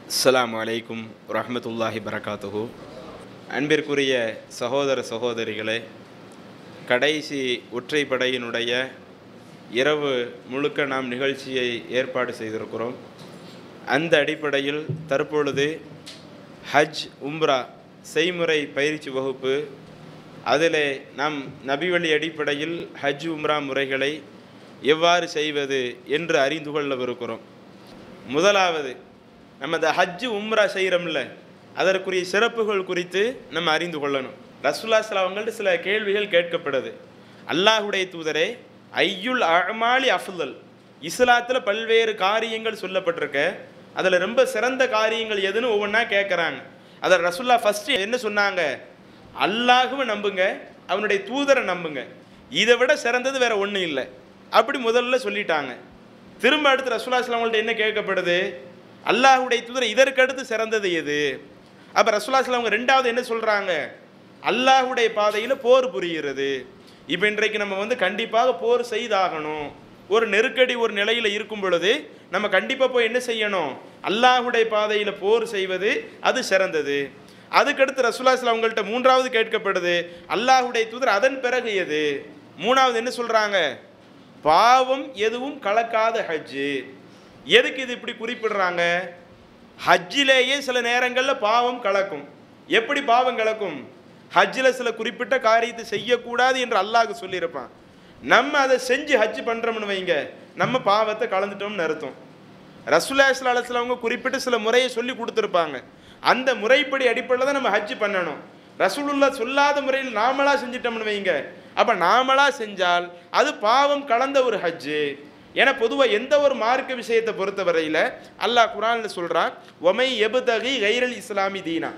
அஸ்ஸலாமு அலைக்கும் ரஹ்மத்துல்லாஹி பரகாத்துஹு அன்பிற்குரிய சகோதர சகோதரிகளே கடைசி ஒற்றைப்படையினுடைய இரவு முழுக்க நாம் நிகழ்ச்சியை ஏற்பாடு செய்திருக்கிறோம் அந்த அடிப்படையில் தற்பொழுது ஹஜ் உம்ரா செய்முறை பயிற்சி வகுப்பு அதிலே நாம் நபிவழி அடிப்படையில் ஹஜ் உம்ரா முறைகளை எவ்வாறு செய்வது என்று அறிந்து கொள்ளவிருக்கிறோம் முதலாவது நம்ம இந்த ஹஜ்ஜு உம்ரா செய்கிறோம்ல அதற்குரிய சிறப்புகள் குறித்து நம்ம அறிந்து கொள்ளணும் ரசுல்லா அவங்கள்ட்ட சில கேள்விகள் கேட்கப்படுது அல்லாஹுடைய தூதரே ஐயுல் அமாலி அஃதல் இஸ்லாத்தில் பல்வேறு காரியங்கள் சொல்லப்பட்டிருக்க அதில் ரொம்ப சிறந்த காரியங்கள் எதுன்னு ஒவ்வொன்றா கேட்குறாங்க அதில் ரசுல்லா ஃபஸ்ட்டு என்ன சொன்னாங்க அல்லாஹுவை நம்புங்க அவனுடைய தூதரை நம்புங்க இதை விட சிறந்தது வேற ஒன்றும் இல்லை அப்படி முதல்ல சொல்லிட்டாங்க திரும்ப அடுத்து ரசூல்லா அவங்கள்ட்ட என்ன கேட்கப்படுது அல்லாஹுடைய தூதர் இதற்கு அடுத்து சிறந்தது எது அப்போ ரசூல்லா அவங்க ரெண்டாவது என்ன சொல்கிறாங்க அல்லாஹுடைய பாதையில் போர் புரிகிறது இப்போ இன்றைக்கு நம்ம வந்து கண்டிப்பாக போர் செய்தாகணும் ஒரு நெருக்கடி ஒரு நிலையில் இருக்கும் பொழுது நம்ம கண்டிப்பாக போய் என்ன செய்யணும் அல்லாஹுடைய பாதையில் போர் செய்வது அது சிறந்தது அதுக்கடுத்து ரசூலாஸ்ல அவங்கள்ட்ட மூன்றாவது கேட்கப்படுது அல்லாஹுடைய தூதர் அதன் பிறகு எது மூணாவது என்ன சொல்கிறாங்க பாவம் எதுவும் கலக்காத ஹஜ்ஜு எதுக்கு இது இப்படி குறிப்பிடுறாங்க ஹஜ்ஜிலேயே சில நேரங்களில் பாவம் கலக்கும் எப்படி பாவம் கலக்கும் ஹஜ்ஜில் சில குறிப்பிட்ட காரியத்தை செய்யக்கூடாது என்று அல்லாஹ் சொல்லியிருப்பான் நம்ம அதை செஞ்சு ஹஜ் பண்ணுறோம்னு வைங்க நம்ம பாவத்தை கலந்துட்டோம்னு அர்த்தம் ரசுல்லா அலுவலம் அவங்க குறிப்பிட்டு சில முறையை சொல்லி கொடுத்துருப்பாங்க அந்த முறைப்படி அடிப்படையில் தான் நம்ம ஹஜ் பண்ணணும் ரசூலுல்லா சொல்லாத முறையில் நாமளா செஞ்சிட்டோம்னு வைங்க அப்போ நாமளா செஞ்சால் அது பாவம் கலந்த ஒரு ஹஜ்ஜு ஏன்னா பொதுவாக எந்த ஒரு மார்க்க விஷயத்தை பொறுத்தவரையில் அல்லாஹ் குரானில் சொல்கிறான் ஒமை எபுதகி கைரல் இஸ்லாமி தீனா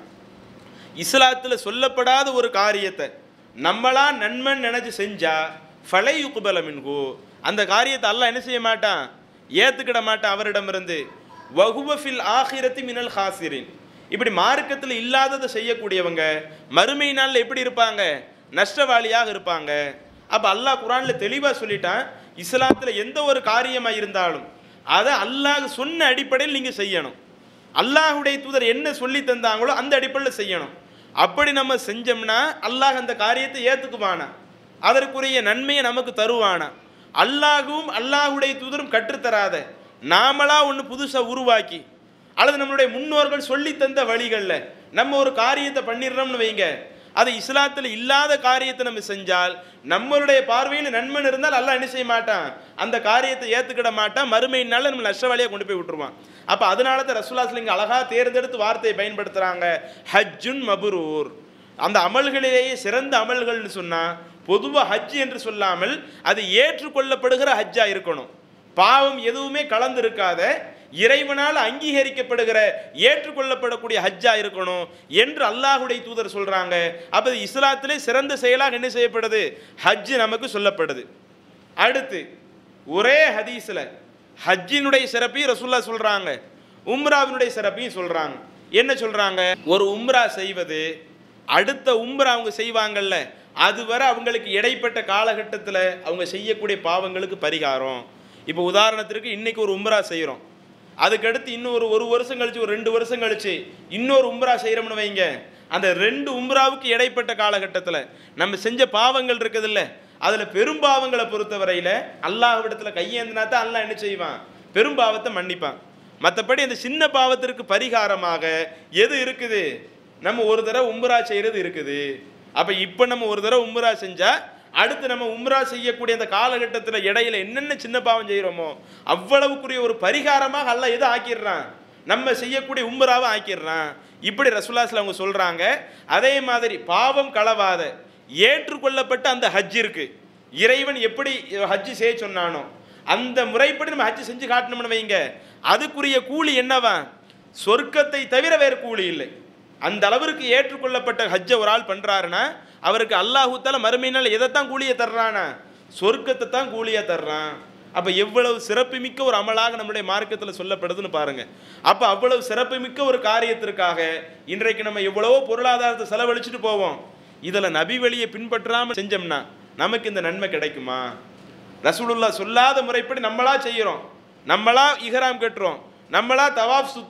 இஸ்லாத்தில் சொல்லப்படாத ஒரு காரியத்தை நம்மளா நன்மன் நினச்சி செஞ்சா ஃபலை யுகுபல மின்கு அந்த காரியத்தை அல்லாஹ் என்ன செய்ய மாட்டான் ஏற்றுக்கிட மாட்டான் அவரிடமிருந்து வகுவஃபில் ஆகிரத்தி மினல் ஹாசிரின் இப்படி மார்க்கத்தில் இல்லாததை செய்யக்கூடியவங்க மறுமை நாளில் எப்படி இருப்பாங்க நஷ்டவாளியாக இருப்பாங்க அப்போ அல்லாஹ் குரானில் தெளிவாக சொல்லிட்டான் இஸ்லாத்தில் எந்த ஒரு காரியமாக இருந்தாலும் அதை அல்லாஹ் சொன்ன அடிப்படையில் நீங்கள் செய்யணும் அல்லாஹுடைய தூதர் என்ன சொல்லி தந்தாங்களோ அந்த அடிப்படையில் செய்யணும் அப்படி நம்ம செஞ்சோம்னா அல்லாஹ் அந்த காரியத்தை ஏற்றுக்குவானா அதற்குரிய நன்மையை நமக்கு தருவானா அல்லாஹும் அல்லாஹுடைய தூதரும் கற்றுத்தராத நாமளா ஒன்று புதுசாக உருவாக்கி அல்லது நம்மளுடைய முன்னோர்கள் சொல்லி தந்த வழிகளில் நம்ம ஒரு காரியத்தை பண்ணிடுறோம்னு வைங்க அது இஸ்லாத்தில் இல்லாத காரியத்தை நம்ம செஞ்சால் நம்மளுடைய பார்வையில் நன்மன் இருந்தால் அல்லாஹ் என்ன செய்ய மாட்டான் அந்த காரியத்தை ஏற்றுக்கிட மாட்டான் மறுமையினால நம்ம நஷ்டவாளியாக கொண்டு போய் விட்டுருவான் அப்போ அதனால தான் ரசூலாஸ்ல இங்கே அழகாக தேர்ந்தெடுத்து வார்த்தையை பயன்படுத்துகிறாங்க ஹஜ்ஜுன் மபுரூர் அந்த அமல்களிலேயே சிறந்த அமல்கள்னு சொன்னால் பொதுவாக ஹஜ் என்று சொல்லாமல் அது ஏற்றுக்கொள்ளப்படுகிற ஹஜ்ஜாக இருக்கணும் பாவம் எதுவுமே கலந்து இருக்காத இறைவனால் அங்கீகரிக்கப்படுகிற ஏற்றுக்கொள்ளப்படக்கூடிய ஹஜ்ஜா இருக்கணும் என்று அல்லாஹுடைய தூதர் சொல்றாங்க அப்போ இஸ்லாத்திலே சிறந்த செயலாக என்ன செய்யப்படுது ஹஜ் நமக்கு சொல்லப்படுது அடுத்து ஒரே ஹதீஸில் ஹஜ்ஜினுடைய சிறப்பையும் ரசுல்லா சொல்றாங்க உம்ராவினுடைய சிறப்பையும் சொல்றாங்க என்ன சொல்றாங்க ஒரு உம்ரா செய்வது அடுத்த உம்ரா அவங்க செய்வாங்கல்ல அதுவரை அவங்களுக்கு இடைப்பட்ட காலகட்டத்தில் அவங்க செய்யக்கூடிய பாவங்களுக்கு பரிகாரம் இப்போ உதாரணத்திற்கு இன்னைக்கு ஒரு உம்ரா செய்கிறோம் அதுக்கடுத்து இன்னும் ஒரு ஒரு வருஷம் கழிச்சு ஒரு ரெண்டு வருஷம் கழிச்சு இன்னொரு உம்ரா செய்கிறோம்னு வைங்க அந்த ரெண்டு உம்ராவுக்கு இடைப்பட்ட காலகட்டத்தில் நம்ம செஞ்ச பாவங்கள் இருக்குதுல்ல அதில் பெரும்பாவங்களை பொறுத்தவரையில் அல்லாஹ்விடத்தில் கையேந்தினா தான் அல்லாஹ் என்ன செய்வான் பெரும்பாவத்தை மன்னிப்பான் மற்றபடி அந்த சின்ன பாவத்திற்கு பரிகாரமாக எது இருக்குது நம்ம ஒரு தடவை உம்ரா செய்கிறது இருக்குது அப்போ இப்போ நம்ம ஒரு தடவை உம்ரா செஞ்சால் அடுத்து நம்ம உம்ரா செய்யக்கூடிய அந்த காலகட்டத்தில் இடையில என்னென்ன சின்ன பாவம் செய்கிறோமோ அவ்வளவுக்குரிய ஒரு பரிகாரமாக அல்ல எது ஆக்கிடுறான் நம்ம செய்யக்கூடிய உம்ராவை ஆக்கிடுறான் இப்படி ரசுல்லாஸ்ல அவங்க சொல்கிறாங்க அதே மாதிரி பாவம் களவாத ஏற்றுக்கொள்ளப்பட்ட அந்த ஹஜ் இருக்கு இறைவன் எப்படி ஹஜ் செய்ய சொன்னானோ அந்த முறைப்படி நம்ம ஹஜ் செஞ்சு காட்டணும்னு வைங்க அதுக்குரிய கூலி என்னவா சொர்க்கத்தை தவிர வேறு கூலி இல்லை அந்த அளவிற்கு ஏற்றுக்கொள்ளப்பட்ட ஹஜ்ஜை ஒரு ஆள் பண்ணுறாருன்னா அவருக்கு அல்லாஹூத்தால மறுமையினால் எதைத்தான் கூலியை தர்றானா சொர்க்கத்தை தான் கூலியாக தர்றான் அப்போ எவ்வளவு சிறப்புமிக்க ஒரு அமலாக நம்முடைய மார்க்கத்தில் சொல்லப்படுதுன்னு பாருங்க அப்போ அவ்வளவு சிறப்புமிக்க ஒரு காரியத்திற்காக இன்றைக்கு நம்ம எவ்வளவோ பொருளாதாரத்தை செலவழிச்சுட்டு போவோம் இதில் நபி வழியை பின்பற்றாமல் செஞ்சோம்னா நமக்கு இந்த நன்மை கிடைக்குமா ரசூலுல்லா சொல்லாத முறைப்படி நம்மளா செய்கிறோம் நம்மளா இஹராம் கட்டுறோம் நம்மளா தவாஃப் சுத்துறோம்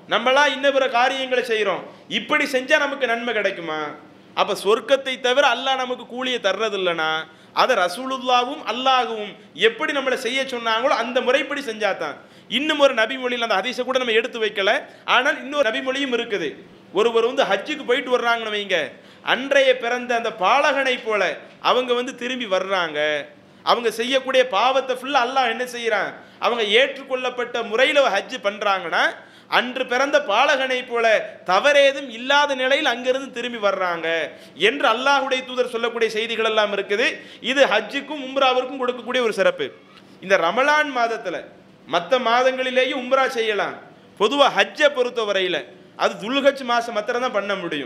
நம்மளாம் இன்ன பிற காரியங்களை செய்கிறோம் இப்படி செஞ்சால் நமக்கு நன்மை கிடைக்குமா அப்போ சொர்க்கத்தை தவிர அல்லாஹ் நமக்கு கூலியை தர்றது இல்லைனா அதை ரசூலுல்லாவும் அல்லாஹுவும் எப்படி நம்மளை செய்ய சொன்னாங்களோ அந்த முறைப்படி செஞ்சாதான் இன்னும் ஒரு நபிமொழியில் அந்த ஹதீஸை கூட நம்ம எடுத்து வைக்கல ஆனால் இன்னொரு நபிமொழியும் இருக்குது ஒருவர் வந்து ஹஜ்ஜுக்கு போயிட்டு வர்றாங்கன்னு வைங்க அன்றைய பிறந்த அந்த பாலகனை போல அவங்க வந்து திரும்பி வர்றாங்க அவங்க செய்யக்கூடிய பாவத்தை ஃபுல்லாக அல்லாஹ் என்ன செய்கிறான் அவங்க ஏற்றுக்கொள்ளப்பட்ட முறையில் ஹஜ்ஜு பண்ணுறாங்கன்னா அன்று பிறந்த பாலகனை போல தவறேதும் இல்லாத நிலையில் அங்கிருந்து திரும்பி வர்றாங்க என்று அல்லாஹுடைய தூதர் சொல்லக்கூடிய செய்திகள் எல்லாம் இருக்குது இது ஹஜ்ஜுக்கும் உம்ராவிற்கும் கொடுக்கக்கூடிய ஒரு சிறப்பு இந்த ரமலான் மாதத்தில் மற்ற மாதங்களிலேயும் உம்ரா செய்யலாம் பொதுவாக ஹஜ்ஜை பொறுத்த வரையில் அது துல்ஹஜ் மாதம் மாத்திரம் தான் பண்ண முடியும்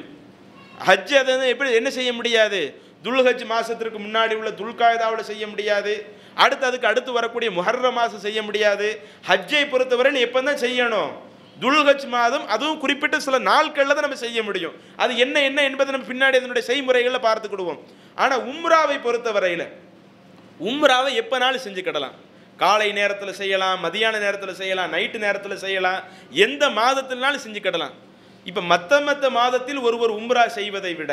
ஹஜ் அதை வந்து எப்படி என்ன செய்ய முடியாது துல்ஹஜ் மாதத்திற்கு முன்னாடி உள்ள துல்காயதாவில் செய்ய முடியாது அடுத்து அதுக்கு அடுத்து வரக்கூடிய முஹர்ர மாதம் செய்ய முடியாது ஹஜ்ஜை பொறுத்தவரையில் எப்போ தான் செய்யணும் துல்ஹஜ் மாதம் அதுவும் குறிப்பிட்ட சில நாட்களில் தான் நம்ம செய்ய முடியும் அது என்ன என்ன என்பதை நம்ம பின்னாடி அதனுடைய செய்முறைகளில் பார்த்துக்கிடுவோம் ஆனால் உம்ராவை பொறுத்தவரையில் உம்ராவை எப்போனாலும் செஞ்சுக்கிடலாம் காலை நேரத்தில் செய்யலாம் மதியான நேரத்தில் செய்யலாம் நைட்டு நேரத்தில் செய்யலாம் எந்த மாதத்தினாலும் செஞ்சுக்கிடலாம் இப்போ மற்ற மற்ற மாதத்தில் ஒருவர் உம்ரா செய்வதை விட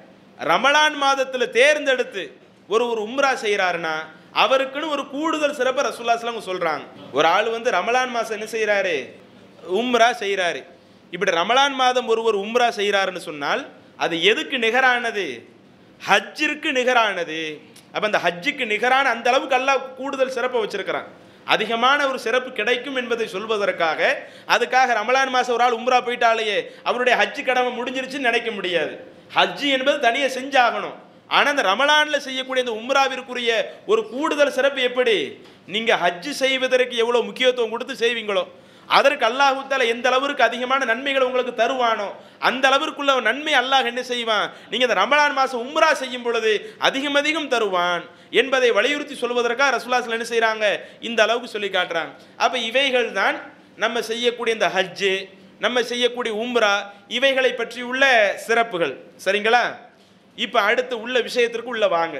ரமலான் மாதத்தில் தேர்ந்தெடுத்து ஒரு ஒரு உம்ரா செய்கிறாருன்னா அவருக்குன்னு ஒரு கூடுதல் சிறப்பை ரசூல்லாஸ்லாம் சொல்கிறாங்க ஒரு ஆள் வந்து ரமலான் மாதம் என்ன செய்கிறாரு உம்ரா செய்கிறாரு இப்படி ரமலான் மாதம் ஒருவர் உம்ரா செய்கிறாருன்னு சொன்னால் அது எதுக்கு நிகரானது ஹஜ்ஜிற்கு நிகரானது அப்போ அந்த ஹஜ்ஜுக்கு நிகரான அந்த அளவுக்கு அல்லாஹ் கூடுதல் சிறப்பை வச்சிருக்கிறான் அதிகமான ஒரு சிறப்பு கிடைக்கும் என்பதை சொல்வதற்காக அதுக்காக ரமலான் மாதம் ஒரு ஆள் உம்ரா போயிட்டாலேயே அவருடைய ஹஜ்ஜு கடமை முடிஞ்சிருச்சுன்னு நினைக்க முடியாது ஹஜ்ஜு என்பது தனியாக செஞ்சாகணும் ஆனால் அந்த ரமலானில் செய்யக்கூடிய இந்த உம்ராவிற்குரிய ஒரு கூடுதல் சிறப்பு எப்படி நீங்கள் ஹஜ்ஜு செய்வதற்கு எவ்வளோ முக்கியத்துவம் கொடுத்து செய்வீங்களோ அதற்கு அல்லாஹுத்தால எந்த அளவிற்கு அதிகமான நன்மைகள் உங்களுக்கு தருவானோ அந்த அளவிற்குள்ள ஒரு நன்மை அல்லாஹ் என்ன செய்வான் நீங்கள் இந்த ரமலான் மாதம் உம்ரா செய்யும் பொழுது அதிகம் அதிகம் தருவான் என்பதை வலியுறுத்தி சொல்வதற்காக ரசூலாஸ்ல என்ன செய்கிறாங்க இந்த அளவுக்கு சொல்லி காட்டுறாங்க அப்போ இவைகள் தான் நம்ம செய்யக்கூடிய இந்த ஹஜ்ஜு நம்ம செய்யக்கூடிய உம்ரா இவைகளை பற்றி உள்ள சிறப்புகள் சரிங்களா இப்போ அடுத்து உள்ள விஷயத்திற்கு உள்ள வாங்க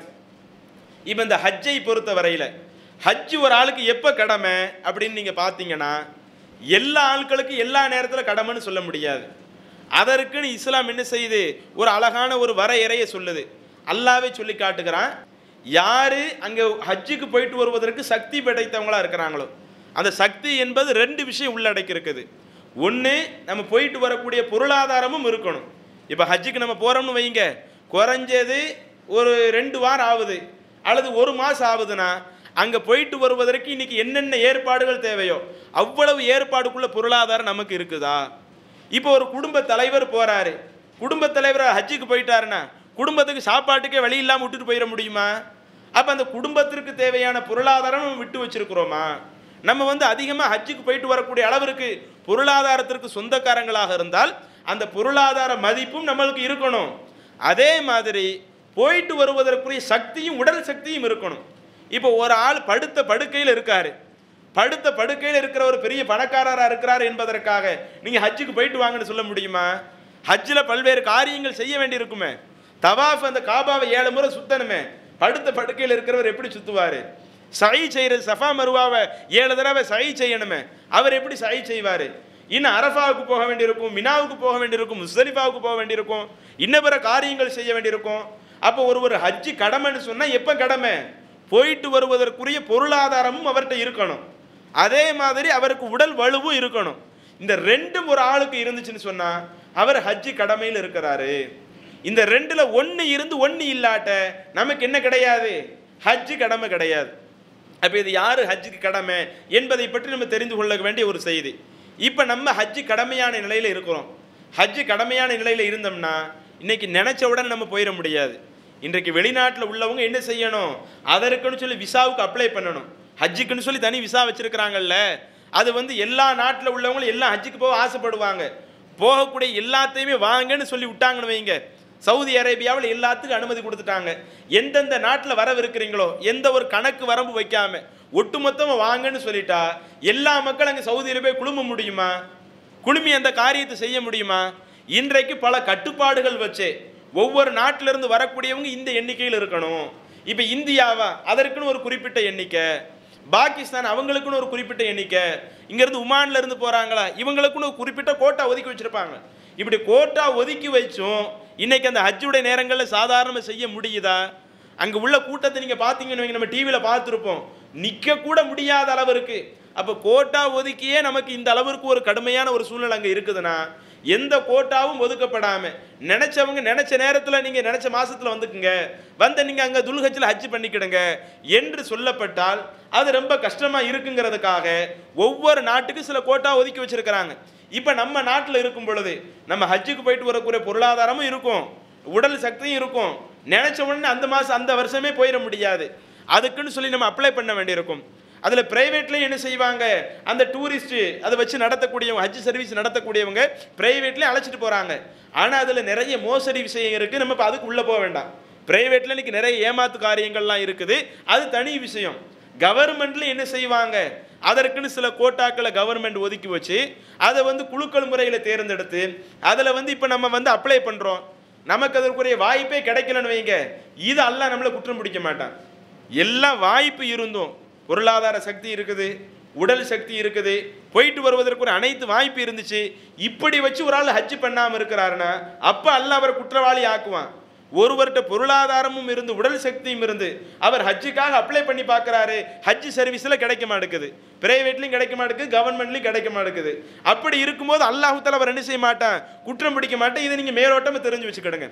இப்போ இந்த ஹஜ்ஜை பொறுத்த வரையில் ஹஜ்ஜு ஒரு ஆளுக்கு எப்போ கடமை அப்படின்னு நீங்கள் பார்த்தீங்கன்னா எல்லா ஆட்களுக்கும் எல்லா நேரத்தில் கடமைன்னு சொல்ல முடியாது அதற்குன்னு இஸ்லாம் என்ன செய்யுது ஒரு அழகான ஒரு வரையறையை சொல்லுது அல்லாவே சொல்லி காட்டுகிறான் யார் அங்கே ஹஜ்ஜுக்கு போயிட்டு வருவதற்கு சக்தி படைத்தவங்களா இருக்கிறாங்களோ அந்த சக்தி என்பது ரெண்டு விஷயம் உள்ளடக்கி இருக்குது ஒன்று நம்ம போயிட்டு வரக்கூடிய பொருளாதாரமும் இருக்கணும் இப்போ ஹஜ்ஜுக்கு நம்ம போகிறோம்னு வைங்க குறைஞ்சது ஒரு ரெண்டு வாரம் ஆகுது அல்லது ஒரு மாதம் ஆகுதுன்னா அங்கே போயிட்டு வருவதற்கு இன்னைக்கு என்னென்ன ஏற்பாடுகள் தேவையோ அவ்வளவு ஏற்பாடுக்குள்ள பொருளாதாரம் நமக்கு இருக்குதா இப்போ ஒரு குடும்ப தலைவர் போறாரு குடும்ப தலைவர் ஹஜ்ஜுக்கு போயிட்டாருன்னா குடும்பத்துக்கு சாப்பாட்டுக்கே வழி இல்லாமல் விட்டுட்டு போயிட முடியுமா அப்போ அந்த குடும்பத்திற்கு தேவையான பொருளாதாரம் நம்ம விட்டு வச்சிருக்கிறோமா நம்ம வந்து அதிகமாக ஹஜ்ஜுக்கு போயிட்டு வரக்கூடிய அளவிற்கு பொருளாதாரத்திற்கு சொந்தக்காரங்களாக இருந்தால் அந்த பொருளாதார மதிப்பும் நம்மளுக்கு இருக்கணும் அதே மாதிரி போயிட்டு வருவதற்குரிய சக்தியும் உடல் சக்தியும் இருக்கணும் இப்போ ஒரு ஆள் படுத்த படுக்கையில் இருக்காரு படுத்த படுக்கையில் இருக்கிற ஒரு பெரிய பணக்காரராக இருக்கிறார் என்பதற்காக நீங்கள் ஹஜ்ஜுக்கு போயிட்டு வாங்கன்னு சொல்ல முடியுமா ஹஜ்ஜில் பல்வேறு காரியங்கள் செய்ய வேண்டியிருக்குமே தவாஃப் அந்த காபாவை ஏழு முறை சுத்தணுமே படுத்த படுக்கையில் இருக்கிறவர் எப்படி சுத்துவார் சை செய்கிறது சஃபா மருவாவை ஏழு தடவை சை செய்யணுமே அவர் எப்படி சை செய்வார் இன்னும் அரஃபாவுக்கு போக வேண்டியிருக்கும் மினாவுக்கு போக வேண்டியிருக்கும் முஸ்தலிஃபாவுக்கு போக வேண்டியிருக்கும் இன்ன பிற காரியங்கள் செய்ய வேண்டியிருக்கும் அப்போ ஒரு ஒரு ஹஜ்ஜி கடமைன்னு சொன்னால் எப்போ கடமை போயிட்டு வருவதற்குரிய பொருளாதாரமும் அவர்கிட்ட இருக்கணும் அதே மாதிரி அவருக்கு உடல் வலுவும் இருக்கணும் இந்த ரெண்டும் ஒரு ஆளுக்கு இருந்துச்சுன்னு சொன்னா அவர் ஹஜ்ஜி கடமையில் இருக்கிறாரு இந்த ரெண்டுல ஒன்று இருந்து ஒன்று இல்லாட்ட நமக்கு என்ன கிடையாது ஹஜ்ஜி கடமை கிடையாது அப்போ இது யாரு ஹஜ்ஜுக்கு கடமை என்பதை பற்றி நம்ம தெரிந்து கொள்ள வேண்டிய ஒரு செய்தி இப்போ நம்ம ஹஜ்ஜு கடமையான நிலையில் இருக்கிறோம் ஹஜ்ஜு கடமையான நிலையில் இருந்தோம்னா இன்னைக்கு நினைச்ச உடனே நம்ம போயிட முடியாது இன்றைக்கு வெளிநாட்டில் உள்ளவங்க என்ன செய்யணும் அதற்குன்னு சொல்லி விசாவுக்கு அப்ளை பண்ணணும் ஹஜ்ஜுக்குன்னு சொல்லி தனி விசா வச்சிருக்கிறாங்கல்ல அது வந்து எல்லா நாட்டில் உள்ளவங்களும் எல்லாம் ஹஜ்ஜுக்கு போக ஆசைப்படுவாங்க போகக்கூடிய எல்லாத்தையுமே வாங்கன்னு சொல்லி விட்டாங்கன்னு வைங்க சவுதி அரேபியாவில் எல்லாத்துக்கும் அனுமதி கொடுத்துட்டாங்க எந்தெந்த நாட்டில் வரவிருக்கிறீங்களோ எந்த ஒரு கணக்கு வரம்பு வைக்காம ஒட்டுமொத்தமாக வாங்கன்னு சொல்லிட்டா எல்லா மக்களும் அங்கே சவுதியில் போய் குழும முடியுமா குழுமி அந்த காரியத்தை செய்ய முடியுமா இன்றைக்கு பல கட்டுப்பாடுகள் வச்சு ஒவ்வொரு நாட்டிலிருந்து வரக்கூடியவங்க இந்த எண்ணிக்கையில் இருக்கணும் இப்போ இந்தியாவா அதற்குன்னு ஒரு குறிப்பிட்ட எண்ணிக்கை பாகிஸ்தான் அவங்களுக்குன்னு ஒரு குறிப்பிட்ட எண்ணிக்கை இங்கேருந்து உமான்ல இருந்து போகிறாங்களா இவங்களுக்குன்னு ஒரு குறிப்பிட்ட கோட்டா ஒதுக்கி வச்சுருப்பாங்க இப்படி கோட்டா ஒதுக்கி வச்சும் இன்னைக்கு அந்த ஹஜ்ஜுடைய நேரங்களில் சாதாரணமாக செய்ய முடியுதா அங்கே உள்ள கூட்டத்தை நீங்கள் பார்த்தீங்கன்னு வைங்க, நம்ம டிவியில் பார்த்துருப்போம் நிற்க கூட முடியாத அளவு இருக்கு அப்போ கோட்டா ஒதுக்கியே நமக்கு இந்த அளவிற்கு ஒரு கடுமையான ஒரு சூழ்நிலை அங்கே இருக்குதுன்னா எந்த கோட்டாவும் ஒதுக்கப்படாம நினைச்சவங்க நினைச்ச நேரத்தில் நீங்கள் நினைச்ச மாசத்துல வந்துக்குங்க வந்து நீங்கள் அங்கே துல்ஹஜ்ல ஹஜ் பண்ணிக்கிடுங்க என்று சொல்லப்பட்டால் அது ரொம்ப கஷ்டமா இருக்குங்கிறதுக்காக ஒவ்வொரு நாட்டுக்கும் சில கோட்டா ஒதுக்கி வச்சிருக்கிறாங்க இப்போ நம்ம நாட்டில் இருக்கும் பொழுது நம்ம ஹஜ்ஜுக்கு போயிட்டு வரக்கூடிய பொருளாதாரமும் இருக்கும் உடல் சக்தியும் இருக்கும் நினைச்ச உடனே அந்த மாதம் அந்த வருஷமே போயிட முடியாது அதுக்குன்னு சொல்லி நம்ம அப்ளை பண்ண வேண்டியிருக்கும் அதில் ப்ரைவேட்லேயும் என்ன செய்வாங்க அந்த டூரிஸ்ட்டு அதை வச்சு நடத்தக்கூடியவங்க ஹஜ் சர்வீஸ் நடத்தக்கூடியவங்க ப்ரைவேட்லேயும் அழைச்சிட்டு போகிறாங்க ஆனால் அதில் நிறைய மோசடி விஷயம் இருக்குது நம்ம இப்போ அதுக்கு உள்ளே போக வேண்டாம் ப்ரைவேட்டில் இன்னைக்கு நிறைய ஏமாத்து காரியங்கள்லாம் இருக்குது அது தனி விஷயம் கவர்மெண்ட்ல என்ன செய்வாங்க அதற்குன்னு சில கோட்டாக்களை கவர்மெண்ட் ஒதுக்கி வச்சு அதை வந்து குழுக்கள் முறையில் தேர்ந்தெடுத்து அதில் வந்து இப்போ நம்ம வந்து அப்ளை பண்ணுறோம் நமக்கு அதற்குரிய வாய்ப்பே கிடைக்கலன்னு வைங்க இது அல்லாஹ் நம்மளை குற்றம் பிடிக்க மாட்டான் எல்லா வாய்ப்பு இருந்தும் பொருளாதார சக்தி இருக்குது உடல் சக்தி இருக்குது போயிட்டு வருவதற்கு ஒரு அனைத்து வாய்ப்பு இருந்துச்சு இப்படி வச்சு ஒரு ஆள் ஹஜ் பண்ணாமல் இருக்கிறாருன்னா அப்போ அல்லாஹ் அவரை குற்றவாளி ஆக்குவான் ஒருவர்கிட்ட பொருளாதாரமும் இருந்து உடல் சக்தியும் இருந்து அவர் ஹஜ்ஜுக்காக அப்ளை பண்ணி பார்க்குறாரு ஹஜ் சர்வீஸில் கிடைக்க மாட்டேங்குது பிரைவேட்லையும் கிடைக்க மாட்டேங்குது கவர்மெண்ட்லையும் கிடைக்க மாட்டேங்குது அப்படி இருக்கும்போது அல்லாஹுத்தால அவர் என்ன செய்ய மாட்டான் குற்றம் பிடிக்க மாட்டேன் இதை நீங்கள் மேலோட்டமாக தெரிஞ்சு வச்சுக்கிடுங்க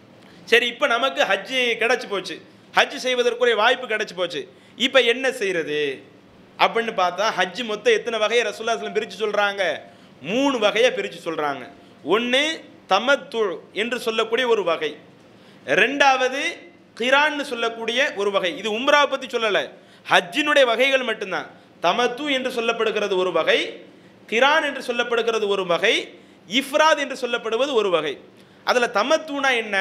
சரி இப்போ நமக்கு ஹஜ்ஜு கிடச்சி போச்சு ஹஜ் செய்வதற்குரிய வாய்ப்பு கிடச்சி போச்சு இப்போ என்ன செய்யறது அப்படின்னு பார்த்தா ஹஜ் மொத்தம் எத்தனை வகையை ரசூல்லாஸ்லம் பிரித்து சொல்கிறாங்க மூணு வகையை பிரித்து சொல்கிறாங்க ஒன்று தமத்து என்று சொல்லக்கூடிய ஒரு வகை ரெண்டாவது கிரான்னு சொல்லக்கூடிய ஒரு வகை இது உம்ராவை பற்றி சொல்லலை ஹஜ்ஜினுடைய வகைகள் மட்டும்தான் தமத்து என்று சொல்லப்படுகிறது ஒரு வகை கிரான் என்று சொல்லப்படுகிறது ஒரு வகை இஃப்ராத் என்று சொல்லப்படுவது ஒரு வகை அதில் தமத்துனா என்ன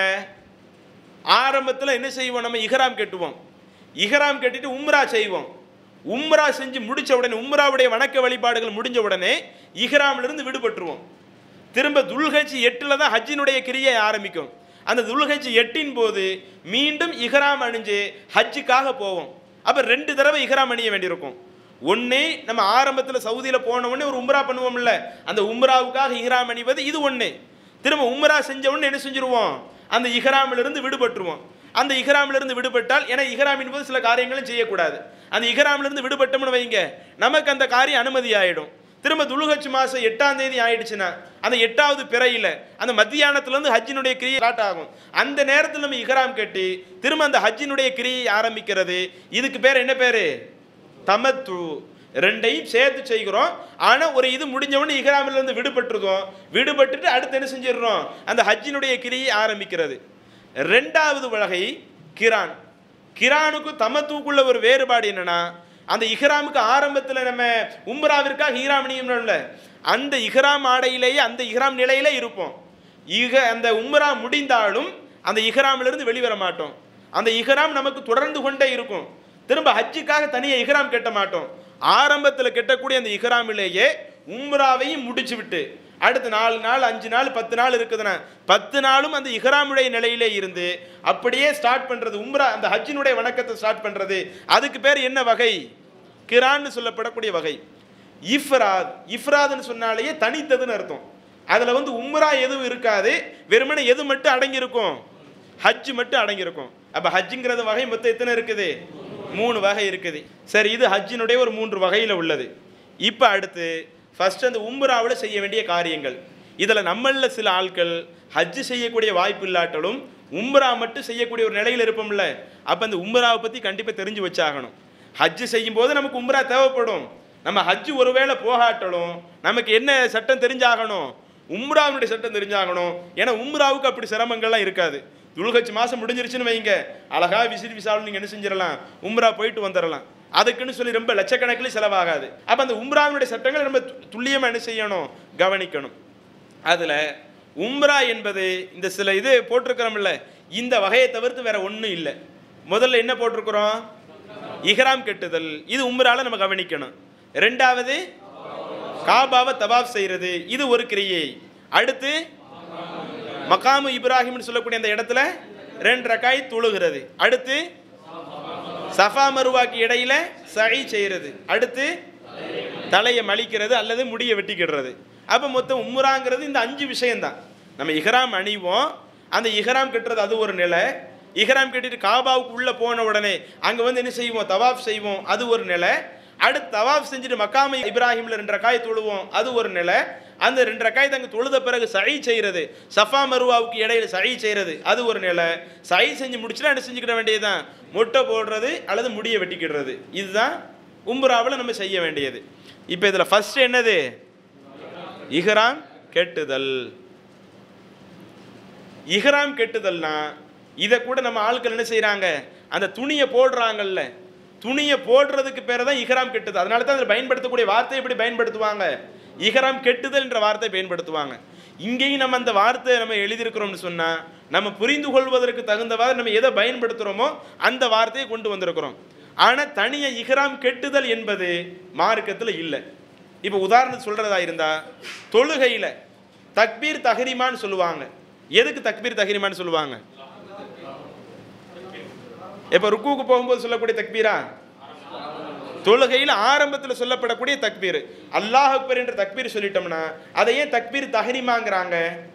ஆரம்பத்தில் என்ன செய்வோம் நம்ம இஹ்ராம் கட்டுவோம் இஹ்ராம் கட்டிட்டு உம்ரா செய்வோம் உம்ரா செஞ்சு முடிச்ச உடனே உம்ராவுடைய வணக்க வழிபாடுகள் முடிஞ்ச உடனே இஹ்ராம்ல இருந்து விடுபட்டுருவோம் திரும்ப துல்ஹஜ் எட்டில் தான் ஹஜ்ஜினுடைய கிரியை ஆரம்பிக்கும் அந்த துல்ஹஜ் எட்டின் போது மீண்டும் இஹ்ராம் அணிஞ்சு ஹஜ்ஜுக்காக போவோம் அப்போ ரெண்டு தடவை இஹ்ராம் அணிய வேண்டியிருக்கும் ஒன்று நம்ம ஆரம்பத்தில் சவுதியில் போன உடனே ஒரு உம்ரா பண்ணுவோம்ல அந்த உம்ராவுக்காக இஹ்ராம் அணிவது இது ஒன்று திரும்ப உம்ரா செஞ்ச உடனே என்ன செஞ்சுருவோம் அந்த இஹ்ராமிலிருந்து விடுபட்டுருவோம் அந்த இஹ்ராமிலிருந்து விடுபட்டால் ஏன்னா இஹ்ராமின் போது சில காரியங்களும் செய்யக்கூடாது அந்த இஹ்ராமிலிருந்து விடுபட்டோம்னு வைங்க நமக்கு அந்த காரியம் அனுமதி ஆயிடும் திரும்ப துலுகச்சு மாதம் எட்டாம் தேதி ஆயிடுச்சுன்னா அந்த எட்டாவது பிறையில் அந்த மத்தியானத்துலேருந்து ஹஜ்ஜினுடைய கிரியை ஸ்டார்ட் ஆகும் அந்த நேரத்தில் நம்ம இஹ்ராம் கட்டி திரும்ப அந்த ஹஜ்ஜினுடைய கிரியை ஆரம்பிக்கிறது இதுக்கு பேர் என்ன பேர் தமத்து ரெண்டையும் சேர்த்து செய்கிறோம் ஆனால் ஒரு இது முடிஞ்சவொடனே இஹ்ராமிலிருந்து விடுபட்டுருதோம் விடுபட்டுட்டு அடுத்து என்ன செஞ்சிடுறோம் அந்த ஹஜ்ஜினுடைய கிரியை ஆரம்பிக்கிறது ரெண்டாவது வகை கிரான் கிரானுக்கும் தமத்துக்குள்ள ஒரு வேறுபாடு என்னன்னா அந்த இஹ்ராமுக்கு ஆரம்பத்தில் நம்ம உம்ராவிற்காக ஈராம் அணியும்ல அந்த இஹ்ராம் ஆடையிலேயே அந்த இஹ்ராம் நிலையிலே இருப்போம் இக அந்த உம்ரா முடிந்தாலும் அந்த இஹ்ராமிலிருந்து வெளிவர மாட்டோம் அந்த இஹ்ராம் நமக்கு தொடர்ந்து கொண்டே இருக்கும் திரும்ப ஹஜ்ஜுக்காக தனியாக இஹ்ராம் கட்ட மாட்டோம் ஆரம்பத்தில் கட்டக்கூடிய அந்த இஹ்ராமிலேயே உம்ராவையும் முடிச்சு விட்டு அடுத்த நாலு நாள் அஞ்சு நாள் பத்து நாள் இருக்குதுன்னா பத்து நாளும் அந்த இஹ்ராமுடைய நிலையிலே இருந்து அப்படியே ஸ்டார்ட் பண்ணுறது உம்ரா அந்த ஹஜ்ஜினுடைய வணக்கத்தை ஸ்டார்ட் பண்ணுறது அதுக்கு பேர் என்ன வகை கிரான்னு சொல்லப்படக்கூடிய வகை இஃப்ராத் இஃப்ராத்னு சொன்னாலேயே தனித்ததுன்னு அர்த்தம் அதில் வந்து உம்ரா எதுவும் இருக்காது வெறுமனே எது மட்டும் அடங்கியிருக்கும் ஹஜ் மட்டும் அடங்கியிருக்கும் அப்போ ஹஜ்ஜுங்கிறது வகை மொத்தம் எத்தனை இருக்குது மூணு வகை இருக்குது சரி இது ஹஜ்ஜினுடைய ஒரு மூன்று வகையில் உள்ளது இப்போ அடுத்து ஃபர்ஸ்ட் அந்த உம்ராவில் செய்ய வேண்டிய காரியங்கள் இதில் நம்மளில் சில ஆட்கள் ஹஜ்ஜு செய்யக்கூடிய வாய்ப்பு இல்லாட்டாலும் உம்ரா மட்டும் செய்யக்கூடிய ஒரு நிலையில் இருப்போம்ல அப்போ அந்த உம்ராவை பற்றி கண்டிப்பாக தெரிஞ்சு வச்சாகணும் ஹஜ்ஜு செய்யும்போது நமக்கு உம்ரா தேவைப்படும் நம்ம ஹஜ்ஜு ஒருவேளை போகாட்டலும் நமக்கு என்ன சட்டம் தெரிஞ்சாகணும் உம்ராவினுடைய சட்டம் தெரிஞ்சாகணும் ஏன்னா உம்ராவுக்கு அப்படி சிரமங்கள்லாம் இருக்காது துல்கச் மாதம் முடிஞ்சிருச்சுன்னு வைங்க அழகா விசிறி விசாலும் நீங்கள் என்ன செஞ்சிடலாம் உம்ரா போயிட்டு வந்துடலாம் அதுக்குன்னு சொல்லி ரொம்ப லட்சக்கணக்கில் செலவாகாது அப்போ அந்த உம்ராவினுடைய சட்டங்களை நம்ம துல்லியமாக என்ன செய்யணும் கவனிக்கணும் அதில் உம்ரா என்பது இந்த சில இது போட்டிருக்கிறோம்ல இந்த வகையை தவிர்த்து வேற ஒன்றும் இல்லை முதல்ல என்ன போட்டிருக்கிறோம் இஹ்ராம் கட்டுதல் இது உம்ரால நம்ம கவனிக்கணும் ரெண்டாவது காபாவை தவாப் செய்கிறது இது ஒரு கிரியை அடுத்து மகாமு இப்ராஹிம்னு சொல்லக்கூடிய அந்த இடத்துல ரெண்டு ரக்காய் தொழுகிறது அடுத்து சஃபா மருவாக்கு இடையில சகை செய்கிறது அடுத்து தலையை மலிக்கிறது அல்லது முடியை வெட்டிக்கிடுறது அப்போ மொத்தம் உம்ராங்கிறது இந்த அஞ்சு விஷயம்தான் நம்ம இஹ்ராம் அணிவோம் அந்த இஹ்ராம் கட்டுறது அது ஒரு நிலை இஹ்ராம் கட்டிட்டு காபாவுக்கு உள்ளே போன உடனே அங்கே வந்து என்ன செய்வோம் தவாஃப் செய்வோம் அது ஒரு நிலை அடுத்து தவாஃப் செஞ்சுட்டு மக்காமை இப்ராஹிமில் ரெண்டு ரக்காய் தொழுவோம் அது ஒரு நிலை அந்த ரெண்டு ரக்காய் அங்கே தொழுத பிறகு சை செய்கிறது சஃபா மருவாவுக்கு இடையில சை செய்கிறது அது ஒரு நிலை சை செஞ்சு முடிச்சுட்டு என்ன செஞ்சுக்கிட வேண்டியதுதான் முட்டை போடுறது அல்லது முடியை வெட்டிக்கிடுறது இதுதான் உம்ராவில் நம்ம செய்ய வேண்டியது இப்போ இதில் ஃபர்ஸ்ட் என்னது இஹ்ராம் கெட்டுதல் இஹ்ராம் கெட்டுதல்னா இதை கூட நம்ம ஆட்கள் என்ன செய்கிறாங்க அந்த துணியை போடுறாங்கல்ல துணியை போடுறதுக்கு பேர் தான் இஹ்ராம் கெட்டுதல் அதனால தான் அதில் பயன்படுத்தக்கூடிய வார்த்தை எப்படி பயன்படுத்துவாங்க இஹ்ராம் கெட்டுதல் என்ற வார்த்தை பயன்படுத்துவாங்க இங்கேயும் நம்ம அந்த வார்த்தையை நம்ம எழுதியிருக்கிறோம்னு சொன்னால் நம்ம புரிந்து கொள்வதற்கு தகுந்தவாறு நம்ம எதை பயன்படுத்துகிறோமோ அந்த வார்த்தையை கொண்டு வந்திருக்கிறோம் ஆனால் தனியாக இஹ்ராம் கெட்டுதல் என்பது மார்க்கத்தில் இல்லை இப்போ உதாரணத்துக்கு சொல்கிறதா இருந்தால் தொழுகையில் தக்பீர் தஹரிமான்னு சொல்லுவாங்க எதுக்கு தக்பீர் தஹரிமான்னு சொல்லுவாங்க இப்போ ருக்குவுக்கு போகும்போது சொல்லக்கூடிய தக்பீரா தொழுகையில் ஆரம்பத்தில் சொல்லப்படக்கூடிய தக்பீர் அல்லாஹ் அக்பர் என்ற தக்பீர் சொல்லிட்டோம்னா அதை ஏன் தக்பீர் தஹரிமாங்கிறாங்க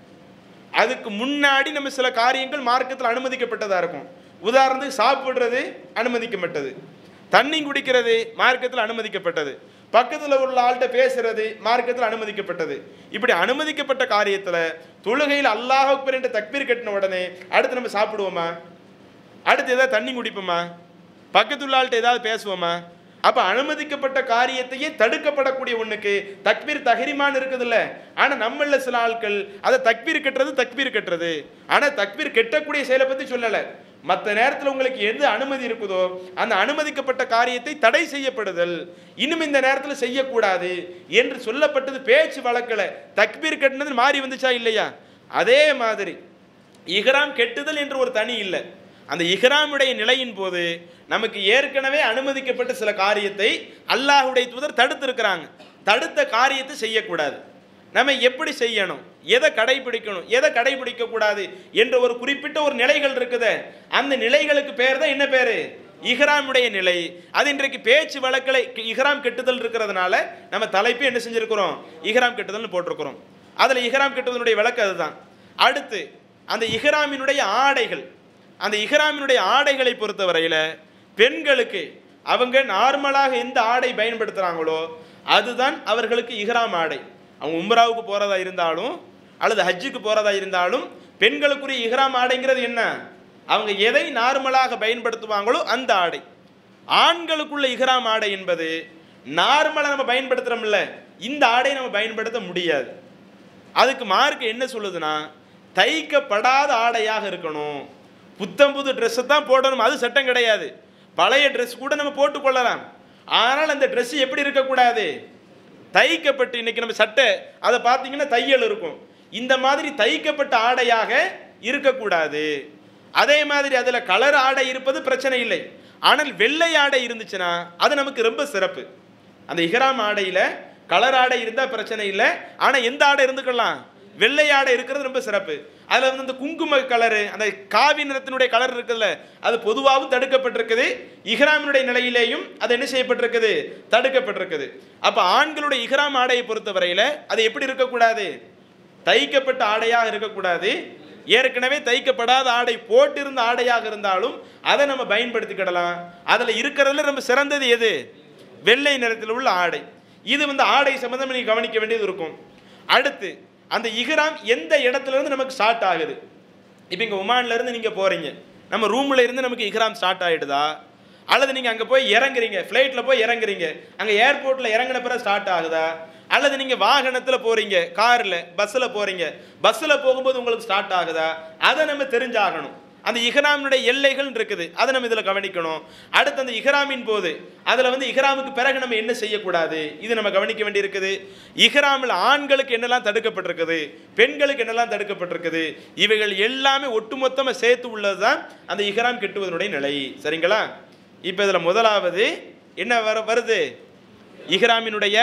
அதுக்கு முன்னாடி நம்ம சில காரியங்கள் மார்க்கத்தில் அனுமதிக்கப்பட்டதாக இருக்கும் உதாரணத்துக்கு சாப்பிடுறது அனுமதிக்கப்பட்டது தண்ணி குடிக்கிறது மார்க்கத்தில் அனுமதிக்கப்பட்டது பக்கத்தில் உள்ள ஆள்கிட்ட பேசுறது மார்க்கத்தில் அனுமதிக்கப்பட்டது இப்படி அனுமதிக்கப்பட்ட காரியத்தில் தொழுகையில் அல்லாஹ் அக்பர் என்ற தக்பீர் கட்டின உடனே அடுத்து நம்ம சாப்பிடுவோமா அடுத்து ஏதாவது தண்ணி குடிப்போமா பக்கத்துள்ள ஆள்கிட்ட ஏதாவது பேசுவோமா அப்போ அனுமதிக்கப்பட்ட காரியத்தையே தடுக்கப்படக்கூடிய ஒன்றுக்கு தக்பீர் தஹரிமான் இருக்குதுல்ல ஆனால் நம்மள சில ஆட்கள் அதை தக்பீர் கட்டுறது தக்பீர் கட்டுறது ஆனால் தக்பீர் கெட்டக்கூடிய செயலை பற்றி சொல்லலை மற்ற நேரத்தில் உங்களுக்கு எது அனுமதி இருக்குதோ அந்த அனுமதிக்கப்பட்ட காரியத்தை தடை செய்யப்படுதல் இன்னும் இந்த நேரத்தில் செய்யக்கூடாது என்று சொல்லப்பட்டது பேச்சு வழக்கில் தக்பீர் கட்டினது மாறி வந்துச்சா இல்லையா அதே மாதிரி இஹ்ராம் கெட்டுதல் என்று ஒரு தனி இல்லை அந்த இஹ்ராமுடைய நிலையின் போது நமக்கு ஏற்கனவே அனுமதிக்கப்பட்ட சில காரியத்தை அல்லாஹுடைய தூதர் தடுத்திருக்கிறாங்க தடுத்த காரியத்தை செய்யக்கூடாது நம்ம எப்படி செய்யணும் எதை கடைபிடிக்கணும் எதை கடைபிடிக்க கூடாது என்ற ஒரு குறிப்பிட்ட ஒரு நிலைகள் இருக்குதே அந்த நிலைகளுக்கு பேர் தான் என்ன பேரு இஹ்ராமுடைய நிலை அது இன்றைக்கு பேச்சு வழக்கில் இஹ்ராம் கெட்டுதல் இருக்கிறதுனால நம்ம தலைப்பு என்ன செஞ்சிருக்கிறோம் இஹ்ராம் கெட்டுதல்னு போட்டிருக்கிறோம் அதில் இஹ்ராம் கெட்டுதலுடைய விளக்கு அதுதான் அடுத்து அந்த இஹ்ராமினுடைய ஆடைகள் அந்த இஹ்ராமினுடைய ஆடைகளை பொறுத்தவரையில் பெண்களுக்கு அவங்க நார்மலாக எந்த ஆடை பயன்படுத்துகிறாங்களோ அதுதான் அவர்களுக்கு இஹ்ராம் ஆடை அவங்க உம்ராவுக்கு போகிறதா இருந்தாலும் அல்லது ஹஜ்ஜுக்கு போகிறதா இருந்தாலும் பெண்களுக்குரிய இஹ்ராம் ஆடைங்கிறது என்ன அவங்க எதை நார்மலாக பயன்படுத்துவாங்களோ அந்த ஆடை ஆண்களுக்குள்ள இஹ்ராம் ஆடை என்பது நார்மலாக நம்ம பயன்படுத்துகிறோம்ல இந்த ஆடை நம்ம பயன்படுத்த முடியாது அதுக்கு மார்க் என்ன சொல்லுதுன்னா தைக்கப்படாத ஆடையாக இருக்கணும் புத்தம் புது ட்ரெஸ்ஸை தான் போடணும் அது சட்டம் கிடையாது பழைய ட்ரெஸ் கூட நம்ம போட்டுக்கொள்ளலாம் ஆனால் அந்த Dress எப்படி இருக்கக்கூடாது தைக்கப்பட்டு இன்னைக்கு நம்ம சட்டை அதை பார்த்தீங்கன்னா தையல் இருக்கும் இந்த மாதிரி தைக்கப்பட்ட ஆடையாக இருக்கக்கூடாது அதே மாதிரி அதில் கலர் ஆடை இருப்பது பிரச்சனை இல்லை ஆனால் வெள்ளை ஆடை இருந்துச்சுன்னா அது நமக்கு ரொம்ப சிறப்பு அந்த இஹ்ராம் ஆடையில் கலர் ஆடை இருந்தால் பிரச்சனை இல்லை ஆனால் எந்த ஆடை இருந்துக்கலாம் வெள்ளை ஆடை இருக்கிறது ரொம்ப சிறப்பு அதில் வந்து அந்த குங்கும கலரு அந்த காவி நிறத்தினுடைய கலர் இருக்குல்ல அது பொதுவாகவும் தடுக்கப்பட்டிருக்குது இஹ்ராமினுடைய நிலையிலேயும் அது என்ன செய்யப்பட்டிருக்குது தடுக்கப்பட்டிருக்குது அப்போ ஆண்களுடைய இஹ்ராம் ஆடையை பொறுத்தவரையில் அது எப்படி இருக்கக்கூடாது தைக்கப்பட்ட ஆடையாக இருக்கக்கூடாது ஏற்கனவே தைக்கப்படாத ஆடை போட்டிருந்த ஆடையாக இருந்தாலும் அதை நம்ம பயன்படுத்திக்கிடலாம் அதில் இருக்கிறதுல ரொம்ப சிறந்தது எது வெள்ளை நிறத்தில் உள்ள ஆடை இது வந்து ஆடை சம்பந்தம் நீங்கள் கவனிக்க வேண்டியது இருக்கும் அடுத்து அந்த இஹ்ராம் எந்த இடத்துல இருந்து நமக்கு ஸ்டார்ட் ஆகுது இப்போ இங்கே உமான்ல இருந்து நீங்கள் போகிறீங்க நம்ம ரூமில் இருந்து நமக்கு இஹ்ராம் ஸ்டார்ட் ஆகிடுதா அல்லது நீங்கள் அங்கே போய் இறங்குறீங்க ஃப்ளைட்டில் போய் இறங்குறீங்க அங்கே ஏர்போர்ட்டில் இறங்கின பிறகு ஸ்டார்ட் ஆகுதா அல்லது நீங்கள் வாகனத்தில் போகிறீங்க காரில் பஸ்ஸில் போகிறீங்க பஸ்ஸில் போகும்போது உங்களுக்கு ஸ்டார்ட் ஆகுதா அதை நம்ம தெரிஞ்சாகணும் அந்த இஹ்ராமினுடைய எல்லைகள் இருக்குது அதை நம்ம இதில் கவனிக்கணும் அடுத்து அந்த இஹ்ராமின் போது அதில் வந்து இஹ்ராமுக்கு பிறகு நம்ம என்ன செய்யக்கூடாது இது நம்ம கவனிக்க வேண்டியிருக்குது இஹ்ராமில் ஆண்களுக்கு என்னெல்லாம் தடுக்கப்பட்டிருக்குது பெண்களுக்கு என்னெல்லாம் தடுக்கப்பட்டிருக்குது இவைகள் எல்லாமே ஒட்டுமொத்தமாக சேர்த்து உள்ளது தான் அந்த இஹ்ராம் கெட்டுவதனுடைய நிலை சரிங்களா இப்போ இதில் முதலாவது என்ன வர வருது இஹ்ராமினுடைய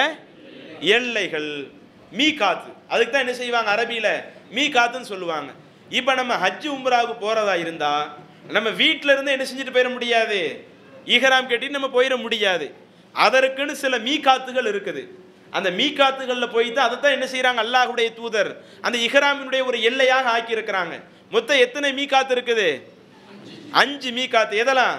எல்லைகள் மீ காத்து அதுக்கு தான் என்ன செய்வாங்க அரபியில் மீ காத்துன்னு சொல்லுவாங்க இப்போ நம்ம ஹஜ் உம்ராவுக்கு போகிறதா இருந்தால் நம்ம வீட்டில் இருந்து என்ன செஞ்சுட்டு போயிட முடியாது ஈஹராம் கட்டிட்டு நம்ம போயிட முடியாது அதற்குன்னு சில மீகாத்துகள் இருக்குது அந்த மீகாத்துகளில் போய் தான் அதை தான் என்ன செய்கிறாங்க அல்லாஹுடைய தூதர் அந்த இஹ்ராமினுடைய ஒரு எல்லையாக ஆக்கி இருக்கிறாங்க மொத்தம் எத்தனை மீகாத்து இருக்குது அஞ்சு மீகாத்து எதெல்லாம்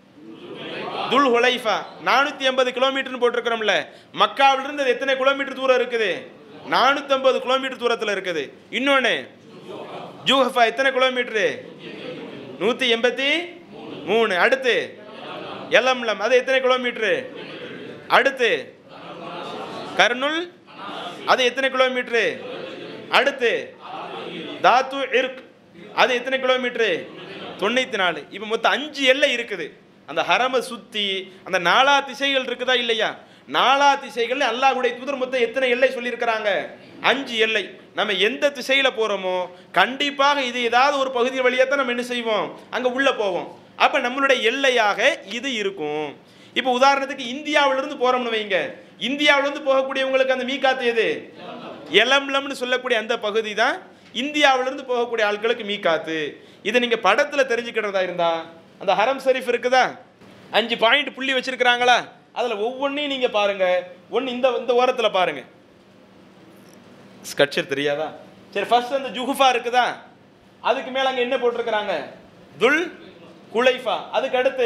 துல் ஹுலைஃபா நானூற்றி ஐம்பது கிலோமீட்டர்னு போட்டிருக்கிறோம்ல மக்காவிலிருந்து அது எத்தனை கிலோமீட்டர் தூரம் இருக்குது நானூற்றம்பது கிலோமீட்டர் தூரத்தில் இருக்குது இன்னொன்று ஜூஹஃபா எத்தனை கிலோமீட்டரு நூற்றி எண்பத்தி மூணு அடுத்து எல்லம்லம் அது எத்தனை கிலோமீட்டரு அடுத்து கர்னுல் அது எத்தனை கிலோமீட்டரு அடுத்து தாத்து இர்க் அது எத்தனை கிலோமீட்டரு தொண்ணூற்றி நாலு இப்போ மொத்தம் அஞ்சு எல்லை இருக்குது அந்த ஹரமை சுற்றி அந்த நாலா திசைகள் இருக்குதா இல்லையா நாலா திசைகள் அல்லாஹ்வுடைய தூதர் மொத்தம் எத்தனை எல்லை சொல்லியிருக்கிறாங்க அஞ்சு எல்லை நம்ம எந்த திசையில் போகிறோமோ கண்டிப்பாக இது ஏதாவது ஒரு பகுதி வழியாக தான் நம்ம என்ன செய்வோம் அங்கே உள்ளே போவோம் அப்போ நம்மளுடைய எல்லையாக இது இருக்கும் இப்போ உதாரணத்துக்கு இந்தியாவிலிருந்து போகிறோம்னு வைங்க இந்தியாவிலிருந்து போகக்கூடியவங்களுக்கு அந்த மீகாத்து எது எலம்லம்னு சொல்லக்கூடிய அந்த பகுதி தான் இந்தியாவிலிருந்து போகக்கூடிய ஆட்களுக்கு மீகாத்து இதை நீங்கள் படத்தில் தெரிஞ்சுக்கிறதா இருந்தா அந்த ஹரம் ஷரீஃப் இருக்குதா அஞ்சு பாயிண்ட் புள்ளி வச்சிருக்கிறாங்களா அதில் ஒவ்வொன்றையும் நீங்கள் பாருங்க ஒன்று இந்த இந்த ஓரத்தில் பாருங்க ஸ்கட்சர் தெரியாதா சரி ஃபர்ஸ்ட் அந்த ஜுகுஃபா இருக்குதா அதுக்கு மேலே அங்கே என்ன போட்டிருக்கிறாங்க துல் குலைஃபா அதுக்கு அடுத்து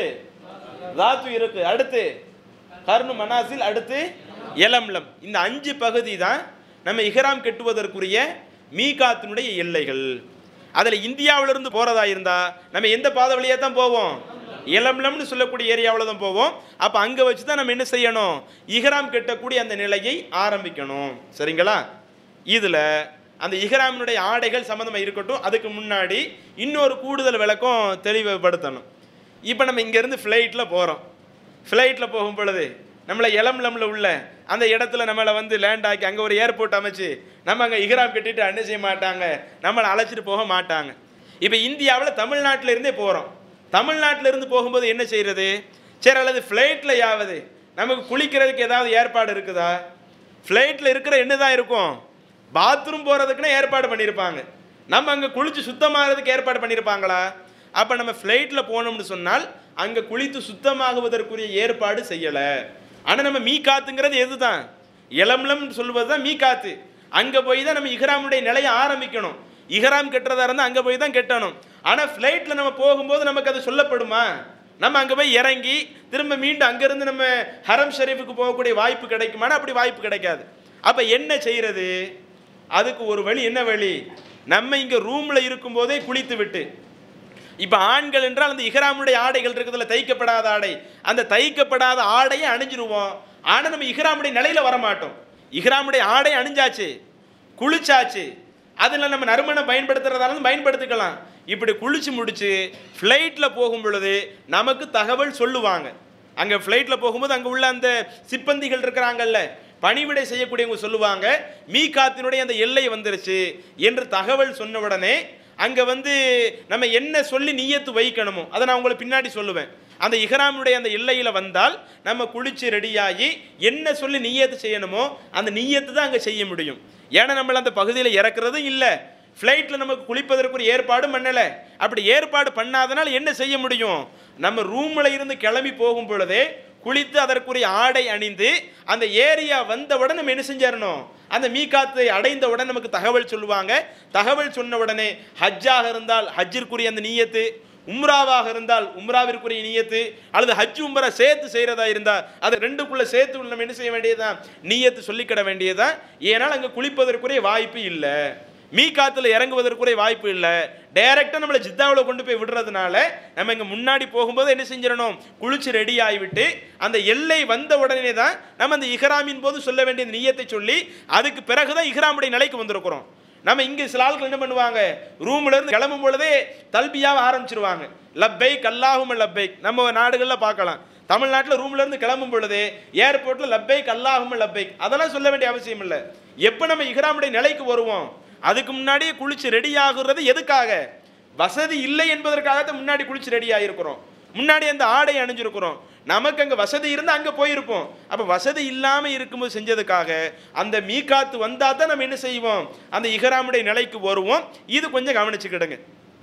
ராத்து இருக்கு அடுத்து கர்னு மனாசில் அடுத்து எலம்லம் இந்த அஞ்சு பகுதி தான் நம்ம இஹ்ராம் கட்டுவதற்குரிய மீகாத்தினுடைய எல்லைகள் அதில் இந்தியாவிலிருந்து போகிறதா இருந்தா நம்ம எந்த பாதை வழியாக தான் போவோம் எலம்லம்னு சொல்லக்கூடிய ஏரியாவில் தான் போவோம் அப்போ அங்கே வச்சு தான் நம்ம என்ன செய்யணும் இஹ்ராம் கட்டக்கூடிய அந்த நிலையை ஆரம்பிக்கணும் சரிங்களா இதில் அந்த இஹ்ராமினுடைய ஆடைகள் சம்மந்தமாக இருக்கட்டும் அதுக்கு முன்னாடி இன்னொரு கூடுதல் விளக்கம் தெளிவுபடுத்தணும் இப்போ நம்ம இங்கேருந்து ஃப்ளைட்டில் போகிறோம் ஃப்ளைட்டில் போகும் பொழுது நம்மளை எலம்லம்ல உள்ள அந்த இடத்துல நம்மளை வந்து லேண்ட் ஆக்கி அங்கே ஒரு ஏர்போர்ட் அமைச்சு நம்ம அங்கே இஹ்ராம் கட்டிட்டு என்ன செய்ய மாட்டாங்க நம்மளை அழைச்சிட்டு போக மாட்டாங்க இப்போ இந்தியாவில் தமிழ்நாட்டில் இருந்தே போகிறோம் தமிழ்நாட்டில் இருந்து போகும்போது என்ன செய்கிறது சரி அல்லது ஃப்ளைட்டில் யாவது நமக்கு குளிக்கிறதுக்கு ஏதாவது ஏற்பாடு இருக்குதா ஃப்ளைட்டில் இருக்கிற என்ன தான் இருக்கும் பாத்ரூம் போகிறதுக்குன்னு ஏற்பாடு பண்ணியிருப்பாங்க நம்ம அங்கே குளித்து சுத்தமாகிறதுக்கு ஏற்பாடு பண்ணியிருப்பாங்களா அப்போ நம்ம ஃப்ளைட்டில் போனோம்னு சொன்னால் அங்கே குளித்து சுத்தமாகுவதற்குரிய ஏற்பாடு செய்யலை ஆனால் நம்ம மீ காத்துங்கிறது எது தான் இளம்லம் சொல்வது தான் மீ காத்து அங்கே போய் தான் நம்ம இஹ்ராமுடைய நிலையை ஆரம்பிக்கணும் இஹ்ராம் கட்டுறதா இருந்தால் அங்கே போய் தான் கட்டணும் ஆனால் ஃப்ளைட்டில் நம்ம போகும்போது நமக்கு அது சொல்லப்படுமா நம்ம அங்கே போய் இறங்கி திரும்ப மீண்டும் அங்கேருந்து நம்ம ஹரம் ஷரீஃபுக்கு போகக்கூடிய வாய்ப்பு கிடைக்குமானா அப்படி வாய்ப்பு கிடைக்காது அப்போ என்ன செய்கிறது அதுக்கு ஒரு வழி என்ன வழி நம்ம இங்கே ரூமில் இருக்கும்போதே குளித்து விட்டு இப்போ ஆண்கள் என்றால் அந்த இஹ்ராமுடைய ஆடைகள் இருக்குதுல்ல தைக்கப்படாத ஆடை அந்த தைக்கப்படாத ஆடையை அணிஞ்சிருவோம் ஆனால் நம்ம இஹ்ராமுடைய நிலையில் வரமாட்டோம் இஹ்ராமுடைய ஆடை அணிஞ்சாச்சு குளிச்சாச்சு அதில் நம்ம நறுமணம் பயன்படுத்துறதாலும் பயன்படுத்திக்கலாம் இப்படி குளிச்சு முடிச்சு ஃப்ளைட்டில் போகும் பொழுது நமக்கு தகவல் சொல்லுவாங்க அங்கே ஃப்ளைட்டில் போகும்போது அங்கே உள்ள அந்த சிப்பந்திகள் இருக்கிறாங்கல்ல பணிவிடை செய்யக்கூடியவங்க சொல்லுவாங்க மீ காத்தினுடைய அந்த எல்லை வந்துருச்சு என்று தகவல் சொன்ன உடனே அங்கே வந்து நம்ம என்ன சொல்லி நீயத்து வைக்கணுமோ அதை நான் உங்களுக்கு பின்னாடி சொல்லுவேன் அந்த இஹ்ராமுடைய அந்த எல்லையில் வந்தால் நம்ம குளிச்சு ரெடியாகி என்ன சொல்லி நீயத்து செய்யணுமோ அந்த நீயத்து தான் அங்கே செய்ய முடியும் ஏன்னா நம்மள அந்த பகுதியில் இறக்குறதும் இல்லை ஃப்ளைட்டில் நமக்கு குளிப்பதற்கு ஒரு ஏற்பாடும் பண்ணலை அப்படி ஏற்பாடு பண்ணாதனால் என்ன செய்ய முடியும் நம்ம ரூமில் இருந்து கிளம்பி போகும் பொழுதே குளித்து அதற்குரிய ஆடை அணிந்து அந்த ஏரியா வந்தவுடன் நம்ம என்ன செஞ்சிடணும் அந்த மீகாத்தை அடைந்தவுடன் நமக்கு தகவல் சொல்லுவாங்க தகவல் சொன்ன உடனே ஹஜ்ஜாக இருந்தால் ஹஜ்ஜிற்குரிய அந்த நீயத்து உம்ராவாக இருந்தால் உம்ராவிற்குரிய நீயத்து அல்லது ஹஜ் உம்ரா சேர்த்து செய்கிறதா இருந்தால் அது ரெண்டுக்குள்ளே சேர்த்து நம்ம என்ன செய்ய வேண்டியதுதான் நீயத்து சொல்லிக்கிட வேண்டியதுதான் ஏன்னால் அங்கே குளிப்பதற்குரிய வாய்ப்பு இல்லை மீ காத்துல இறங்குவதற்குரிய வாய்ப்பு இல்லை டைரெக்டாக நம்மளை ஜித்தாவில் கொண்டு போய் விடுறதுனால நம்ம இங்கே முன்னாடி போகும்போது என்ன செஞ்சிடணும் குளிச்சு ரெடி ஆகிவிட்டு அந்த எல்லை வந்த உடனே தான் நம்ம அந்த இஹ்ராமின் போது சொல்ல வேண்டிய நீயத்தை சொல்லி அதுக்கு பிறகு தான் இஹ்ராமுடைய நிலைக்கு வந்திருக்கிறோம் நம்ம இங்கே சில ஆட்கள் என்ன பண்ணுவாங்க ரூம்ல இருந்து கிளம்பும் பொழுதே தல்பியாவை ஆரம்பிச்சிருவாங்க லப்பைக் அல்லாஹும் லப்பைக் நம்ம நாடுகளில் பார்க்கலாம் தமிழ்நாட்டில் ரூம்ல இருந்து கிளம்பும் பொழுதே ஏர்போர்ட்டில் லப்பைக் அல்லாஹும் லப்பைக் அதெல்லாம் சொல்ல வேண்டிய அவசியம் இல்லை எப்போ நம்ம இஹ்ராமுடைய நிலைக்கு வருவோம் அதுக்கு முன்னாடியே குளிச்சு ரெடி ஆகுறது எதுக்காக வசதி இல்லை என்பதற்காகத்தான் முன்னாடி குளிச்சு ரெடி ஆகிருக்கிறோம் முன்னாடி அந்த ஆடை அணிஞ்சிருக்கிறோம் நமக்கு அங்கே வசதி இருந்து அங்கே போயிருப்போம் அப்போ வசதி இல்லாமல் இருக்கும்போது செஞ்சதுக்காக அந்த மீகாத்து வந்தால் தான் நம்ம என்ன செய்வோம் அந்த இஹ்ராமுடைய நிலைக்கு வருவோம் இது கொஞ்சம் கவனிச்சுக்கிடுங்க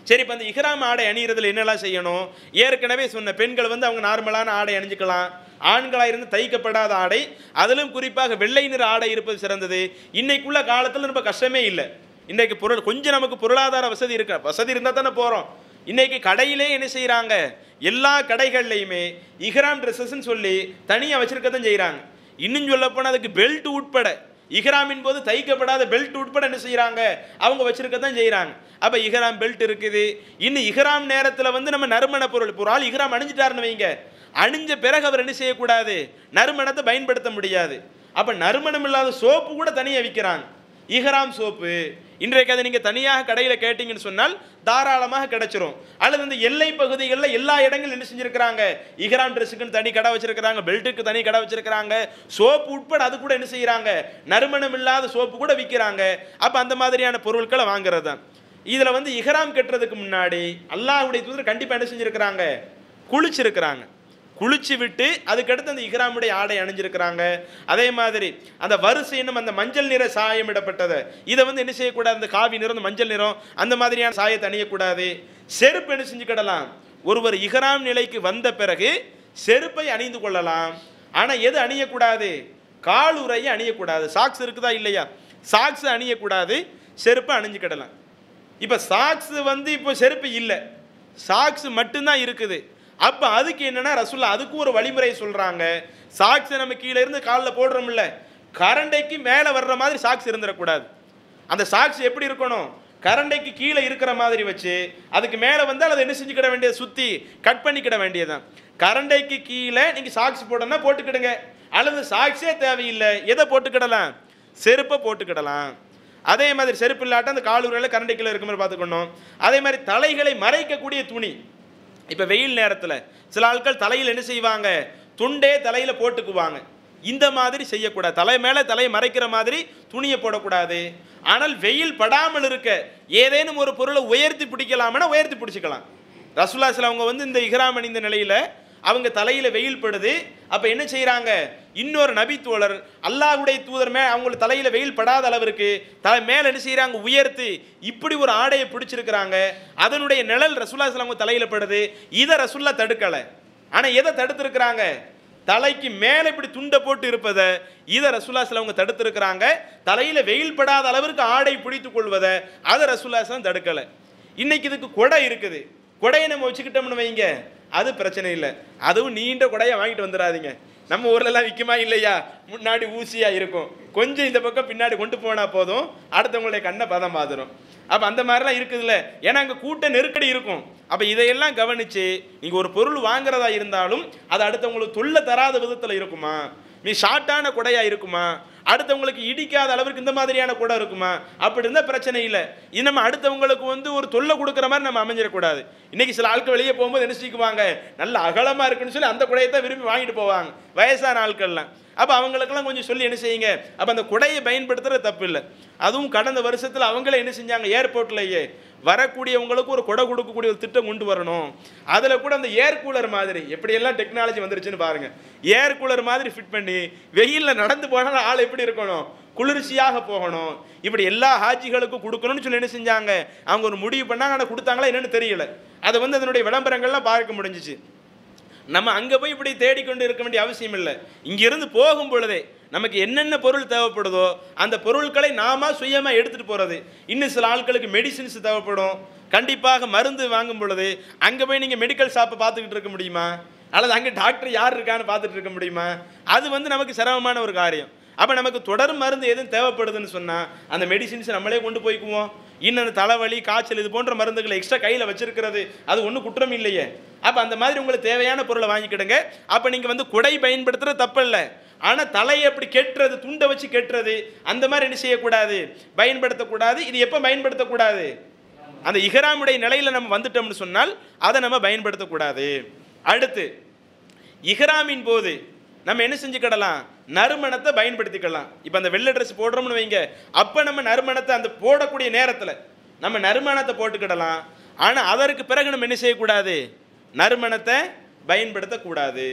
சரி இப்போ அந்த இஹ்ராம் ஆடை அணிகிறதுல என்னெல்லாம் செய்யணும் ஏற்கனவே சொன்ன பெண்கள் வந்து அவங்க நார்மலான ஆடை அணிஞ்சுக்கலாம் ஆண்களாக இருந்து தைக்கப்படாத ஆடை அதிலும் குறிப்பாக வெள்ளை நிற ஆடை இருப்பது சிறந்தது இன்னைக்குள்ள காலத்தில் ரொம்ப கஷ்டமே இல்லை இன்றைக்கு பொருள் கொஞ்சம் நமக்கு பொருளாதார வசதி இருக்கு வசதி இருந்தால் தானே போகிறோம் இன்னைக்கு கடையிலே என்ன செய்கிறாங்க எல்லா கடைகள்லையுமே இஹ்ராம் ட்ரெஸ்ஸஸ்ன்னு சொல்லி தனியாக வச்சிருக்க தான் செய்கிறாங்க இன்னும் சொல்லப்போனால் அதுக்கு பெல்ட் உட்பட இஹ்ராமின் போது தைக்கப்படாத பெல்ட் உட்பட என்ன செய்கிறாங்க அவங்க வச்சிருக்க தான் செய்கிறாங்க அப்போ இஹ்ராம் பெல்ட் இருக்குது இன்னும் இஹ்ராம் நேரத்தில் வந்து நம்ம நறுமண பொருள் இப்போ ஒரு ஆள் இஹ்ராம் அணிஞ்சிட்டாருன்னு வைங்க அணிஞ்ச பிறகு அவர் என்ன செய்யக்கூடாது நறுமணத்தை பயன்படுத்த முடியாது அப்போ நறுமணம் இல்லாத சோப்பு கூட தனியாக விற்கிறாங்க இஹ்ராம் சோப்பு இன்றைக்கு அதை நீங்கள் தனியாக கடையில் கேட்டிங்கன்னு சொன்னால் தாராளமாக கிடைச்சிரும் அல்லது இந்த எல்லை பகுதிகளில் எல்லா இடங்களும் என்ன செஞ்சிருக்கிறாங்க இஹ்ராம் ட்ரெஸ்ஸுக்குன்னு தனி கடை வச்சிருக்கிறாங்க பெல்ட்டுக்கு தனி கடை வச்சிருக்கிறாங்க சோப்பு உட்பட அது கூட என்ன செய்கிறாங்க நறுமணம் இல்லாத சோப்பு கூட விற்கிறாங்க அப்போ அந்த மாதிரியான பொருட்களை வாங்குறது தான் இதில் வந்து இஹ்ராம் கட்டுறதுக்கு முன்னாடி அல்லாஹ்வுடைய தூதர் கண்டிப்பாக என்ன செஞ்சிருக்கிறாங்க குளிச்சிருக்கிறாங்க குளிச்சு விட்டு அதுக்கடுத்து அந்த இஹ்ராமுடைய ஆடை அணிஞ்சிருக்கிறாங்க அதே மாதிரி அந்த வரிசை இன்னும் அந்த மஞ்சள் நிற சாயம் இடப்பட்டதை இதை வந்து என்ன செய்யக்கூடாது அந்த காவி நிறம் அந்த மஞ்சள் நிறம் அந்த மாதிரியான சாயத்தை அணியக்கூடாது செருப்பு என்ன செஞ்சுக்கிடலாம் ஒருவர் இஹ்ராம் நிலைக்கு வந்த பிறகு செருப்பை அணிந்து கொள்ளலாம் ஆனால் எது அணியக்கூடாது காலுறையை அணியக்கூடாது சாக்ஸ் இருக்குதா இல்லையா சாக்ஸ் அணியக்கூடாது செருப்பை அணிஞ்சுக்கிடலாம் இப்போ சாக்ஸ் வந்து இப்போ செருப்பு இல்லை சாக்ஸ் மட்டும்தான் இருக்குது அப்போ அதுக்கு என்னன்னா ரசுல்லா அதுக்கு ஒரு வழிமுறை சொல்கிறாங்க சாக்ஸை நம்ம கீழே இருந்து காலில் போடுறோம்ல கரண்டைக்கு மேலே வர்ற மாதிரி சாக்ஸ் இருந்துடக்கூடாது அந்த சாக்ஸ் எப்படி இருக்கணும் கரண்டைக்கு கீழே இருக்கிற மாதிரி வச்சு அதுக்கு மேலே வந்தால் அதை என்ன செஞ்சுக்கிட வேண்டியது சுற்றி கட் பண்ணிக்கிட வேண்டியதுதான் கரண்டைக்கு கீழே நீங்கள் சாக்ஸ் போடணும்னா போட்டுக்கிடுங்க அல்லது சாக்ஸே தேவையில்லை எதை போட்டுக்கிடலாம் செருப்பை போட்டுக்கிடலாம் அதே மாதிரி செருப்பு இல்லாட்ட அந்த காலூரில் கரண்டை கீழே இருக்க மாதிரி பார்த்துக்கணும் அதே மாதிரி தலைகளை மறைக்கக்கூடிய துணி இப்போ வெயில் நேரத்தில் சில ஆட்கள் தலையில் என்ன செய்வாங்க துண்டே தலையில் போட்டுக்குவாங்க இந்த மாதிரி செய்யக்கூடாது தலை மேலே தலையை மறைக்கிற மாதிரி துணியை போடக்கூடாது ஆனால் வெயில் படாமல் இருக்க ஏதேனும் ஒரு பொருளை உயர்த்தி பிடிக்கலாம்னா உயர்த்தி பிடிச்சிக்கலாம் ரசுல்லா சில அவங்க வந்து இந்த இஹ்ராம் அணிந்த நிலையில் அவங்க தலையில் வெயில் படுது அப்போ என்ன செய்கிறாங்க இன்னொரு நபி தோழர் அல்லாஹ்வுடைய தூதர் மே அவங்களுக்கு தலையில் வெயில் படாத அளவிற்கு தலை மேலே என்ன செய்கிறாங்க உயர்த்தி இப்படி ஒரு ஆடையை பிடிச்சிருக்கிறாங்க அதனுடைய நிழல் ரசுல்லா சில அவங்க தலையில் படுது இதை ரசுல்லா தடுக்கலை ஆனால் எதை தடுத்திருக்கிறாங்க தலைக்கு மேலே இப்படி துண்டை போட்டு இருப்பதை இதை ரசுல்லா அவங்க தடுத்திருக்கிறாங்க தலையில் வெயில் படாத அளவிற்கு ஆடை பிடித்து கொள்வதை அதை ரசுல்லா தடுக்கலை இன்னைக்கு இதுக்கு கொடை இருக்குது கொடையை நம்ம வச்சுக்கிட்டோம்னு வைங்க அது பிரச்சனை இல்லை அதுவும் நீண்ட கொடையை வாங்கிட்டு வந்துடாதீங்க நம்ம ஊர்லலாம் விற்குமா இல்லையா முன்னாடி ஊசியாக இருக்கும் கொஞ்சம் இந்த பக்கம் பின்னாடி கொண்டு போனால் போதும் அடுத்தவங்களுடைய கண்ணை பதம் பாதுரும் அப்போ அந்த மாதிரிலாம் இருக்குதுல்ல ஏன்னா அங்கே கூட்ட நெருக்கடி இருக்கும் அப்போ இதையெல்லாம் கவனித்து நீங்கள் ஒரு பொருள் வாங்குறதா இருந்தாலும் அது அடுத்தவங்களுக்கு தொல்லை தராத விதத்தில் இருக்குமா நீ ஷார்ட்டான குடையாக இருக்குமா அடுத்தவங்களுக்கு இடிக்காத அளவுக்கு இந்த மாதிரியான குடை இருக்குமா அப்படி இருந்தால் பிரச்சனை இல்லை இது நம்ம அடுத்தவங்களுக்கு வந்து ஒரு தொல்லை கொடுக்குற மாதிரி நம்ம அமைஞ்சிடக்கூடாது இன்னைக்கு சில ஆட்கள் வெளியே போகும்போது என்ன செஞ்சுக்குவாங்க நல்ல அகலமாக இருக்குன்னு சொல்லி அந்த குடையை தான் விரும்பி வாங்கிட்டு போவாங்க வயசான ஆட்கள்லாம் அப்போ அவங்களுக்கெல்லாம் கொஞ்சம் சொல்லி என்ன செய்யுங்க அப்போ அந்த குடையை பயன்படுத்துறது தப்பு இல்லை அதுவும் கடந்த வருஷத்தில் அவங்களே என்ன செஞ்சாங்க ஏர்போர்ட்லேயே வரக்கூடியவங்களுக்கு ஒரு கொடை கொடுக்கக்கூடிய ஒரு திட்டம் கொண்டு வரணும் அதில் கூட அந்த ஏர் கூலர் மாதிரி எப்படியெல்லாம் டெக்னாலஜி வந்துருச்சுன்னு பாருங்க ஏர் கூலர் மாதிரி ஃபிட் பண்ணி வெயிலில் நடந்து போனாலும் ஆள் எப்படி இருக்கணும் குளிர்ச்சியாக போகணும் இப்படி எல்லா ஹாஜிகளுக்கும் கொடுக்கணும்னு சொல்லி என்ன செஞ்சாங்க அவங்க ஒரு முடிவு பண்ணாங்க ஆனால் கொடுத்தாங்களா என்னன்னு தெரியல அதை வந்து அதனுடைய விளம்பரங்கள்லாம் பார்க்க முடிஞ்சிச்சு நம்ம அங்கே போய் இப்படி தேடிக்கொண்டு இருக்க வேண்டிய அவசியம் இல்லை இங்கிருந்து போகும் பொழுதே நமக்கு என்னென்ன பொருள் தேவைப்படுதோ அந்த பொருட்களை நாம சுயமாக எடுத்துகிட்டு போகிறது இன்னும் சில ஆட்களுக்கு மெடிசின்ஸ் தேவைப்படும் கண்டிப்பாக மருந்து வாங்கும் பொழுது அங்கே போய் நீங்கள் மெடிக்கல் ஷாப்பை பார்த்துக்கிட்டு இருக்க முடியுமா அல்லது அங்கே டாக்டர் யார் இருக்கான்னு பார்த்துட்டு இருக்க முடியுமா அது வந்து நமக்கு சிரமமான ஒரு காரியம் அப்போ நமக்கு தொடர் மருந்து எதுவும் தேவைப்படுதுன்னு சொன்னால் அந்த மெடிசின்ஸ் நம்மளே கொண்டு போய்க்குவோம் இன்னும் அந்த தலைவலி காய்ச்சல் இது போன்ற மருந்துகளை எக்ஸ்ட்ரா கையில் வச்சிருக்கிறது அது ஒன்றும் குற்றம் இல்லையே அப்போ அந்த மாதிரி உங்களுக்கு தேவையான பொருளை வாங்கிக்கிடுங்க அப்போ நீங்கள் வந்து குடை பயன்படுத்துறது தப்பில்லை ஆனால் தலையை அப்படி கெட்டுறது துண்டை வச்சு கெட்டுறது அந்த மாதிரி என்ன செய்யக்கூடாது பயன்படுத்தக்கூடாது இது எப்போ பயன்படுத்தக்கூடாது அந்த இஹ்ராமுடைய நிலையில் நம்ம வந்துட்டோம்னு சொன்னால் அதை நம்ம பயன்படுத்தக்கூடாது அடுத்து இஹ்ராமின் போது நம்ம என்ன செஞ்சுக்கிடலாம் நறுமணத்தை பயன்படுத்திக்கலாம் இப்போ அந்த வெள்ளை ட்ரெஸ் போடுறோம்னு வைங்க அப்போ நம்ம நறுமணத்தை அந்த போடக்கூடிய நேரத்தில் நம்ம நறுமணத்தை போட்டுக்கிடலாம் ஆனால் அதற்கு பிறகு நம்ம என்ன செய்யக்கூடாது நறுமணத்தை பயன்படுத்தக்கூடாது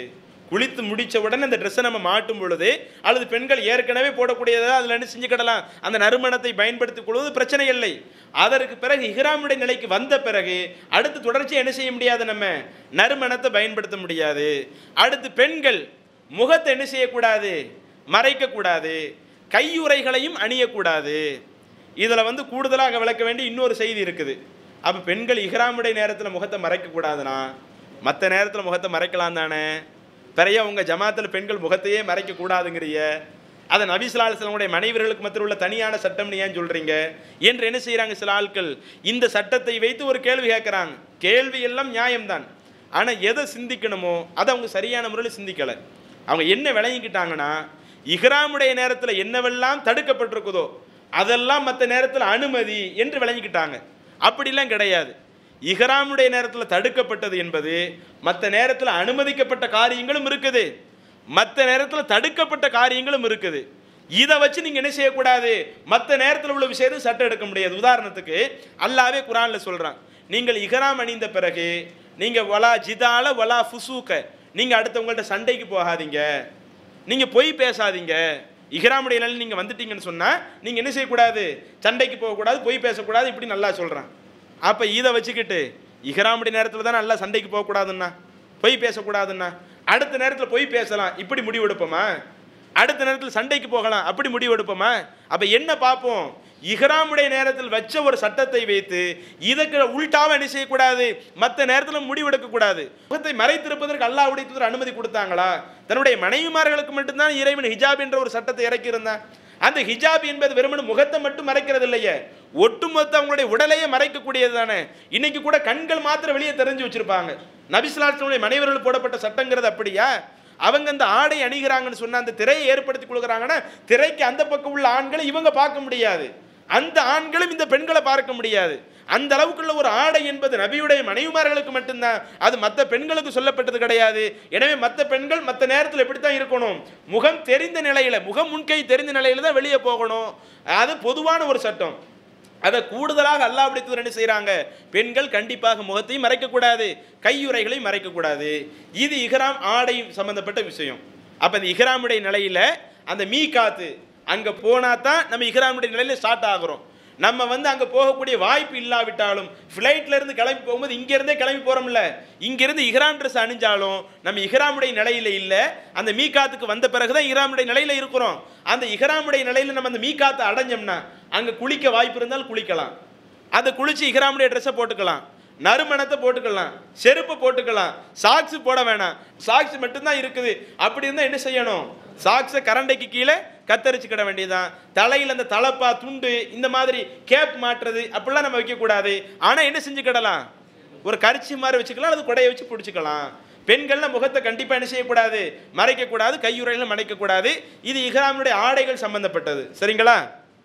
குளித்து முடிச்ச உடனே அந்த ட்ரெஸ்ஸை நம்ம மாட்டும் பொழுது அல்லது பெண்கள் ஏற்கனவே போடக்கூடியதை அதில் என்ன செஞ்சுக்கிடலாம் அந்த நறுமணத்தை பயன்படுத்திக் கொள்வது பிரச்சனை இல்லை அதற்கு பிறகு இஹ்ராமுடைய நிலைக்கு வந்த பிறகு அடுத்து தொடர்ச்சியாக என்ன செய்ய முடியாது நம்ம நறுமணத்தை பயன்படுத்த முடியாது அடுத்து பெண்கள் முகத்தை என்ன செய்யக்கூடாது மறைக்கக்கூடாது கையுறைகளையும் அணியக்கூடாது இதில் வந்து கூடுதலாக விளக்க வேண்டிய இன்னொரு செய்தி இருக்குது அப்போ பெண்கள் இஹ்ராமுடைய நேரத்தில் முகத்தை மறைக்கக்கூடாதுன்னா மற்ற நேரத்தில் முகத்தை மறைக்கலாம் தானே பிறைய உங்கள் ஜமாத்தில் பெண்கள் முகத்தையே மறைக்கக்கூடாதுங்கிறிய அதை நபிசுலாசனுடைய மனைவர்களுக்கு மத்தியில் உள்ள தனியான சட்டம்னு ஏன் சொல்கிறீங்க என்று என்ன செய்கிறாங்க சில ஆட்கள் இந்த சட்டத்தை வைத்து ஒரு கேள்வி கேட்குறாங்க கேள்வி எல்லாம் நியாயம்தான் ஆனால் எதை சிந்திக்கணுமோ அதை அவங்க சரியான முறையில் சிந்திக்கலை அவங்க என்ன விளங்கிக்கிட்டாங்கன்னா இஹ்ராமுடைய நேரத்தில் என்னவெல்லாம் தடுக்கப்பட்டிருக்குதோ அதெல்லாம் மற்ற நேரத்தில் அனுமதி என்று விளங்கிக்கிட்டாங்க அப்படிலாம் கிடையாது இஹ்ராமுடைய நேரத்தில் தடுக்கப்பட்டது என்பது மற்ற நேரத்தில் அனுமதிக்கப்பட்ட காரியங்களும் இருக்குது மற்ற நேரத்தில் தடுக்கப்பட்ட காரியங்களும் இருக்குது இதை வச்சு நீங்கள் என்ன செய்யக்கூடாது மற்ற நேரத்தில் உள்ள விஷயத்தை சட்டம் எடுக்க முடியாது உதாரணத்துக்கு அல்லாவே குரானில் சொல்கிறான் நீங்கள் இஹ்ராம் அணிந்த பிறகு நீங்கள் வலா ஜிதால வலா ஃபுசூக்க நீங்கள் அடுத்தவங்கள்ட்ட சண்டைக்கு போகாதீங்க நீங்கள் பொய் பேசாதீங்க இஹ்ராமுடைய நிலையில் நீங்கள் வந்துட்டீங்கன்னு சொன்னால் நீங்கள் என்ன செய்யக்கூடாது சண்டைக்கு போகக்கூடாது பொய் பேசக்கூடாது இப்படி நல்லா சொல்கிறான் அப்போ இதை வச்சுக்கிட்டு இஹ்ராமுடைய நேரத்தில் தான் நல்லா சண்டைக்கு போகக்கூடாதுன்னா பொய் பேசக்கூடாதுன்னா அடுத்த நேரத்தில் பொய் பேசலாம் இப்படி முடிவு எடுப்போமா அடுத்த நேரத்தில் சண்டைக்கு போகலாம் அப்படி முடிவு எடுப்போமா அப்போ என்ன பார்ப்போம் இஹ்ராமுடைய நேரத்தில் வச்ச ஒரு சட்டத்தை வைத்து இதற்கு உள்டாவை என்ன செய்யக்கூடாது மற்ற நேரத்தில் முடிவெடுக்கக்கூடாது முகத்தை மறைத்திருப்பதற்கு அல்லாஹ்வுடைய தூதர் அனுமதி கொடுத்தாங்களா தன்னுடைய மனைவிமார்களுக்கு மட்டும்தான் இறைவன் ஹிஜாப் என்ற ஒரு சட்டத்தை இறக்கியிருந்தான் அந்த ஹிஜாப் என்பது வெறுமனே முகத்தை மட்டும் மறைக்கிறது இல்லையே ஒட்டுமொத்த அவங்களுடைய உடலையே மறைக்கக்கூடியது தானே இன்னைக்கு கூட கண்கள் மாத்திரம் வெளியே தெரிஞ்சு வச்சிருப்பாங்க நபிசுலாசனுடைய மனைவர்கள் போடப்பட்ட சட்டங்கிறது அப்படியா அவங்க அந்த ஆடை அணிகிறாங்கன்னு சொன்ன அந்த திரையை ஏற்படுத்தி கொடுக்குறாங்கன்னா திரைக்கு அந்த பக்கம் உள்ள ஆண்களை இவங்க பார்க்க முடியாது அந்த ஆண்களும் இந்த பெண்களை பார்க்க முடியாது அந்த அளவுக்குள்ள ஒரு ஆடை என்பது நபியுடைய மனைவிமார்களுக்கு மட்டும்தான் அது மற்ற பெண்களுக்கு சொல்லப்பட்டது கிடையாது எனவே மற்ற பெண்கள் மற்ற நேரத்தில் எப்படித்தான் இருக்கணும் முகம் தெரிந்த நிலையில முகம் முன்கை தெரிந்த நிலையில தான் வெளியே போகணும் அது பொதுவான ஒரு சட்டம் அதை கூடுதலாக அல்லாஹ் தூதர் என்ன செய்கிறாங்க பெண்கள் கண்டிப்பாக முகத்தையும் மறைக்கக்கூடாது கையுறைகளையும் மறைக்கக்கூடாது இது இஹ்ராம் ஆடை சம்பந்தப்பட்ட விஷயம் அப்போ அந்த இஹ்ராமுடைய நிலையில் அந்த மீ காத்து அங்கே போனால் தான் நம்ம இஹ்ராமுடைய நிலையில் ஸ்டார்ட் ஆகுறோம் நம்ம வந்து அங்கே போகக்கூடிய வாய்ப்பு இல்லாவிட்டாலும் ஃப்ளைட்ல இருந்து கிளம்பி போகும்போது இங்கேருந்தே கிளம்பி போகிறோம்ல இங்கேருந்து இஹ்ராம் ட்ரெஸ் அணிஞ்சாலும் நம்ம இஹ்ராமுடைய நிலையில் இல்லை அந்த மீகாத்துக்கு வந்த பிறகு தான் இஹ்ராமுடைய நிலையில் இருக்கிறோம் அந்த இஹ்ராமுடைய நிலையில் நம்ம அந்த மீகாத்தை அடைஞ்சோம்னா அங்கே குளிக்க வாய்ப்பு இருந்தால் குளிக்கலாம் அதை குளிச்சு இஹ்ராமுடைய ட்ரெஸ்ஸை போட்டுக்கலாம் நறுமணத்தை போட்டுக்கலாம் செருப்பை போட்டுக்கலாம் சாக்ஸ் போட வேணாம் சாக்ஸ் மட்டும்தான் இருக்குது அப்படி இருந்தால் என்ன செய்யணும் சாக்ஸை கரண்டைக்கு கீழே கத்தரிச்சுக்கிட வேண்டியதுதான் தலையில் அந்த தலப்பா துண்டு இந்த மாதிரி கேப் மாட்டுறது அப்படிலாம் நம்ம வைக்கக்கூடாது ஆனால் என்ன செஞ்சுக்கிடலாம் ஒரு கரிச்சி மாதிரி வச்சுக்கலாம் அல்லது குடையை வச்சு பிடிச்சிக்கலாம் பெண்கள்லாம் முகத்தை கண்டிப்பாக என்ன செய்யக்கூடாது மறைக்கக்கூடாது கையுறையில மறைக்கக்கூடாது இது இஹ்ராமுடைய ஆடைகள் சம்பந்தப்பட்டது சரிங்களா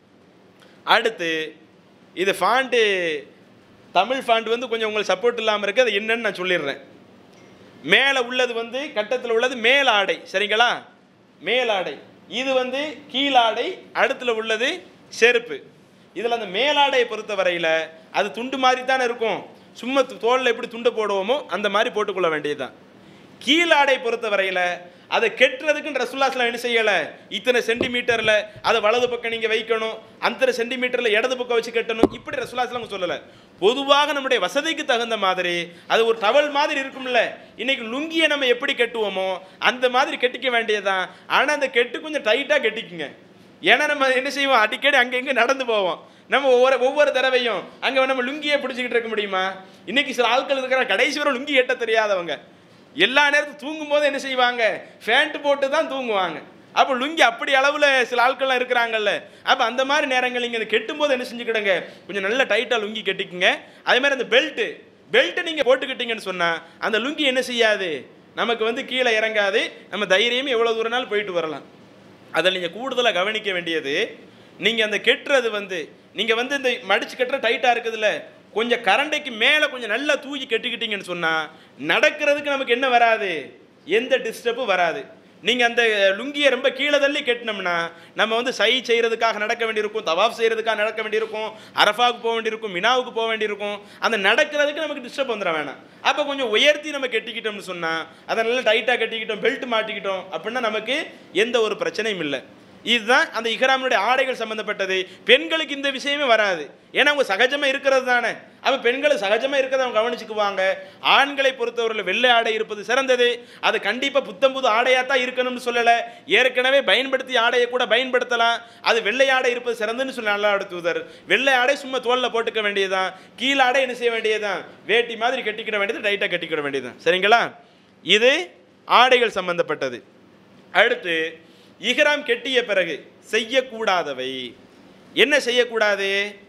அடுத்து இது ஃபாண்டு தமிழ் ஃபாண்ட் வந்து கொஞ்சம் உங்களுக்கு சப்போர்ட் இல்லாமல் இருக்குது அது என்னன்னு நான் சொல்லிடுறேன் மேலே உள்ளது வந்து கட்டத்தில் உள்ளது மேலாடை சரிங்களா மேலாடை இது வந்து கீழாடை அடுத்துல உள்ளது செருப்பு இதில் அந்த மேலாடையை பொறுத்த வரையில் அது துண்டு மாதிரி தானே இருக்கும் சும்மா தோளில் எப்படி துண்டை போடுவோமோ அந்த மாதிரி போட்டுக்கொள்ள வேண்டியதுதான் கீழாடை பொறுத்த வரையில் அதை கெட்டுறதுக்குன்னு ரசுல்லாஸ்லாம் என்ன செய்யலை இத்தனை சென்டிமீட்டரில் அதை வலது பக்கம் நீங்கள் வைக்கணும் அத்தனை சென்டிமீட்டரில் இடது பக்கம் வச்சு கட்டணும் இப்படி ரசுல்லாஸ்லாம் சொல்லலை பொதுவாக நம்முடைய வசதிக்கு தகுந்த மாதிரி அது ஒரு டவல் மாதிரி இருக்கும்ல இன்னைக்கு லுங்கியை நம்ம எப்படி கட்டுவோமோ அந்த மாதிரி கட்டிக்க வேண்டியதுதான் ஆனால் அந்த கெட்டு கொஞ்சம் டைட்டாக கட்டிக்குங்க ஏன்னா நம்ம என்ன செய்வோம் அடிக்கடி அங்கே இங்கே நடந்து போவோம் நம்ம ஒவ்வொரு ஒவ்வொரு தடவையும் அங்கே நம்ம லுங்கியை பிடிச்சிக்கிட்டு இருக்க முடியுமா இன்னைக்கு சில ஆட்கள் இருக்கிற கடைசி வரை லுங்கி கட்ட தெரியாதவங்க எல்லா நேரத்தும் தூங்கும் போது என்ன செய்வாங்க ஃபேண்ட் போட்டு தான் தூங்குவாங்க அப்போ லுங்கி அப்படி அளவில் சில ஆட்கள்லாம் இருக்கிறாங்கல்ல அப்போ அந்த மாதிரி நேரங்கள் நீங்கள் இந்த கெட்டும் போது என்ன செஞ்சுக்கிடுங்க கொஞ்சம் நல்ல டைட்டாக லுங்கி கட்டிக்குங்க அதே மாதிரி அந்த பெல்ட்டு பெல்ட்டு நீங்கள் போட்டுக்கிட்டீங்கன்னு சொன்னால் அந்த லுங்கி என்ன செய்யாது நமக்கு வந்து கீழே இறங்காது நம்ம தைரியமே எவ்வளோ தூரம்னாலும் போயிட்டு வரலாம் அதில் நீங்கள் கூடுதலாக கவனிக்க வேண்டியது நீங்கள் அந்த கெட்டுறது வந்து நீங்கள் வந்து இந்த மடிச்சு கட்டுற டைட்டாக இருக்குதுல்ல கொஞ்சம் கரண்டைக்கு மேலே கொஞ்சம் நல்லா தூக்கி கட்டிக்கிட்டீங்கன்னு சொன்னால் நடக்கிறதுக்கு நமக்கு என்ன வராது எந்த டிஸ்டர்பும் வராது நீங்கள் அந்த லுங்கியை ரொம்ப கீழே தள்ளி கட்டினோம்னா நம்ம வந்து சை செய்கிறதுக்காக நடக்க வேண்டியிருக்கும் தவாஃப் செய்கிறதுக்காக நடக்க வேண்டியிருக்கும் அரஃபாவுக்கு போக வேண்டியிருக்கும் மினாவுக்கு போக வேண்டியிருக்கும் அந்த நடக்கிறதுக்கு நமக்கு டிஸ்டர்ப் வந்துட வேணாம் அப்போ கொஞ்சம் உயர்த்தி நம்ம கட்டிக்கிட்டோம்னு சொன்னால் அதை நல்லா டைட்டாக கட்டிக்கிட்டோம் பெல்ட் மாட்டிக்கிட்டோம் அப்படின்னா நமக்கு எந்த ஒரு பிரச்சனையும் இல்லை இதுதான் அந்த இஹ்ராமினுடைய ஆடைகள் சம்பந்தப்பட்டது பெண்களுக்கு இந்த விஷயமே வராது ஏன்னா அவங்க சகஜமாக இருக்கிறது தானே அப்போ பெண்கள் சகஜமாக இருக்கிறத அவங்க கவனிச்சுக்குவாங்க ஆண்களை பொறுத்தவரையில் வெள்ளை ஆடை இருப்பது சிறந்தது அது கண்டிப்பாக புத்தம் புது ஆடையாக தான் இருக்கணும்னு சொல்லலை ஏற்கனவே பயன்படுத்திய ஆடையை கூட பயன்படுத்தலாம் அது வெள்ளை ஆடை இருப்பது சிறந்ததுன்னு சொல்லி நல்லா தூதர் வெள்ளை ஆடை சும்மா தோலில் போட்டுக்க வேண்டியதுதான் கீழே ஆடை என்ன செய்ய வேண்டியதுதான் வேட்டி மாதிரி கட்டிக்கிட வேண்டியது டைட்டாக கட்டிக்கிட வேண்டியதுதான் சரிங்களா இது ஆடைகள் சம்பந்தப்பட்டது அடுத்து இஹ்ராம் கெட்டிய பிறகு செய்யக்கூடாதவை என்ன செய்யக்கூடாது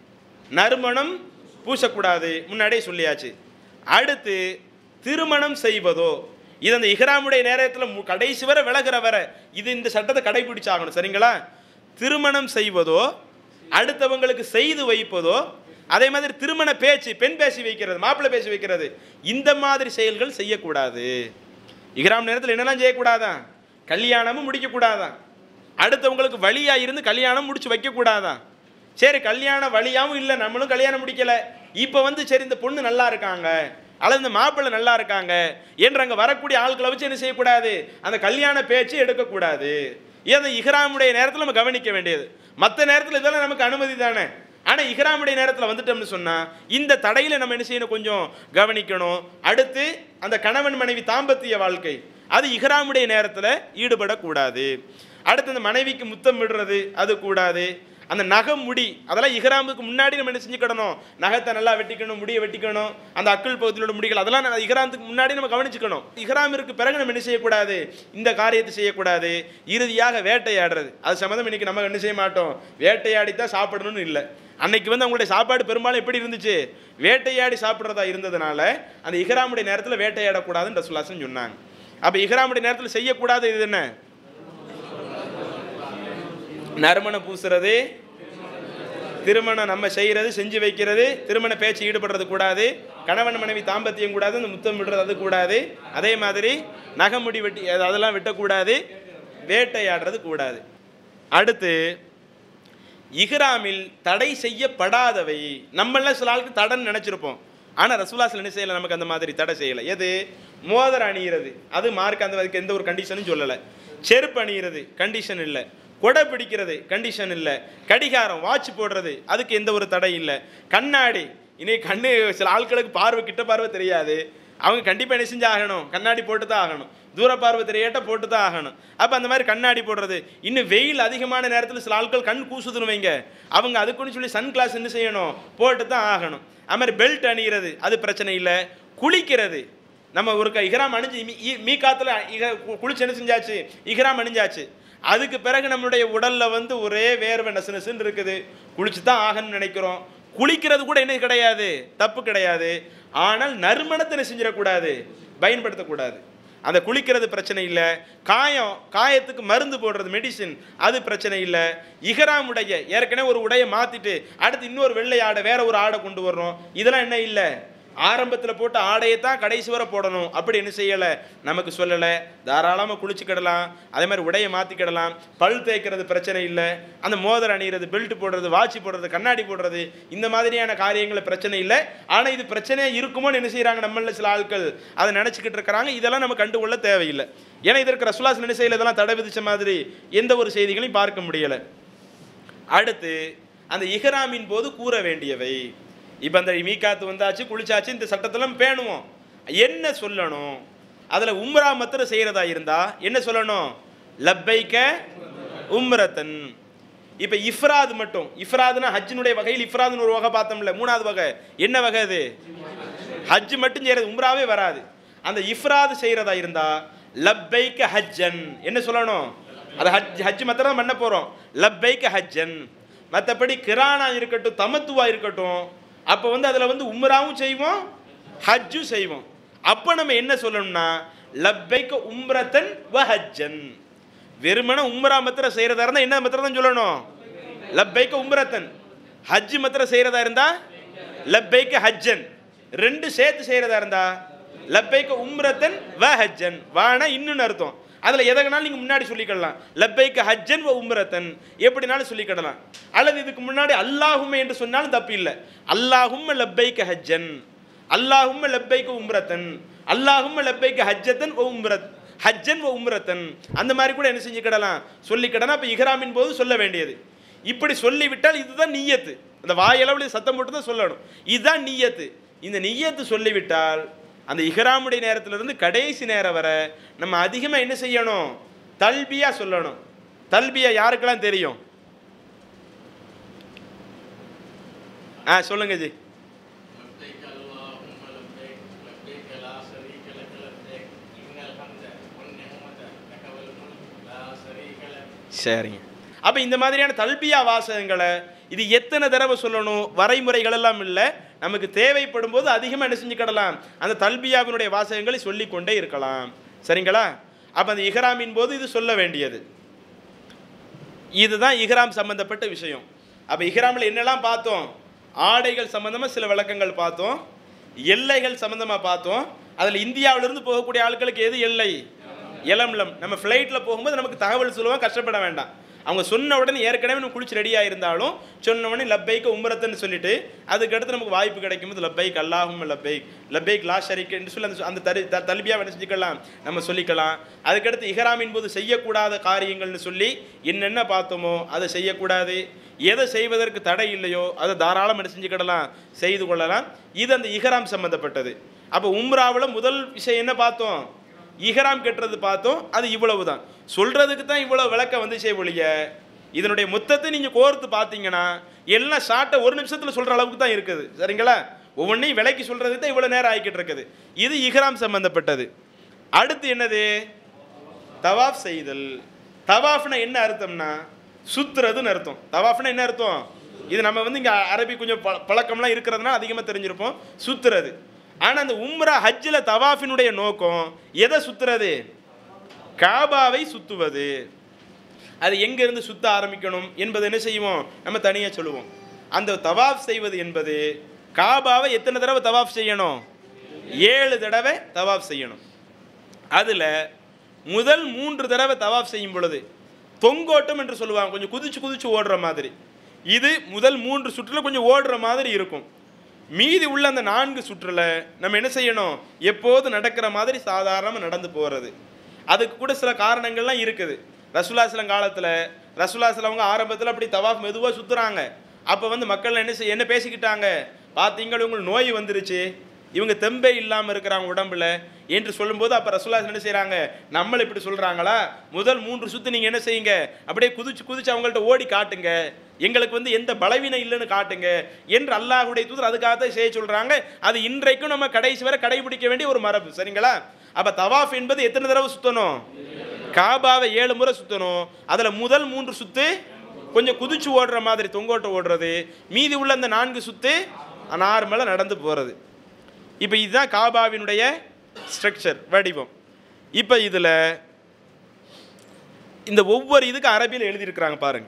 நறுமணம் பூசக்கூடாது முன்னாடியே சொல்லியாச்சு அடுத்து திருமணம் செய்வதோ இது அந்த இஹ்ராமுடைய நேரத்தில் மு- கடைசி வரை விலகிற வரை இது இந்த சட்டத்தை கடைபிடிச்சாகணும் சரிங்களா திருமணம் செய்வதோ அடுத்தவங்களுக்கு செய்து வைப்பதோ அதே மாதிரி திருமண பேச்சு பெண் பேசி வைக்கிறது மாப்பிள்ளை பேசி வைக்கிறது இந்த மாதிரி செயல்கள் செய்யக்கூடாது இஹ்ராம் நேரத்தில் என்னெல்லாம் செய்யக்கூடாதான் கல்யாணமும் முடிக்கக்கூடாதான் அடுத்தவங்களுக்கு வழியா இருந்து கல்யாணம் முடிச்சு வைக்கக்கூடாதான் சரி கல்யாணம் வழியாவும் இல்லை நம்மளும் கல்யாணம் முடிக்கல இப்போ வந்து சரி இந்த பொண்ணு நல்லா இருக்காங்க அல்லது இந்த மாப்பிள்ளை நல்லா இருக்காங்க என்று அங்கே வரக்கூடிய ஆட்களை வச்சு என்ன செய்யக்கூடாது அந்த கல்யாண பேச்சு எடுக்கக்கூடாது இது அந்த இஹ்ராமுடைய நேரத்தில் நம்ம கவனிக்க வேண்டியது மற்ற நேரத்தில் இதெல்லாம் நமக்கு அனுமதி தானே ஆனால் இஹ்ராமுடைய நேரத்தில் வந்துட்டோம்னு சொன்னால் இந்த தடையில் நம்ம என்ன செய்யணும் கொஞ்சம் கவனிக்கணும் அடுத்து அந்த கணவன் மனைவி தாம்பத்திய வாழ்க்கை அது இஹ்ராமுடைய நேரத்தில் ஈடுபடக்கூடாது அடுத்து அந்த மனைவிக்கு முத்தம் விடுறது அது கூடாது அந்த நகம் முடி அதெல்லாம் இஹ்ராமுக்கு முன்னாடி நம்ம என்ன செஞ்சுக்கிடணும் நகத்தை நல்லா வெட்டிக்கணும் முடியை வெட்டிக்கணும் அந்த அக்குள் பகுதியிலோட முடிகள் அதெல்லாம் நம்ம இஹ்ராமுக்கு முன்னாடி நம்ம கவனிச்சுக்கணும் இஹ்ராமிற்கு பிறகு நம்ம என்ன செய்யக்கூடாது இந்த காரியத்தை செய்யக்கூடாது இறுதியாக வேட்டையாடுறது அது சம்மந்தம் இன்னைக்கு நம்ம என்ன செய்ய மாட்டோம் வேட்டையாடி தான் சாப்பிடணும்னு இல்லை அன்னைக்கு வந்து அவங்களுடைய சாப்பாடு பெரும்பாலும் எப்படி இருந்துச்சு வேட்டையாடி சாப்பிட்றதா இருந்ததுனால அந்த இஹ்ராமுடைய நேரத்தில் வேட்டையாடக்கூடாதுன்னு ரசூலாசன் சொன்னாங்க அப்போ இஹ்ராமுடைய நேரத்தில் செய்யக்கூடாது இது என்ன நறுமணம் பூசுறது திருமணம் நம்ம செய்கிறது செஞ்சு வைக்கிறது திருமண பேச்சு ஈடுபடுறது கூடாது கணவன் மனைவி தாம்பத்தியம் கூடாது இந்த முத்தம் விடுறது அது கூடாது அதே மாதிரி நகமுடி வெட்டி அது- அதெல்லாம் வெட்டக்கூடாது வேட்டையாடுறது கூடாது அடுத்து இஹ்ராமில் தடை செய்யப்படாதவை நம்மளாம் சில ஆளுக்கு தடைன்னு நினச்சிருப்போம் ஆனால் ரசூலாசில் என்ன செய்யலை நமக்கு அந்த மாதிரி தடை செய்யலை எது மோதிரம் அணிகிறது அது மார்க் அந்த அதுக்கு எந்த ஒரு கண்டிஷனும் சொல்லலை செருப்பு அணிகிறது கண்டிஷன் இல்லை கொடை பிடிக்கிறது கண்டிஷன் இல்லை கடிகாரம் வாட்ச் போடுறது அதுக்கு எந்த ஒரு தடை இல்லை கண்ணாடி இனி கண்ணு சில ஆட்களுக்கு பார்வை கிட்ட பார்வை தெரியாது அவங்க கண்டிப்பாக என்ன செஞ்சு ஆகணும் கண்ணாடி போட்டு தான் ஆகணும் தூர பார்வை தெரியட்ட போட்டு தான் ஆகணும் அப்போ அந்த மாதிரி கண்ணாடி போடுறது இன்னும் வெயில் அதிகமான நேரத்தில் சில ஆட்கள் கண் கூசுதுன்னு வைங்க அவங்க அதுக்குன்னு சொல்லி சன் கிளாஸ் என்ன செய்யணும் போட்டு தான் ஆகணும் அது மாதிரி பெல்ட் அணிகிறது அது பிரச்சனை இல்லை குளிக்கிறது நம்ம ஒரு க- இஹ்ராம் அணிஞ்சு மீ- ஈ- மீ காத்துல இக- கு- குளிச்சு என்ன செஞ்சாச்சு இஹ்ராம் அணிஞ்சாச்சு அதுக்கு பிறகு நம்மளுடைய உடல்ல வந்து ஒரே வேர்வை நசு நசுன்னு இருக்குது குளிச்சு தான் ஆகணும்னு நினைக்கிறோம் குளிக்கிறது கூட என்ன கிடையாது தப்பு கிடையாது ஆனால் நறுமணத்தை என்ன செஞ்சிடக்கூடாது பயன்படுத்தக்கூடாது அந்த குளிக்கிறது பிரச்சனை இல்லை காயம் காயத்துக்கு மருந்து போடுறது மெடிசின் அது பிரச்சனை இல்லை இஹ்ராம் உடைய ஏற்கனவே ஒரு உடையை மாற்றிட்டு அடுத்து இன்னொரு வெள்ளை ஆடை வேற ஒரு ஆடை கொண்டு வர்றோம் இதெல்லாம் என்ன இல்லை ஆரம்பத்தில் போட்ட ஆடையை தான் கடைசி வரை போடணும் அப்படி என்ன செய்யலை நமக்கு சொல்லலை தாராளமாக குளிச்சுக்கிடலாம் அதே மாதிரி உடையை மாற்றிக்கிடலாம் பல் தேய்க்கிறது பிரச்சனை இல்லை அந்த மோதிரம் அணிகிறது பெல்ட் போடுறது வாட்ச் போடுறது கண்ணாடி போடுறது இந்த மாதிரியான காரியங்கள் பிரச்சனை இல்லை ஆனால் இது பிரச்சனையாக இருக்குமோன்னு என்ன செய்கிறாங்க நம்மள சில ஆட்கள் அதை நினச்சிக்கிட்டு இருக்கிறாங்க இதெல்லாம் நம்ம கண்டுகொள்ள தேவையில்லை ஏன்னா இதற்கு ரசுலாஸ் என்ன செய்யல இதெல்லாம் தடை விதிச்ச மாதிரி எந்த ஒரு செய்திகளையும் பார்க்க முடியலை அடுத்து அந்த இஹ்ராமின் போது கூற வேண்டியவை இப்போ அந்த மீகாத்து வந்தாச்சு குளிச்சாச்சு இந்த சட்டத்தெல்லாம் பேணுவோம் என்ன சொல்லணும் அதில் உம்ரா மத்திரம் செய்கிறதா இருந்தா என்ன சொல்லணும் லப்பைக்க உம்ரத்தன் இப்போ இஃப்ராது மட்டும் இஃப்ராதுனா ஹஜ்ஜினுடைய வகையில் இஃப்ராதுன்னு ஒரு வகை பார்த்தோம்ல மூணாவது வகை என்ன வகை அது ஹஜ் மட்டும் செய்கிறது உம்ராவே வராது அந்த இஃப்ராது செய்கிறதா இருந்தா லப்பைக்க ஹஜ்ஜன் என்ன சொல்லணும் அது ஹஜ் ஹஜ் மாத்திரம் பண்ண போகிறோம் லப்பைக்க ஹஜ்ஜன் மற்றபடி கிரானா இருக்கட்டும் தமத்துவா இருக்கட்டும் அப்போ வந்து அதில் வந்து உம்ராவும் செய்வோம் ஹஜ்ஜும் செய்வோம் அப்போ நம்ம என்ன சொல்லணும்னா லப்பைக்க உம்ரத்தன் வ ஹஜ்ஜன் வெறுமனே உம்ரா மத்திரம் செய்கிறதா இருந்தால் என்ன மத்திரம் தான் சொல்லணும் லப்பைக்க உம்ரத்தன் ஹஜ் மத்திரம் செய்கிறதா இருந்தா லப்பைக்க ஹஜ்ஜன் ரெண்டு சேர்த்து செய்கிறதா இருந்தா லப்பைக்க உம்ரத்தன் வ ஹஜ்ஜன் வானா இன்னுன்னு அர்த்தம் அதில் எதனாலும் நீங்கள் முன்னாடி சொல்லிக்கலாம் லப்பைக்கு ஹஜ்ஜன் வ உம்ரத்தன் எப்படினாலும் சொல்லிக்கிடலாம் அல்லது இதுக்கு முன்னாடி அல்லாஹுமே என்று சொன்னாலும் தப்பு இல்லை அல்லாஹும்ம லப்பைக்கு ஹஜ்ஜன் அல்லாஹும்ம லப்பைக்கு உம்ரத்தன் அல்லாஹும்ம லப்பைக்கு ஹஜ்ஜத்தன் வ உம்ரத் ஹஜ்ஜன் வ உம்ரத்தன் அந்த மாதிரி கூட என்ன செஞ்சுக்கிடலாம் சொல்லிக்கிடலாம் அப்போ இஹ்ராமின் போது சொல்ல வேண்டியது இப்படி சொல்லிவிட்டால் இதுதான் நீயத்து அந்த வாயளவில் சத்தம் போட்டு தான் சொல்லணும் இதுதான் நீயத்து இந்த நீயத்து சொல்லிவிட்டால் அந்த இஹ்ராமுடைய நேரத்திலிருந்து கடைசி நேரம் வரை நம்ம அதிகமாக என்ன செய்யணும் தல்பியா சொல்லணும் தல்பியா யாருக்கெல்லாம் தெரியும் ஆ சொல்லுங்க ஜி لبيك اللهم لبيك لبيك لا شريك لك لبيك إن الحمد والنعمة لك والملك لا شريك لك சரிங்க அப்போ இந்த மாதிரியான தல்பியா வாசகங்களை இது எத்தனை தடவை சொல்லணும் வரைமுறைகள் எல்லாம் இல்லை நமக்கு தேவைப்படும் போது அதிகமாக என்ன செஞ்சுக்கிடலாம் அந்த தல்பியாவினுடைய வாசகங்களை சொல்லிக்கொண்டே இருக்கலாம் சரிங்களா அப்போ அந்த இஹ்ராமின் போது இது சொல்ல வேண்டியது இதுதான் இஹ்ராம் சம்பந்தப்பட்ட விஷயம் அப்போ இஹ்ராமில் என்னெல்லாம் பார்த்தோம் ஆடைகள் சம்பந்தமாக சில விளக்கங்கள் பார்த்தோம் எல்லைகள் சம்பந்தமாக பார்த்தோம் அதில் இந்தியாவிலிருந்து போகக்கூடிய ஆட்களுக்கு எது எல்லை எலம்லம் நம்ம ஃப்ளைட்டில் போகும்போது நமக்கு தகவல் சொல்லுவோம் கஷ்டப்பட வேண்டாம் அவங்க சொன்ன உடனே ஏற்கனவே நம்ம குளிச்சு ரெடியாக இருந்தாலும் சொன்ன உடனே லப்பைக்கு உம்ரத்துன்னு சொல்லிட்டு அதுக்கடுத்து நமக்கு வாய்ப்பு கிடைக்கும்போது லப்பைக் அல்லாஹும் லப்பைக் லப்பைக் லா ஷரீக் என்று சொல்லி அந்த அந்த தரி த தல்பியாக என்ன செஞ்சுக்கலாம் நம்ம சொல்லிக்கலாம் அதுக்கடுத்து இஹ்ராமின் போது செய்யக்கூடாத காரியங்கள்னு சொல்லி என்னென்ன பார்த்தோமோ அதை செய்யக்கூடாது எதை செய்வதற்கு தடை இல்லையோ அதை தாராளம் என்ன செஞ்சுக்கிடலாம் செய்து கொள்ளலாம் இது அந்த இஹ்ராம் சம்மந்தப்பட்டது அப்போ உம்ராவில் முதல் விஷயம் என்ன பார்த்தோம் இஹ்ராம் கட்டுறது பார்த்தோம் அது இவ்வளவு தான் சொல்கிறதுக்கு தான் இவ்வளோ விளக்கம் வந்துச்சே ஒழிய இதனுடைய மொத்தத்தை நீங்கள் கோர்த்து பார்த்தீங்கன்னா எல்லாம் ஷார்ட்டை ஒரு நிமிஷத்தில் சொல்கிற அளவுக்கு தான் இருக்குது சரிங்களா ஒவ்வொன்றையும் விலைக்கு சொல்கிறதுக்கு தான் இவ்வளோ நேரம் ஆகிக்கிட்டு இருக்குது இது இஹ்ராம் சம்மந்தப்பட்டது அடுத்து என்னது தவாஃப் செய்தல் தவாஃப்னா என்ன அர்த்தம்னா சுத்துறதுன்னு அர்த்தம் தவாஃப்னா என்ன அர்த்தம் இது நம்ம வந்து இங்கே அரபி கொஞ்சம் ப பழக்கம்லாம் இருக்கிறதுனால அதிகமாக தெரிஞ்சிருப்போம் சுத்துறது ஆனால் அந்த உம்ரா ஹஜ்ஜில் தவாஃபினுடைய நோக்கம் எதை சுத்துறது காபாவை சுத்துவது அது எங்கேருந்து சுத்த ஆரம்பிக்கணும் என்பது என்ன செய்வோம் நம்ம தனியாக சொல்லுவோம் அந்த தவாஃப் செய்வது என்பது காபாவை எத்தனை தடவை தவாஃப் செய்யணும் ஏழு தடவை தவாஃப் செய்யணும் அதில் முதல் மூன்று தடவை தவாஃப் செய்யும் பொழுது தொங்கோட்டம் என்று சொல்லுவாங்க கொஞ்சம் குதிச்சு குதிச்சு ஓடுற மாதிரி இது முதல் மூன்று சுற்றுல கொஞ்சம் ஓடுற மாதிரி இருக்கும் மீதி உள்ள அந்த நான்கு சுற்றுல நம்ம என்ன செய்யணும் எப்போது நடக்கிற மாதிரி சாதாரணமாக நடந்து போகிறது அதுக்கு கூட சில காரணங்கள்லாம் இருக்குது ரசுல்லாஸ்லம் காலத்தில் ரசுல்லாஸ்லம் அவங்க ஆரம்பத்தில் அப்படி தவாஃப் மெதுவாக சுற்றுறாங்க அப்போ வந்து மக்கள் என்ன செய் என்ன பேசிக்கிட்டாங்க பார்த்தீங்களா உங்களுக்கு நோய் வந்துருச்சு இவங்க தெம்பே இல்லாமல் இருக்கிறாங்க உடம்புல என்று சொல்லும்போது அப்போ ரசுல்லாஸ் என்ன செய்கிறாங்க நம்மளை இப்படி சொல்கிறாங்களா முதல் மூன்று சுத்து நீங்கள் என்ன செய்யுங்க அப்படியே குதிச்சு குதிச்சு அவங்கள்ட்ட ஓடி காட்டுங்க எங்களுக்கு வந்து எந்த பலவீனம் இல்லைன்னு காட்டுங்க என்று அல்லாஹுடைய தூதர் அதுக்காகத்தான் செய்ய சொல்கிறாங்க அது இன்றைக்கும் நம்ம கடைசி வரை கடைபிடிக்க வேண்டிய ஒரு மரபு சரிங்களா அப்போ தவாஃப் என்பது எத்தனை தடவை சுற்றணும் காபாவை ஏழு முறை சுற்றணும் அதில் முதல் மூன்று சுத்து கொஞ்சம் குதிச்சு ஓடுற மாதிரி தொங்கோட்ட ஓடுறது மீதி உள்ள அந்த நான்கு சுத்து நார்மலாக நடந்து போகிறது இப்போ இதுதான் காபாவினுடைய ஸ்ட்ரக்சர் வடிவம் இப்போ இதில் இந்த ஒவ்வொரு இதுக்கு அரபியில் எழுதியிருக்கிறாங்க பாருங்க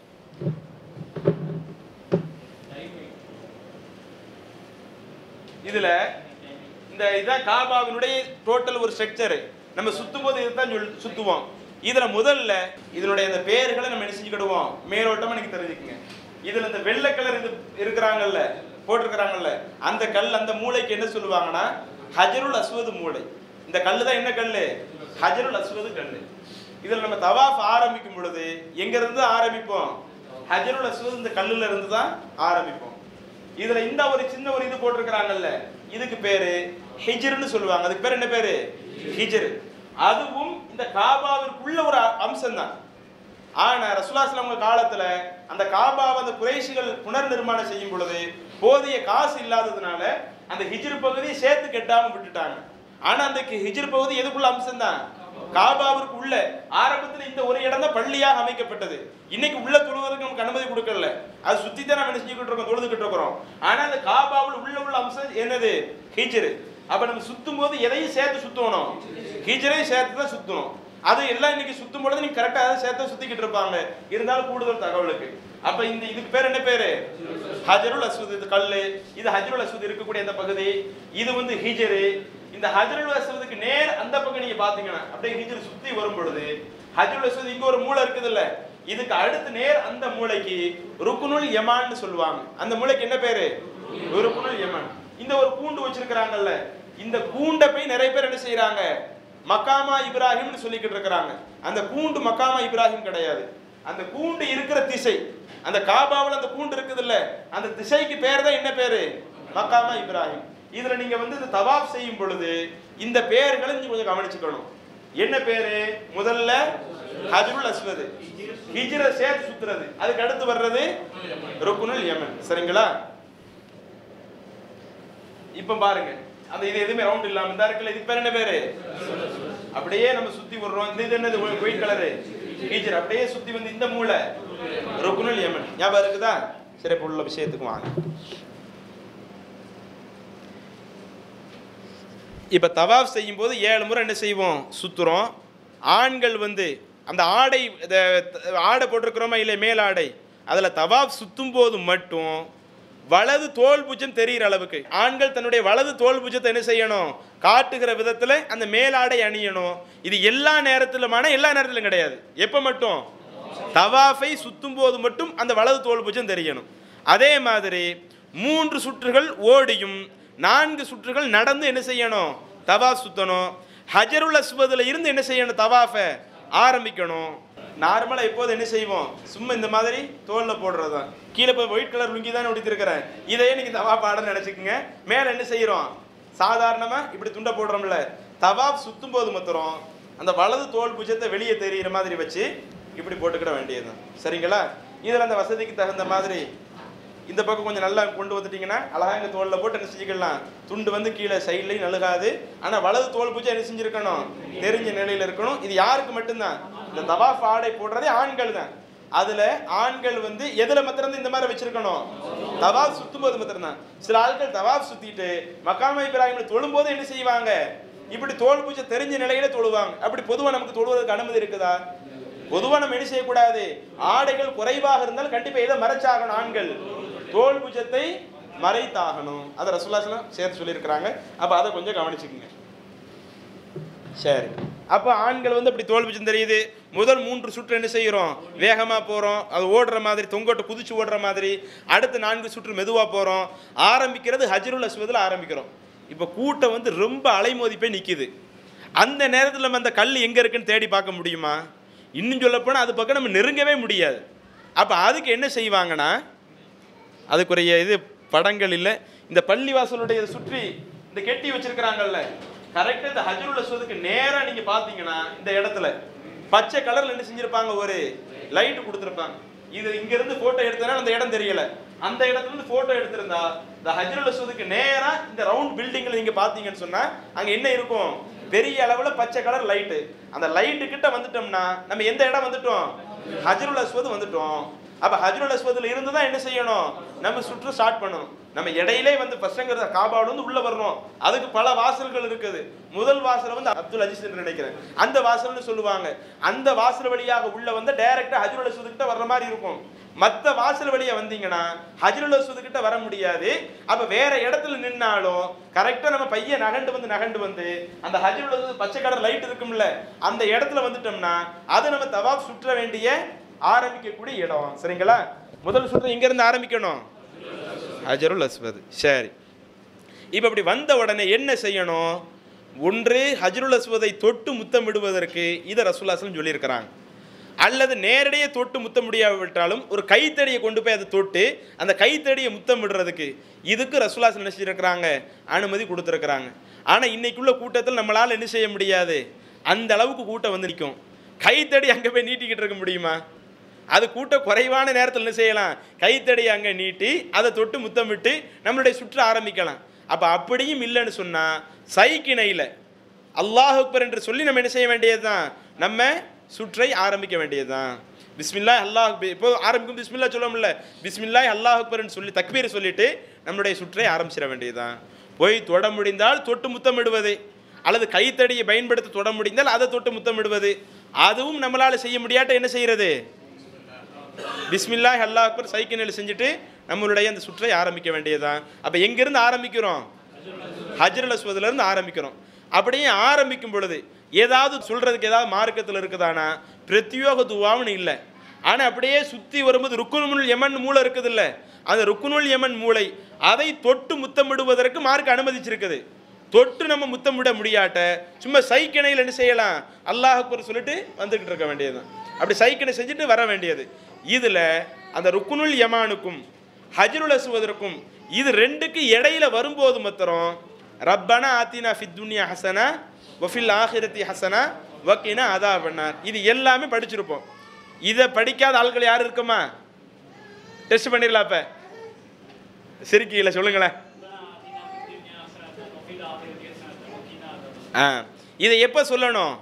இதில் இந்த இதுதான் காபாவினுடைய டோட்டல் ஒரு ஸ்ட்ரக்சரு நம்ம சுத்தும் போது இதுதான் சொல் சுத்துவோம் இதில் முதல்ல இதனுடைய இந்த பேர்களை நம்ம என்ன செஞ்சுக்கிடுவோம் மேலோட்டமாக எனக்கு தெரிஞ்சுக்குங்க இதில் இந்த வெள்ளை கலர் இது இருக்கிறாங்கல்ல போட்டிருக்கிறாங்கல்ல அந்த கல் அந்த மூளைக்கு என்ன சொல்லுவாங்கன்னா ஹஜருல் அஸ்வது மூளை இந்த கல் தான் என்ன கல் ஹஜருல் அஸ்வது கல் இதில் நம்ம தவாஃப் ஆரம்பிக்கும் பொழுது எங்கேருந்து ஆரம்பிப்போம் ஹஜருல் அஸ்வது இந்த கல்லுல இருந்து தான் ஆரம்பிப்போம் இதுல இந்த ஒரு சின்ன ஒரு இது போட்டிருக்கிறாங்கல்ல இதுக்கு பேரு ஹிஜ்ர்னு சொல்லுவாங்க அதுக்கு பேர் என்ன பேரு ஹிஜ்ர் அதுவும் இந்த காபாவிற்குள்ள ஒரு அம்சம் தான் ஆனா ரசுல்லாஸ்லாம் அவங்க காலத்துல அந்த காபாவை அந்த குறைஷிகள் புனர் நிர்மாணம் செய்யும் பொழுது போதிய காசு இல்லாததுனால அந்த ஹிஜ்ர் பகுதியை சேர்த்து கெட்டாம விட்டுட்டாங்க ஆனா அந்த ஹிஜ்ர் பகுதி எதுக்குள்ள அம்சம் தான் காபாவிற்கு உள்ள ஆரம்பத்தில் இந்த ஒரு இடம் தான் பள்ளியாக அமைக்கப்பட்டது இன்னைக்கு உள்ள தொழுவதற்கு நமக்கு அனுமதி கொடுக்கல அது சுத்தி தான் நம்ம என்ன செஞ்சுக்கிட்டு இருக்கோம் தொழுதுகிட்டு இருக்கிறோம் ஆனா அந்த காபாவில் உள்ள உள்ள அம்சம் என்னது ஹிஜ்ரு அப்ப நம்ம சுத்தும் போது எதையும் சேர்த்து சுத்தணும் ஹிஜ்ரையும் சேர்த்து தான் சுத்தணும் அது எல்லாம் இன்னைக்கு சுத்தும் பொழுது நீங்க கரெக்டா அதை சேர்த்து சுத்திக்கிட்டு இருப்பாங்க இருந்தாலும் கூடுதல் தகவலுக்கு அப்ப இந்த இதுக்கு பேர் என்ன பேரு ஹஜருல் அஸ்வத் இது கல்லு இது ஹஜருல் அஸ்வத் இருக்கக்கூடிய அந்த பகுதி இது வந்து ஹிஜரு இந்த இந்த ஹஜருல் அஸ்வதுக்கு நேர் அந்த பக்கம் நீங்க பாத்தீங்கன்னா அப்படியே ஹிஜ்ர் சுத்தி வரும் பொழுது ஹஜருல் அஸ்வத் இங்க ஒரு மூளை இருக்குது இல்ல இதுக்கு அடுத்து நேர் அந்த மூளைக்கு ருக்குனுல் யமான்னு சொல்லுவாங்க அந்த மூளைக்கு என்ன பேரு ருக்குனுல் யமான் இந்த ஒரு கூண்டு வச்சிருக்கிறாங்கல்ல இந்த கூண்டை போய் நிறைய பேர் என்ன செய்யறாங்க மக்காமா இப்ராஹிம்னு சொல்லிக்கிட்டு இருக்கிறாங்க அந்த கூண்டு மக்காமா இப்ராஹிம் கிடையாது அந்த கூண்டு இருக்கிற திசை அந்த காபாவில் அந்த கூண்டு இருக்குது இல்ல அந்த திசைக்கு பேர் தான் என்ன பேரு மக்காமா இப்ராஹிம் இதுல நீங்க வந்து இந்த தவாப் செய்யும் பொழுது இந்த பெயர்களை நீங்க கொஞ்சம் கவனிச்சுக்கணும் என்ன பேரு முதல்ல ஹஜ்ருல் அஸ்வத் ஹிஜ்ர சேர்த்து சுத்துறது அதுக்கு அடுத்து வர்றது ருக்குனுல் யமன் சரிங்களா இப்ப பாருங்க அந்த இது எதுவுமே ரவுண்ட் இல்லாம இந்த இருக்குல்ல இதுக்கு பேர் என்ன பேரு அப்படியே நம்ம சுத்தி விடுறோம் இந்த இது என்னது ஒயிட் கலரு ஹிஜ்ர் அப்படியே சுத்தி வந்து இந்த மூளை ருக்குனுல் யமன் ஞாபகம் இருக்குதா சரி இப்ப உள்ள விஷயத்துக்கு வாங்க இப்போ தவாஃப் செய்யும்போது ஏழு முறை என்ன செய்வோம் சுத்துறோம் ஆண்கள் வந்து அந்த ஆடை இந்த ஆடை போட்டிருக்கிறோமா இல்லை மேலாடை அதில் தவாஃப் சுத்தும் போது மட்டும் வலது தோல் பூஜ்ஜம் தெரிகிற அளவுக்கு ஆண்கள் தன்னுடைய வலது தோல் பூஜ்ஜத்தை என்ன செய்யணும் காட்டுகிற விதத்தில் அந்த மேலாடை அணியணும் இது எல்லா நேரத்திலுமான எல்லா நேரத்திலும் கிடையாது எப்போ மட்டும் தவாஃபை சுத்தும் போது மட்டும் அந்த வலது தோல் பூஜ்ஜம் தெரியணும் அதே மாதிரி மூன்று சுற்றுகள் ஓடியும் நான்கு சுற்றுகள் நடந்து என்ன செய்யணும் தவாஃப் சுத்தணும் ஹஜருல் அஸ்வதில் இருந்து என்ன செய்யணும் தவாஃபை ஆரம்பிக்கணும் நார்மலாக எப்போது என்ன செய்வோம் சும்மா இந்த மாதிரி தோலில் போடுறது தான் கீழே இப்போ ஒயிட் கலர் லுங்கி தானே உடுத்திருக்கிறேன் இதையே நீங்கள் தவா பாடன்னு நினச்சிக்கோங்க மேலே என்ன செய்கிறோம் சாதாரணமாக இப்படி துண்டை போடுறோம்ல தவாப் சுத்தும் போது மாத்திரம் அந்த வலது தோல் புஜத்தை வெளியே தெரியிற மாதிரி வச்சு இப்படி போட்டுக்கிட வேண்டியதுதான் சரிங்களா இதில் அந்த வசதிக்கு தகுந்த மாதிரி இந்த பக்கம் கொஞ்சம் நல்லா கொண்டு வந்துட்டீங்கன்னா அழகா இங்க தோல்ல போட்டு என்ன செஞ்சுக்கலாம் துண்டு வந்து கீழே சைட்லையும் நழுகாது ஆனா வலது தோல் பூஜை என்ன செஞ்சிருக்கணும் தெரிஞ்ச நிலையில இருக்கணும் இது யாருக்கு மட்டும்தான் இந்த தவாஃப் ஆடை போடுறதே ஆண்கள் தான் அதுல ஆண்கள் வந்து எதுல மாத்திரம் இந்த மாதிரி வச்சிருக்கணும் தவாஃப் சுத்தும் போது மாத்திரம் தான் சில ஆட்கள் தவாஃப் சுத்திட்டு மக்காம இப்ராஹிம்ல தொழும்போது என்ன செய்வாங்க இப்படி தோல் பூஜை தெரிஞ்ச நிலையில தொழுவாங்க அப்படி பொதுவா நமக்கு தொழுவதற்கு அனுமதி இருக்குதா பொதுவா நம்ம என்ன செய்யக்கூடாது ஆடைகள் குறைவாக இருந்தால் கண்டிப்பா எதை மறைச்சாகணும் ஆண்கள் தோல் புஜத்தை மறைத்தாகணும் அதை ரசூல்லாஸ்லாம் சேர்த்து சொல்லியிருக்கிறாங்க அப்போ அதை கொஞ்சம் கவனிச்சுக்குங்க சரி அப்போ ஆண்கள் வந்து அப்படி தோல் புஜம் தெரியுது முதல் மூன்று சுற்று என்ன செய்கிறோம் வேகமாக போகிறோம் அது ஓடுற மாதிரி தொங்கோட்டை குதிச்சு ஓடுற மாதிரி அடுத்த நான்கு சுற்று மெதுவாக போகிறோம் ஆரம்பிக்கிறது ஹஜருல் அஸ்வதில் ஆரம்பிக்கிறோம் இப்போ கூட்டம் வந்து ரொம்ப அலைமோதி போய் நிற்கிது அந்த நேரத்தில் நம்ம அந்த கல் எங்கே இருக்குன்னு தேடி பார்க்க முடியுமா இன்னும் சொல்லப்போனால் அது பக்கம் நம்ம நெருங்கவே முடியாது அப்போ அதுக்கு என்ன செய்வாங்கன்னா அதுக்குரிய இது படங்கள் இல்லை இந்த பள்ளிவாசலுடைய இதை சுற்றி இந்த கெட்டி வச்சிருக்கிறாங்கல்ல கரெக்டாக இந்த ஹஜருல் அஸ்வதுக்கு நேராக நீங்கள் பார்த்தீங்கன்னா இந்த இடத்துல பச்சை கலரில் என்ன செஞ்சிருப்பாங்க ஒரு லைட் கொடுத்துருப்பாங்க இது இங்கிருந்து ஃபோட்டோ எடுத்தனால அந்த இடம் தெரியல அந்த இடத்துல இருந்து ஃபோட்டோ எடுத்திருந்தா இந்த ஹஜருல் அஸ்வதுக்கு நேராக இந்த ரவுண்ட் பில்டிங்கில் நீங்கள் பார்த்தீங்கன்னு சொன்னால் அங்கே என்ன இருக்கும் பெரிய அளவில் பச்சை கலர் லைட்டு அந்த லைட்டு கிட்ட வந்துட்டோம்னா நம்ம எந்த இடம் வந்துட்டோம் ஹஜருல் அஸ்வத் வந்துட்டோம் அப்ப ஹஜ்ருல் அஸ்வதில் இருந்து தான் என்ன செய்யணும் நம்ம சுற்று ஸ்டார்ட் பண்ணணும் நம்ம இடையிலே வந்து ஃபர்ஸ்ட்ங்கிறத காபாடு வந்து உள்ள வரணும் அதுக்கு பல வாசல்கள் இருக்குது முதல் வாசல் வந்து அப்துல் அஜீஸ் என்று நினைக்கிறேன் அந்த வாசல்னு சொல்லுவாங்க அந்த வாசல் வழியாக உள்ள வந்து டைரக்டா ஹஜ்ருல் அஸ்வத் கிட்ட வர்ற மாதிரி இருக்கும் மத்த வாசல் வழியா வந்தீங்கன்னா ஹஜ்ருல் அஸ்வத் கிட்ட வர முடியாது அப்ப வேற இடத்துல நின்னாலும் கரெக்டா நம்ம பையன் நகண்டு வந்து நகண்டு வந்து அந்த ஹஜ்ருல் அஸ்வத் பச்சை கலர் லைட் இருக்கும்ல அந்த இடத்துல வந்துட்டோம்னா அது நம்ம தவாப் சுற்ற வேண்டிய ஆரம்பிக்கக்கூடிய இடம் சரிங்களா முதல் சுற்று இங்க இருந்து ஆரம்பிக்கணும் ஹஜருல் அஸ்வத் சரி இப்போ அப்படி வந்த உடனே என்ன செய்யணும் ஒன்று ஹஜருல் அஸ்வதை தொட்டு முத்தமிடுவதற்கு இதை ரசூல்லாஸ்லம் சொல்லியிருக்கிறாங்க அல்லது நேரடியே தொட்டு முத்தம் முடியாவிட்டாலும் ஒரு கைத்தடியை கொண்டு போய் அதை தொட்டு அந்த கைத்தடியை முத்தமிடுறதுக்கு இதுக்கு ரசூல்லாஸ் என்ன செஞ்சிருக்கிறாங்க அனுமதி கொடுத்துருக்குறாங்க ஆனால் இன்னைக்குள்ள கூட்டத்தில் நம்மளால் என்ன செய்ய முடியாது அந்த அளவுக்கு கூட்டம் வந்து நிற்கும் கைத்தடி அங்கே போய் நீட்டிக்கிட்டு இருக்க முடியுமா அது கூட்டம் குறைவான நேரத்தில் என்ன செய்யலாம் கைத்தடி அங்கே நீட்டி அதை தொட்டு முத்தமிட்டு நம்மளுடைய சுற்று ஆரம்பிக்கலாம் அப்போ அப்படியும் இல்லைன்னு சொன்னால் சைக்கிணையில் அல்லாஹ் அக்பர் என்று சொல்லி நம்ம என்ன செய்ய வேண்டியது தான் நம்ம சுற்றை ஆரம்பிக்க வேண்டியது தான் பிஸ்மில்லா அல்லாஹ் அக்பர். இப்போ ஆரம்பிக்கும் பிஸ்மில்லா சொல்லமுல்ல பிஸ்மில்லா அல்லாஹ் அக்பர்னு சொல்லி தக்பீர் சொல்லிட்டு நம்மளுடைய சுற்றை ஆரம்பிச்சிட வேண்டியதுதான் போய் தொட முடிந்தால் தொட்டு முத்தமிடுவது அல்லது கைத்தடியை பயன்படுத்தி தொட முடிந்தால் அதை தொட்டு முத்தமிடுவது அதுவும் நம்மளால் செய்ய முடியாட்ட என்ன செய்யறது பிஸ்மில்லாஹ் அல்லாஹ் அக்பர் சைக்கிள் செஞ்சுட்டு நம்மளுடைய அந்த சுற்றை ஆரம்பிக்க வேண்டியதுதான் அப்போ எங்கேருந்து ஆரம்பிக்கிறோம் ஹஜ்ரல் அஸ்வதுலேருந்து ஆரம்பிக்கிறோம் அப்படியே ஆரம்பிக்கும் பொழுது ஏதாவது சொல்றதுக்கு ஏதாவது மார்க்கத்தில் இருக்குதானா பிரத்யோக துவான்னு இல்லை ஆனால் அப்படியே சுற்றி வரும்போது ருக்குனுல் யமன் மூளை இருக்குது இல்லை அந்த ருக்குனுல் யமன் மூளை அதை தொட்டு முத்தமிடுவதற்கு மார்க் அனுமதிச்சிருக்குது தொட்டு நம்ம முத்தமிட முடியாட்ட சும்மா சைக்கிணையில் என்ன செய்யலாம் அல்லாஹ் அக்பர் சொல்லிட்டு வந்துக்கிட்டு இருக்க வேண்டியதுதான் அப்படி சைக்கிணை செஞ்சுட்டு வர வேண்டியது இதில் அந்த ருக்குனுல் யமானுக்கும் ஹஜ்ருல் அஸ்வதற்கும் இது ரெண்டுக்கு இடையில வரும்போது மாத்திரம் ரப்பனா ஆத்தினா ஃபித் துன்யா ஹசனா வஃபில் ஆஹிரத்தி ஹசனா வக்கினா அதா பண்ணார் இது எல்லாமே படிச்சிருப்போம் இதை படிக்காத ஆட்கள் யார் இருக்குமா டெஸ்ட் பண்ணிடலாம் அப்ப சிரிக்கீங்கள சொல்லுங்களேன் ஆ இதை எப்போ சொல்லணும்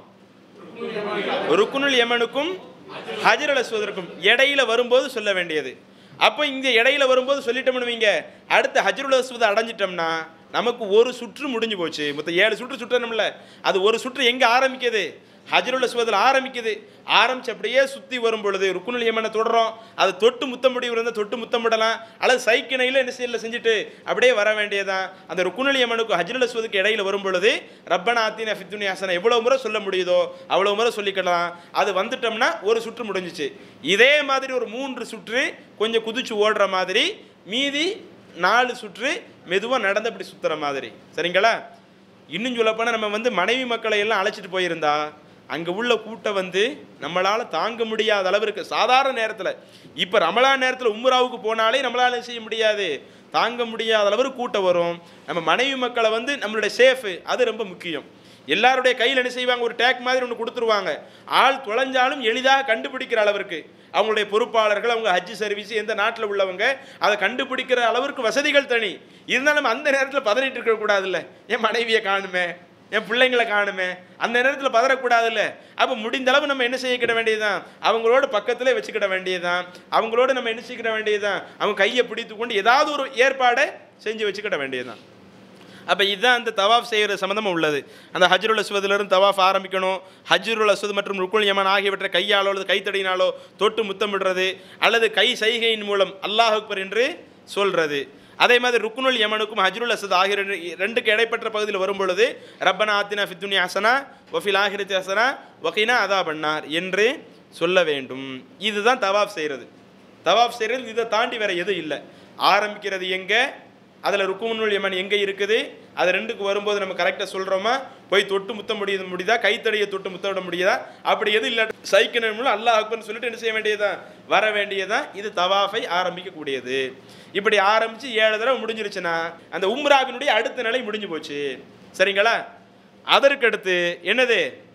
ருக்குனுல் யமனுக்கும் ஹஜர் அல் அஸ்வதற்கும் இடையில வரும்போது சொல்ல வேண்டியது அப்போ இந்த இடையில வரும்போது சொல்லிட்டோம்னு வைங்க அடுத்து ஹஜ்ருல் அஸ்வதை அடைஞ்சிட்டோம்னா நமக்கு ஒரு சுற்று முடிஞ்சு போச்சு மொத்தம் ஏழு சுற்று சுற்றணும்ல அது ஒரு சுற்று எங்கே ஆரம்பிக்குது ஹஜ்ருல் அஸ்வதில் ஆரம்பிக்குது ஆரம்பிச்சு அப்படியே சுற்றி வரும் பொழுது ருக்குனுல் யமனை தொடரும் அது தொட்டு முத்தமிடி இருந்தால் தொட்டு முத்தமிடலாம் அல்லது சைக்கிணையில் என்ன செய்யல செஞ்சுட்டு அப்படியே வர வேண்டியதான் அந்த ருக்குனுல் யமனுக்கு ஹஜ்ருல் அஸ்வதுக்கு இடையில வரும் பொழுது ரப்பனா ஆத்தின ஃபித்துனி ஹசனா எவ்வளோ முறை சொல்ல முடியுதோ அவ்வளோ முறை சொல்லிக்கலாம் அது வந்துட்டோம்னா ஒரு சுற்று முடிஞ்சிச்சு இதே மாதிரி ஒரு மூன்று சுற்று கொஞ்சம் குதிச்சு ஓடுற மாதிரி மீதி நாலு சுற்று மெதுவாக நடந்து அப்படி சுற்றுற மாதிரி சரிங்களா இன்னும் சொல்லப்போனால் நம்ம வந்து மனைவி மக்களை எல்லாம் அழைச்சிட்டு போயிருந்தா அங்கே உள்ள கூட்டம் வந்து நம்மளால் தாங்க முடியாத அளவிற்கு சாதாரண நேரத்தில் இப்போ ரமலான் நேரத்தில் உம்ராவுக்கு போனாலே நம்மளால என்ன செய்ய முடியாது தாங்க முடியாத அளவுக்கு கூட்டம் வரும் நம்ம மனைவி மக்களை வந்து நம்மளுடைய சேஃபு அது ரொம்ப முக்கியம் எல்லாருடைய கையில் என்ன செய்வாங்க ஒரு டேக் மாதிரி ஒன்று கொடுத்துருவாங்க ஆள் தொலைஞ்சாலும் எளிதாக கண்டுபிடிக்கிற அளவிற்கு அவங்களுடைய பொறுப்பாளர்கள் அவங்க ஹஜ் சர்வீஸ் எந்த நாட்டில் உள்ளவங்க அதை கண்டுபிடிக்கிற அளவிற்கு வசதிகள் தனி இருந்தாலும் அந்த நேரத்தில் பதறிட்டு இருக்கக்கூடாதுல்ல என் மனைவியை காணுமே என் பிள்ளைங்களை காணுமே அந்த நேரத்தில் பதறக்கூடாதுல்ல அப்போ முடிந்த அளவு நம்ம என்ன செய்யக்கிட வேண்டியதுதான் அவங்களோட பக்கத்திலே வச்சுக்கிட வேண்டியதுதான் அவங்களோட நம்ம என்ன செய்யக்கிட வேண்டியதுதான் அவங்க கையை பிடித்து கொண்டு ஏதாவது ஒரு ஏற்பாடை செஞ்சு வச்சுக்கிட வேண்டியதுதான் அப்போ இதுதான் அந்த தவாஃப் செய்கிற சம்மந்தமாக உள்ளது அந்த ஹஜ்ருல் அஸ்வதிலிருந்து தவாஃப் ஆரம்பிக்கணும் ஹஜ்ருல் அஸ்வத் மற்றும் ருக்குல் யமன் ஆகியவற்றை கையாலோ அல்லது கைத்தடியினாலோ தொட்டு முத்தமிடுறது அல்லது கை சைகையின் மூலம் அல்லாஹ் அக்பர் என்று சொல்றது அதே மாதிரி ருக்குனுல் யமனுக்கும் ஹஜ்ருல் அசத் ஆகிய ரெண்டு ரெண்டுக்கு இடைப்பட்ட பகுதியில் வரும் பொழுது ரப்பனா ஆத்தினா ஃபித்துனி ஹசனா வஃபில் ஆஹிரத்தி ஹசனா வகினா அதா பண்ணார் என்று சொல்ல வேண்டும் இதுதான் தவாஃப் செய்கிறது தவாஃப் செய்கிறது இதை தாண்டி வேற எதுவும் இல்லை ஆரம்பிக்கிறது எங்கே அதில் ருக்குமுன்னுல் யமன் எங்கே இருக்குது அது ரெண்டுக்கு வரும்போது நம்ம கரெக்டாக சொல்கிறோமா போய் தொட்டு முத்த முடியுது முடியுதா கைத்தடியை தொட்டு முத்தமிட முடியுதா அப்படி எதுவும் இல்லை சைக்கிள் அல்லாஹ் அக்பர்னு சொல்லிட்டு என்ன செய்ய வேண்டியதுதான் வர வேண்டியதுதான் இது தவாஃபை ஆரம்பிக்கக்கூடியது இப்படி ஆரம்பித்து ஏழு தடவை முடிஞ்சிருச்சுன்னா அந்த உம்ராவினுடைய அடுத்த நிலை முடிஞ்சு போச்சு சரிங்களா அதற்கு அடுத்து என்னது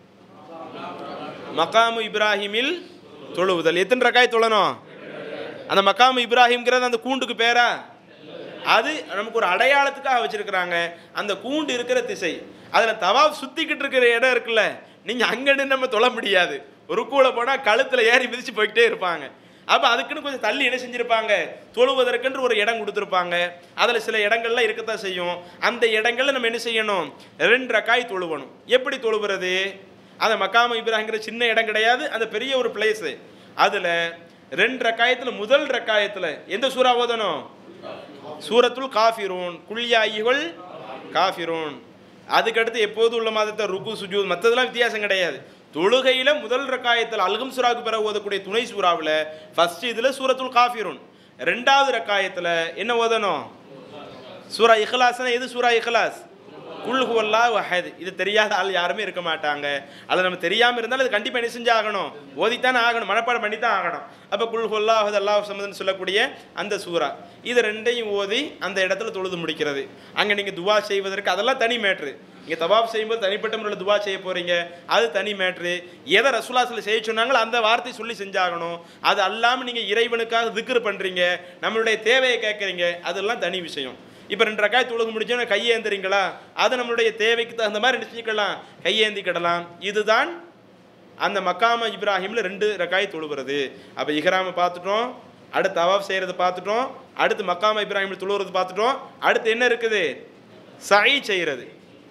மகாமு இப்ராஹிமில் தொழுவுதல் எத்தனை ரக்காய் தொழணும் அந்த மக்காமு இப்ராஹிம்ங்கிறது அந்த கூண்டுக்கு பேரா அது நமக்கு ஒரு அடையாளத்துக்காக வச்சிருக்கிறாங்க அந்த கூண்டு இருக்கிற திசை அதில் தவாப் சுத்திக்கிட்டு இருக்கிற இடம் இருக்குல்ல நீங்கள் அங்கன்னு நம்ம தொழ முடியாது ஒரு கூலை போனால் கழுத்தில் ஏறி மிதிச்சு போய்கிட்டே இருப்பாங்க அப்போ அதுக்குன்னு கொஞ்சம் தள்ளி என்ன செஞ்சுருப்பாங்க தொழுவதற்கென்று ஒரு இடம் கொடுத்துருப்பாங்க அதில் சில இடங்கள்லாம் இருக்கத்தான் செய்யும் அந்த இடங்கள்ல நம்ம என்ன செய்யணும் ரெண்டு ரக்காய் தொழுவணும் எப்படி தொழுவுறது அந்த மக்காம இப்ராஹிங்கிற சின்ன இடம் கிடையாது அந்த பெரிய ஒரு பிளேஸு அதில் ரெண்டு ரக்காயத்தில் முதல் ரக்காயத்தில் எந்த சூறா ஓதணும் சூரத்துல் காஃபிரூன் குல்யாயிகள் காஃபிரூன் அதுக்கடுத்து எப்போது உள்ள மாதத்தை ருக்கு சுஜூத் மற்றதெல்லாம் வித்தியாசம் கிடையாது தொழுகையில் முதல் ரக்காயத்தில் அல்கம் சூறாவுக்கு பிறகு ஓதக்கூடிய துணை சூறாவில் ஃபர்ஸ்ட் இதில் சூரத்துல் காஃபிரூன் ரெண்டாவது ரக்காயத்தில் என்ன ஓதணும் சூரா இஹ்லாஸ்னா எது சூரா இஹ்லாஸ் குல் ஹுவல்லா வஹத் இது தெரியாத ஆள் யாருமே இருக்க மாட்டாங்க அது நம்ம தெரியாமல் இருந்தாலும் அது கண்டிப்பாக என்ன செஞ்சாகணும் ஓதித்தானே ஆகணும் மனப்பாடம் பண்ணி தான் ஆகணும் அப்போ குல் ஹுல்லா அஹத் அல்லாஹ் சம்மதுன்னு சொல்லக்கூடிய அந்த சூரா இது ரெண்டையும் ஓதி அந்த இடத்துல தொழுது முடிக்கிறது அங்கே நீங்கள் துவா செய்வதற்கு அதெல்லாம் தனி மேட்ரு இங்கே தவாப் செய்யும்போது தனிப்பட்ட முறையில் துவா செய்ய போகிறீங்க அது தனி மேட்ரு எதை ரசூலாசில் செய்ய சொன்னாங்களோ அந்த வார்த்தை சொல்லி செஞ்சாகணும் அது அல்லாமல் நீங்கள் இறைவனுக்காக திக்ரு பண்ணுறீங்க நம்மளுடைய தேவையை கேட்குறீங்க அதெல்லாம் தனி விஷயம் இப்போ ரெண்டு ரக்காய் தொழுகு முடிச்சோன்னா கையேந்துறீங்களா அது நம்மளுடைய தேவைக்கு தகுந்த மாதிரி நினச்சிக்கலாம் கையேந்திக்கிடலாம் இதுதான் அந்த மக்காம இப்ராஹிமில் ரெண்டு ரக்காய் தொழுகிறது அப்போ இஹ்ராமை பார்த்துட்டோம் அடுத்து அவாப் செய்கிறத பார்த்துட்டோம் அடுத்து மக்காம இப்ராஹிமில் தொழுகிறது பார்த்துட்டோம் அடுத்து என்ன இருக்குது சை செய்கிறது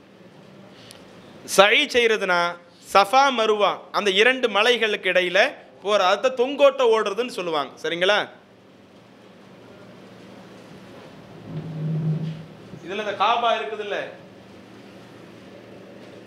சை செய்கிறதுனா சஃபா மருவா அந்த இரண்டு மலைகளுக்கு இடையில போகிற அதை தொங்கோட்ட ஓடுறதுன்னு சொல்லுவாங்க சரிங்களா இதில் இந்த காபா இருக்குதுல்ல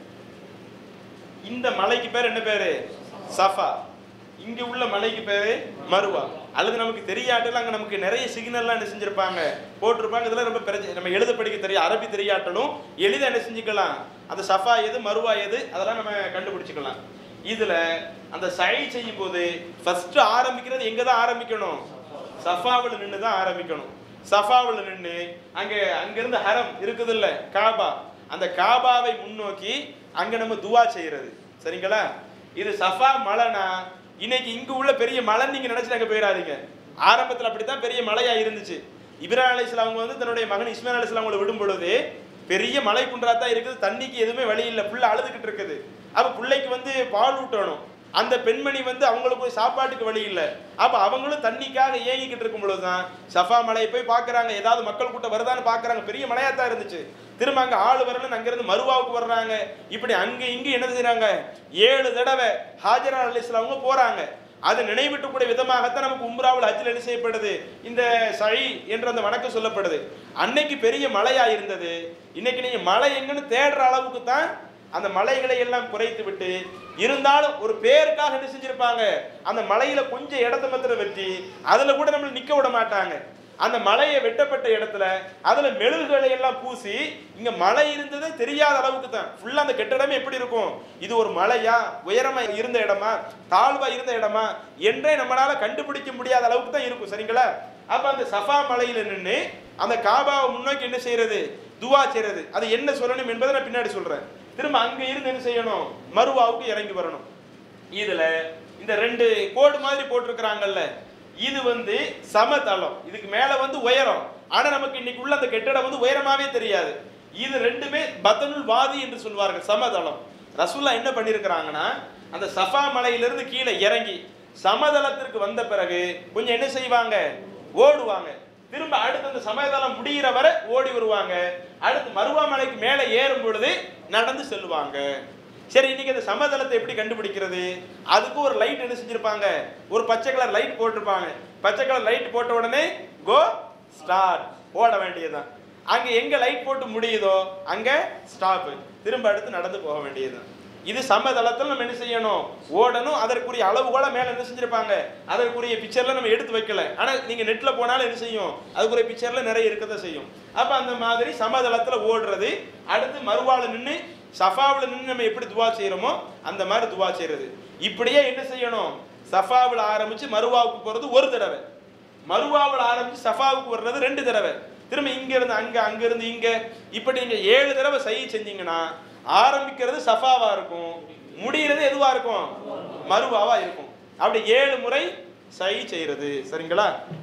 இந்த மலைக்கு பேர் என்ன பேரு சஃபா இங்க உள்ள மலைக்கு பேரு மருவா அல்லது நமக்கு தெரியாட்டலும் அங்க நமக்கு நிறைய சிக்னல்லாம் என்ன செஞ்சிருப்பாங்க போட்டிருப்பாங்க இதெல்லாம் ரொம்ப பிரச்சனை நம்ம எழுத படிக்க தெரியும் அரபி தெரியாட்டலும் எளிதா என்ன செஞ்சுக்கலாம் அந்த சஃபா எது மருவா எது அதெல்லாம் நம்ம கண்டுபிடிச்சுக்கலாம் இதுல அந்த சை செய்யும் போது ஃபர்ஸ்ட் ஆரம்பிக்கிறது எங்க தான் ஆரம்பிக்கணும் சஃபாவில் நின்று தான் ஆரம்பிக்கணும் சஃபாவில் நின்று அங்க அங்கிருந்து ஹரம் இருக்குது இல்ல காபா அந்த காபாவை முன்னோக்கி அங்க நம்ம துவா செய்யறது சரிங்களா இது சஃபா மலைனா இன்னைக்கு இங்க உள்ள பெரிய மலை நீங்க நினைச்சு அங்க போயிடாதீங்க ஆரம்பத்துல அப்படித்தான் பெரிய மலையா இருந்துச்சு இப்ராஹிம் அலைஹிஸ்ஸலாம் அவங்க வந்து தன்னுடைய மகன் இஸ்மாயில் அலைஹிஸ்ஸலாம் அவங்களை விடும் பொழுது பெரிய மலை குன்றா தான் இருக்குது தண்ணிக்கு எதுவுமே வழி இல்லை புள்ள அழுதுகிட்டு இருக்குது அப்ப பிள்ளைக்கு வந்து பால் ஊட்டணும் அந்த பெண்மணி வந்து அவங்களுக்கு போய் சாப்பாட்டுக்கு வழி இல்லை அப்ப அவங்களும் தண்ணிக்காக ஏங்கிக்கிட்டு இருக்கும் பொழுதுதான் சஃபா மலையை போய் பார்க்கறாங்க ஏதாவது மக்கள் கூட்டம் வருதான்னு பார்க்கறாங்க பெரிய மலையா தான் இருந்துச்சு திரும்ப அங்க ஆள் வரலன்னு அங்கிருந்து மருவாவுக்கு வர்றாங்க இப்படி அங்க இங்க என்ன செய்றாங்க ஏழு தடவை ஹாஜரா அலிஸ்லாம் அவங்க போறாங்க அதை நினைவிட்டுக்கூடிய விதமாகத்தான் நமக்கு உம்ராவில் ஹஜ்ஜில் என்ன செய்யப்படுது இந்த சழி என்ற அந்த வணக்கம் சொல்லப்படுது அன்னைக்கு பெரிய மலையா இருந்தது இன்னைக்கு நீங்க மலை எங்கன்னு தேடுற அளவுக்கு தான் அந்த மலைகளை எல்லாம் குறைத்து விட்டு இருந்தாலும் ஒரு பேருக்காக என்ன செஞ்சிருப்பாங்க அந்த மலையில கொஞ்சம் இடத்த மாத்திரம் வெட்டி அதுல கூட நம்மள நிக்க விட மாட்டாங்க அந்த மலையை வெட்டப்பட்ட இடத்துல அதுல மெழுகுகளை எல்லாம் பூசி இங்க மலை இருந்ததே தெரியாத அளவுக்கு தான் ஃபுல்லா அந்த கெட்டிடமே எப்படி இருக்கும் இது ஒரு மலையா உயரமா இருந்த இடமா தாழ்வா இருந்த இடமா என்றே நம்மளால கண்டுபிடிக்க முடியாத அளவுக்கு தான் இருக்கும் சரிங்களா அப்ப அந்த சஃபா மலையில நின்று அந்த காபாவை முன்னோக்கி என்ன செய்யறது துவா செய்யறது அது என்ன சொல்லணும் என்பதை நான் பின்னாடி சொல்றேன் திரும்ப அங்க இருந்து என்ன செய்யணும் மருவாவுக்கு இறங்கி வரணும் இதுல இந்த ரெண்டு கோடு மாதிரி போட்டிருக்கிறாங்கல்ல இது வந்து சமதளம் இதுக்கு மேல வந்து உயரம் ஆனா நமக்கு இன்னைக்கு உள்ள அந்த கெட்டிடம் வந்து உயரமாவே தெரியாது இது ரெண்டுமே பத்தனுல் வாதி என்று சொல்வார்கள் சமதளம் ரசூல்லா என்ன பண்ணியிருக்கிறாங்கன்னா அந்த சஃபா மலையிலிருந்து கீழே இறங்கி சமதளத்திற்கு வந்த பிறகு கொஞ்சம் என்ன செய்வாங்க ஓடுவாங்க திரும்ப அடுத்து அந்த சமதளம் முடிகிற வரை ஓடி வருவாங்க அடுத்து மருவா மலைக்கு மேலே ஏறும் பொழுது நடந்து செல்லுவாங்க சரி இன்னைக்கு அந்த சமதளத்தை எப்படி கண்டுபிடிக்கிறது அதுக்கு ஒரு லைட் என்ன செஞ்சிருப்பாங்க ஒரு பச்சை கலர் லைட் போட்டிருப்பாங்க பச்சை கலர் லைட் போட்ட உடனே கோ ஸ்டார்ட் ஓட வேண்டியதுதான் அங்க எங்க லைட் போட்டு முடியுதோ அங்க ஸ்டாப் திரும்ப அடுத்து நடந்து போக வேண்டியதுதான் இது சமதளத்தில் நம்ம என்ன செய்யணும் ஓடணும் அதற்குரிய அளவுகோல மேல என்ன செஞ்சிருப்பாங்க அதற்குரிய பிக்சர்ல நம்ம எடுத்து வைக்கல ஆனா நீங்க நெட்ல போனாலும் என்ன செய்யும் அதுக்குரிய பிக்சர்ல நிறைய இருக்கதான் செய்யும் அப்ப அந்த மாதிரி சமதளத்துல ஓடுறது அடுத்து மறுவாள நின்று சஃபாவில் நின்று நம்ம எப்படி துவா செய்யறோமோ அந்த மாதிரி துவா செய்யறது இப்படியே என்ன செய்யணும் சஃபாவில் ஆரம்பிச்சு மருவாவுக்கு போறது ஒரு தடவை மருவாவில் ஆரம்பிச்சு சஃபாவுக்கு வர்றது ரெண்டு தடவை திரும்ப இங்க இருந்து அங்க அங்க இருந்து இங்க இப்படி நீங்க ஏழு தடவை சை செஞ்சீங்கன்னா ஆரம்பிக்கிறது சஃபாவா இருக்கும் முடிகிறது எதுவா இருக்கும் மருவாவா இருக்கும் அப்படி ஏழு முறை சை செய்யறது சரிங்களா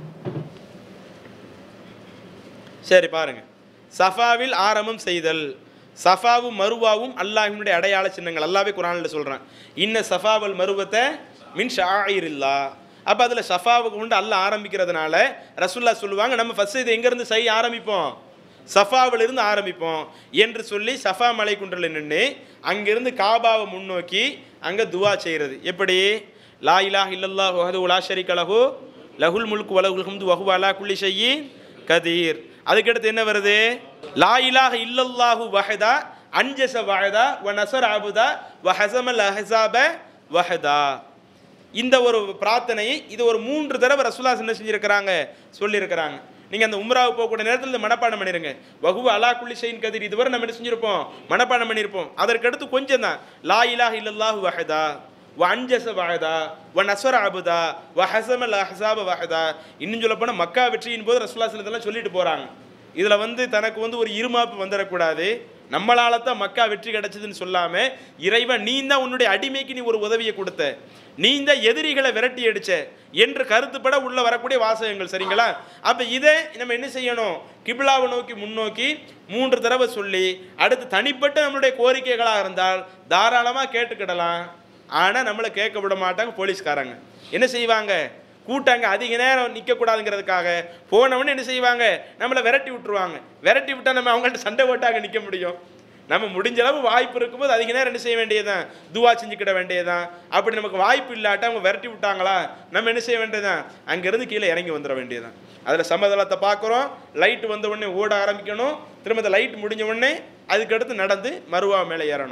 சரி பாருங்க சஃபாவில் ஆரம்பம் செய்தல் சஃபாவும் மருவாவும் அல்லாஹினுடைய அடையாள சின்னங்கள் அல்லாவே குரானில் சொல்றான் இன்ன சஃபாவல் மருவத்தை மின் ஷாயிரில்லா அப்போ அதில் சஃபாவுக்கு கொண்டு அல்லாஹ் ஆரம்பிக்கிறதுனால ரசுல்லா சொல்லுவாங்க நம்ம ஃபஸ்ட் இது எங்கேருந்து சை ஆரம்பிப்போம் சஃபாவில் இருந்து ஆரம்பிப்போம் என்று சொல்லி சஃபா மலை குன்றில் நின்று அங்கிருந்து காபாவை முன்னோக்கி அங்கே துவா செய்கிறது எப்படி லா இலாஹ இல்லல்லா வஹது உலா ஷரீக லஹு லஹுல் முல்கு வலகுல் ஹம்து வஹு அலா குல்லி ஷையி கதீர் அதுக்கடுத்து என்ன வருது லா இலாஹ இல்லல்லாஹு வஹதா அன்ஜஸ வஹதா வ நசர் அபுதா வ ஹஸமல் அஹஸாப வஹதா இந்த ஒரு பிரார்த்தனையை இது ஒரு மூன்று தடவை ரசூலா என்ன செஞ்சிருக்கிறாங்க சொல்லியிருக்கிறாங்க நீங்கள் அந்த உம்ராவு போகக்கூடிய நேரத்தில் இந்த மனப்பாடம் பண்ணிருங்க வகுவு அலா குல்லி ஷைன் கதிர் இதுவரை நம்ம என்ன செஞ்சிருப்போம் மனப்பாடம் பண்ணியிருப்போம் அதற்கடுத்து கொஞ்சம் தான் லா இலாஹ இல்லல்லாஹு வஹதா வ அன்ஜஸ வஹதா வ நஸ்வர அபுதா வ ஹசமல் அஹசாப வஹதா இன்னும் சொல்ல போனால் மக்கா வெற்றியின் போது ரசூலா சிலதெல்லாம் சொல்லிட்டு போகிறாங்க இதில் வந்து தனக்கு வந்து ஒரு இருமாப்பு வந்துடக்கூடாது நம்மளால தான் மக்கா வெற்றி கிடைச்சதுன்னு சொல்லாம இறைவன் நீ தான் உன்னுடைய அடிமைக்கு நீ ஒரு உதவியை கொடுத்த நீ தான் எதிரிகளை விரட்டி அடிச்ச என்று கருத்துப்பட உள்ள வரக்கூடிய வாசகங்கள் சரிங்களா அப்ப இதை நம்ம என்ன செய்யணும் கிபிலாவை நோக்கி முன்னோக்கி மூன்று தடவை சொல்லி அடுத்து தனிப்பட்ட நம்மளுடைய கோரிக்கைகளாக இருந்தால் தாராளமாக கேட்டுக்கிடலாம் ஆனால் நம்மளை கேட்க விட மாட்டாங்க போலீஸ்காரங்க என்ன செய்வாங்க கூட்டாங்க அதிக நேரம் நிற்கக்கூடாதுங்கிறதுக்காக போனவொடனே என்ன செய்வாங்க நம்மளை விரட்டி விட்டுருவாங்க விரட்டி விட்டால் நம்ம அவங்கள்ட்ட சண்டை போட்டாங்க நிற்க முடியும் நம்ம முடிஞ்ச அளவு வாய்ப்பு இருக்கும்போது அதிக நேரம் என்ன செய்ய வேண்டியதுதான் துவா செஞ்சுக்கிட வேண்டியதுதான் அப்படி நமக்கு வாய்ப்பு இல்லாட்ட அவங்க விரட்டி விட்டாங்களா நம்ம என்ன செய்ய வேண்டியதுதான் அங்கேருந்து கீழே இறங்கி வந்துட வேண்டியதுதான் அதில் சமதளத்தை பார்க்குறோம் லைட்டு வந்த உடனே ஓட ஆரம்பிக்கணும் திரும்ப அந்த லைட் முடிஞ்ச உடனே அதுக்கடுத்து நடந்து மறுவா மேலே ஏறணும்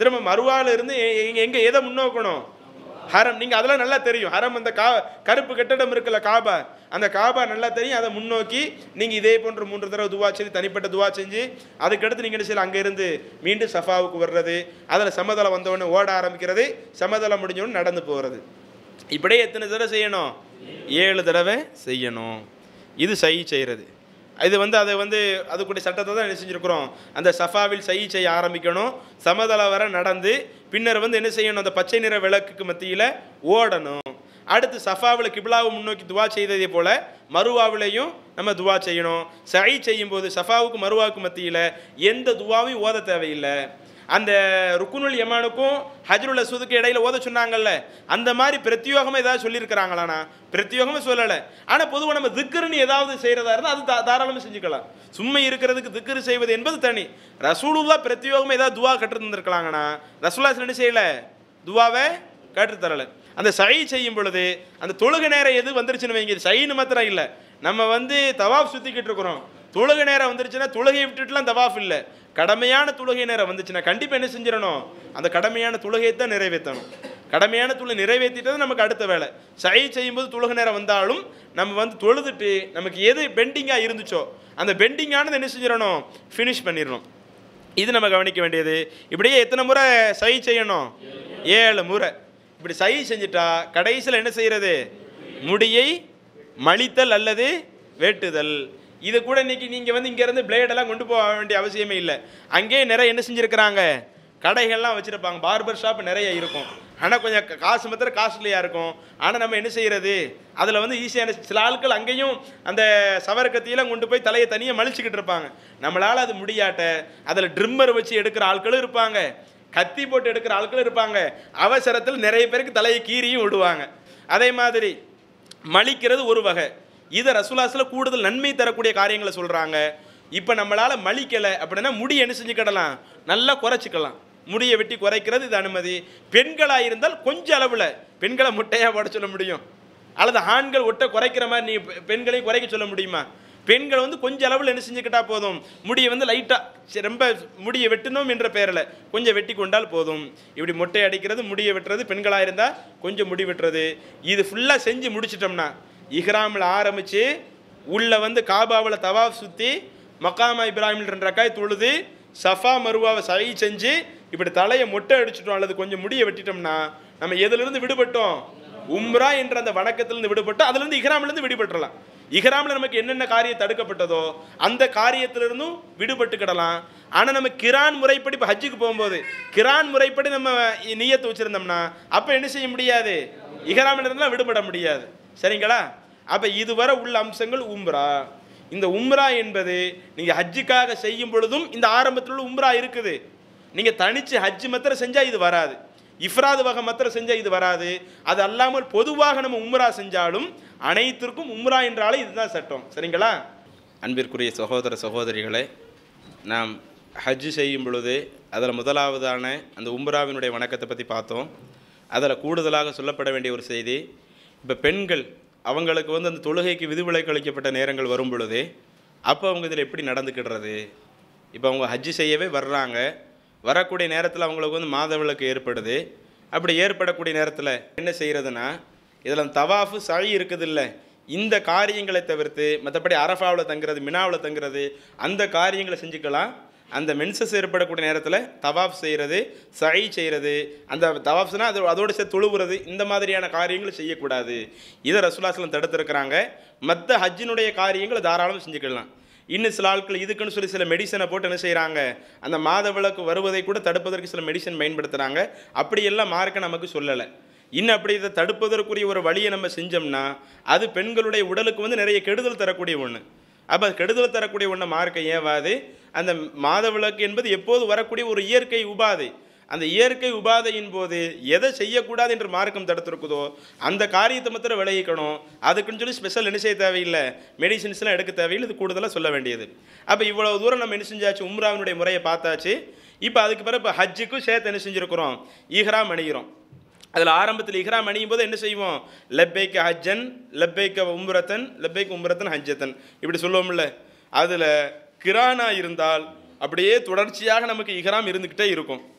திரும்ப மறுவால இருந்து எ- எங்க எங்க எதை முன்னோக்கணும் ஹரம் நீங்க அதெல்லாம் நல்லா தெரியும் ஹரம் அந்த கா கருப்பு கட்டடம் இருக்குல்ல காபா அந்த காபா நல்லா தெரியும் அதை முன்னோக்கி நீங்க இதே போன்ற மூன்று தடவை துவா செஞ்சு தனிப்பட்ட துவா செஞ்சு அதுக்கடுத்து நீங்க என்ன செய்யலாம் அங்க இருந்து மீண்டும் சஃபாவுக்கு வர்றது அதில் சமதளம் வந்தவொடனே ஓட ஆரம்பிக்கிறது சமதளம் முடிஞ்சவொடனே நடந்து போகிறது இப்படியே எத்தனை தடவை செய்யணும் ஏழு தடவை செய்யணும் இது சை செய்கிறது இது வந்து அதை வந்து அதுக்குடைய சட்டத்தை தான் என்ன செஞ்சுருக்கிறோம் அந்த சஃபாவில் சை செய்ய ஆரம்பிக்கணும் சமதள வர நடந்து பின்னர் வந்து என்ன செய்யணும் அந்த பச்சை நிற விளக்குக்கு மத்தியில் ஓடணும் அடுத்து சஃபாவில் கிபிலாவை முன்னோக்கி துவா செய்ததே போல மருவாவிலையும் நம்ம துவா செய்யணும் சை செய்யும்போது சஃபாவுக்கு மருவாவுக்கு மத்தியில் எந்த துவாவையும் ஓத தேவையில்லை அந்த ருக்குனுல் யமானுக்கும் ஹஜ்ருல் அஸ்வதுக்கு இடையில ஓத சொன்னாங்கல்ல அந்த மாதிரி பிரத்யோகமாக ஏதாவது சொல்லியிருக்கிறாங்களாண்ணா பிரத்யோகமாக சொல்லலை ஆனால் பொதுவாக நம்ம திக்ருன்னு ஏதாவது செய்கிறதா இருந்தால் அது தா- தாராளமா செஞ்சுக்கலாம் சும்மா இருக்கிறதுக்கு திக்ரு செய்வது என்பது தனி ரசூலுல்லா பிரத்யோகமாக ஏதாவது துவா கற்றுருந்துருக்கலாங்கண்ணா ரசூல்லா என்ன செய்யலை துவாவை கற்றுத்தரலை அந்த சை செய்யும் பொழுது அந்த தொழுகை நேரம் எது வந்துருச்சுன்னு வைங்க இது சைன்னு மாத்திரம் இல்லை நம்ம வந்து தவாஃப் சுற்றிக்கிட்டு இருக்கிறோம் தொழுகை நேரம் வந்துருச்சுன்னா தொழுகையை விட்டுட்டுலாம் தவாஃப் இல்லை கடமையான தொழுகை நேரம் வந்துச்சுன்னா கண்டிப்பாக என்ன செஞ்சிடணும் அந்த கடமையான தொழுகையை தான் நிறைவேற்றணும் கடமையான தொழுகை நிறைவேற்றிட்டது நமக்கு அடுத்த வேலை சை செய்யும்போது தொழுகை நேரம் வந்தாலும் நம்ம வந்து தொழுதுட்டு நமக்கு எது பெண்டிங்காக இருந்துச்சோ அந்த பெண்டிங்கானது என்ன செஞ்சிடணும் ஃபினிஷ் பண்ணிடணும் இது நம்ம கவனிக்க வேண்டியது இப்படியே எத்தனை முறை சை செய்யணும் ஏழு முறை இப்படி சை செஞ்சுட்டா கடைசியில் என்ன செய்யறது முடியை மலித்தல் அல்லது வெட்டுதல் இது கூட இன்னைக்கு நீங்கள் வந்து இங்கேருந்து பிளேடெல்லாம் கொண்டு போக வேண்டிய அவசியமே இல்லை அங்கேயே நிறைய என்ன செஞ்சுருக்கிறாங்க கடைகள்லாம் வச்சுருப்பாங்க பார்பர் ஷாப் நிறைய இருக்கும் ஆனால் கொஞ்சம் கா- காசு மாத்திரம் காஸ்ட்லியாக இருக்கும் ஆனால் நம்ம என்ன செய்கிறது அதில் வந்து ஈஸியான சில ஆட்கள் அங்கேயும் அந்த சவரக்கத்தியெல்லாம் கொண்டு போய் தலையை தனியாக மலிச்சுக்கிட்டு இருப்பாங்க நம்மளால் அது முடியாட்ட அதில் ட்ரிம்மர் வச்சு எடுக்கிற ஆட்களும் இருப்பாங்க கத்தி போட்டு எடுக்கிற ஆட்களும் இருப்பாங்க அவசரத்தில் நிறைய பேருக்கு தலையை கீறியும் விடுவாங்க அதே மாதிரி மலிக்கிறது ஒரு வகை இதை ரசூலாஸில் கூடுதல் நன்மை தரக்கூடிய காரியங்களை சொல்கிறாங்க இப்போ நம்மளால் மலிக்கலை அப்படின்னா முடி என்ன செஞ்சுக்கிடலாம் நல்லா குறைச்சிக்கலாம் முடியை வெட்டி குறைக்கிறது இது அனுமதி பெண்களாக இருந்தால் கொஞ்சம் அளவில் பெண்களை முட்டையாக போட சொல்ல முடியும் அல்லது ஆண்கள் ஒட்ட குறைக்கிற மாதிரி நீ பெ- பெண்களையும் குறைக்க சொல்ல முடியுமா பெண்கள் வந்து கொஞ்சம் அளவில் என்ன செஞ்சுக்கிட்டா போதும் முடியை வந்து லைட்டாக ரொம்ப முடியை வெட்டணும் என்ற பெயரில் கொஞ்சம் வெட்டி கொண்டால் போதும் இப்படி மொட்டை அடிக்கிறது முடியை வெட்டுறது பெண்களாக இருந்தால் கொஞ்சம் முடி வெட்டுறது இது ஃபுல்லாக செஞ்சு முடிச்சிட்டோம்னா இஹ்ராமில் ஆரம்பித்து உள்ள வந்து காபாவில் தவாஃப் சுற்றி மக்காமா இப்ராஹிம் ரெண்டு ரக்காய் தொழுது சஃபா மருவாவை சை செஞ்சு இப்படி தலையை மொட்டை அடிச்சிட்டோம் அல்லது கொஞ்சம் முடியை வெட்டிட்டோம்னா நம்ம எதிலிருந்து விடுபட்டோம் உம்ரா என்ற அந்த வணக்கத்திலிருந்து விடுபட்டு அதிலிருந்து இஹ்ராமிலிருந்து விடுபட்டுறலாம் இஹ்ராமில் நமக்கு என்னென்ன காரியம் தடுக்கப்பட்டதோ அந்த காரியத்திலிருந்தும் விடுபட்டுக்கிடலாம் ஆனால் நம்ம கிரான் முறைப்படி இப்போ ஹஜ்ஜுக்கு போகும்போது கிரான் முறைப்படி நம்ம நியத்து வச்சுருந்தோம்னா அப்போ என்ன செய்ய முடியாது இஹ்ராமில் இருந்தெல்லாம் விடுபட முடியாது சரிங்களா அப்போ இதுவரை உள்ள அம்சங்கள் உம்ரா இந்த உம்ரா என்பது நீங்கள் ஹஜ்ஜுக்காக செய்யும் பொழுதும் இந்த ஆரம்பத்தில் உள்ள உம்ரா இருக்குது நீங்கள் தனிச்சு ஹஜ்ஜு மாத்திரம் செஞ்சால் இது வராது இஃப்ராது வகை மாத்திரம் செஞ்சால் இது வராது அது அல்லாமல் பொதுவாக நம்ம உம்ரா செஞ்சாலும் அனைத்திற்கும் உம்ரா என்றாலே இதுதான் சட்டம் சரிங்களா அன்பிற்குரிய சகோதர சகோதரிகளே நாம் ஹஜ்ஜு செய்யும் பொழுது அதில் முதலாவதான அந்த உம்ராவினுடைய வணக்கத்தை பற்றி பார்த்தோம் அதில் கூடுதலாக சொல்லப்பட வேண்டிய ஒரு செய்தி இப்போ பெண்கள் அவங்களுக்கு வந்து அந்த தொழுகைக்கு விதிவிலக்கு அளிக்கப்பட்ட நேரங்கள் வரும் பொழுது அப்போ அவங்க இதில் எப்படி நடந்துக்கிடுறது இப்போ அவங்க ஹஜ்ஜு செய்யவே வர்றாங்க வரக்கூடிய நேரத்தில் அவங்களுக்கு வந்து மாதவிலக்கு ஏற்படுது அப்படி ஏற்படக்கூடிய நேரத்தில் என்ன செய்கிறதுனா இதில் தவாஃபு சழி இருக்குது இல்லை இந்த காரியங்களை தவிர்த்து மற்றபடி அரஃபாவில் தங்குறது மினாவில் தங்குறது அந்த காரியங்களை செஞ்சுக்கலாம் அந்த மென்சஸ் ஏற்படக்கூடிய நேரத்தில் தவாஃப் செய்கிறது சழி செய்கிறது அந்த தவாஃப்ஸ்னால் அது அதோடு சேர்த்து தொழுவுறது இந்த மாதிரியான காரியங்களை செய்யக்கூடாது இதை ரசூலாஸ்லம் தடுத்திருக்கிறாங்க மற்ற ஹஜ்ஜினுடைய காரியங்களை தாராளமாக செஞ்சுக்கலாம் இன்னும் சில ஆட்கள் இதுக்குன்னு சொல்லி சில மெடிசனை போட்டு என்ன செய்கிறாங்க அந்த மாத விளக்கு வருவதை கூட தடுப்பதற்கு சில மெடிசன் பயன்படுத்துகிறாங்க அப்படியெல்லாம் மார்க்க நமக்கு சொல்லலை இன்னும் அப்படி இதை தடுப்பதற்குரிய ஒரு வழியை நம்ம செஞ்சோம்னா அது பெண்களுடைய உடலுக்கு வந்து நிறைய கெடுதல் தரக்கூடிய ஒன்று அப்போ கெடுதல் தரக்கூடிய ஒன்று மார்க்க ஏவாது அந்த மாத விளக்கு என்பது எப்போது வரக்கூடிய ஒரு இயற்கை உபாதை அந்த இயற்கை உபாதையின் போது எதை செய்யக்கூடாது என்று மார்க்கம் தடுத்திருக்குதோ அந்த காரியத்தை மாத்திரம் விளைவிக்கணும் அதுக்குன்னு சொல்லி ஸ்பெஷல் என்ன செய்ய தேவையில்லை மெடிசின்ஸ்லாம் எடுக்க தேவையில்லை இது கூடுதலாக சொல்ல வேண்டியது அப்போ இவ்வளோ தூரம் நம்ம என்ன செஞ்சாச்சு உம்ராவினுடைய முறையை பார்த்தாச்சு இப்போ அதுக்கு பிறகு இப்போ ஹஜ்ஜுக்கும் சேர்த்து என்ன செஞ்சுருக்கிறோம் ஈஹ்ராம் அணிகிறோம் அதில் ஆரம்பத்தில் இஹ்ராம் அணியும் போது என்ன செய்வோம் லெப்பைக்க ஹஜ்ஜன் லெப்பைக்க உம்ரத்தன் லெப்பைக்க உம்ரத்தன் ஹஜ்ஜத்தன் இப்படி சொல்லுவோம்ல அதில் கிரானா இருந்தால் அப்படியே தொடர்ச்சியாக நமக்கு இஹ்ராம் இருந்துக்கிட்டே இருக்கும்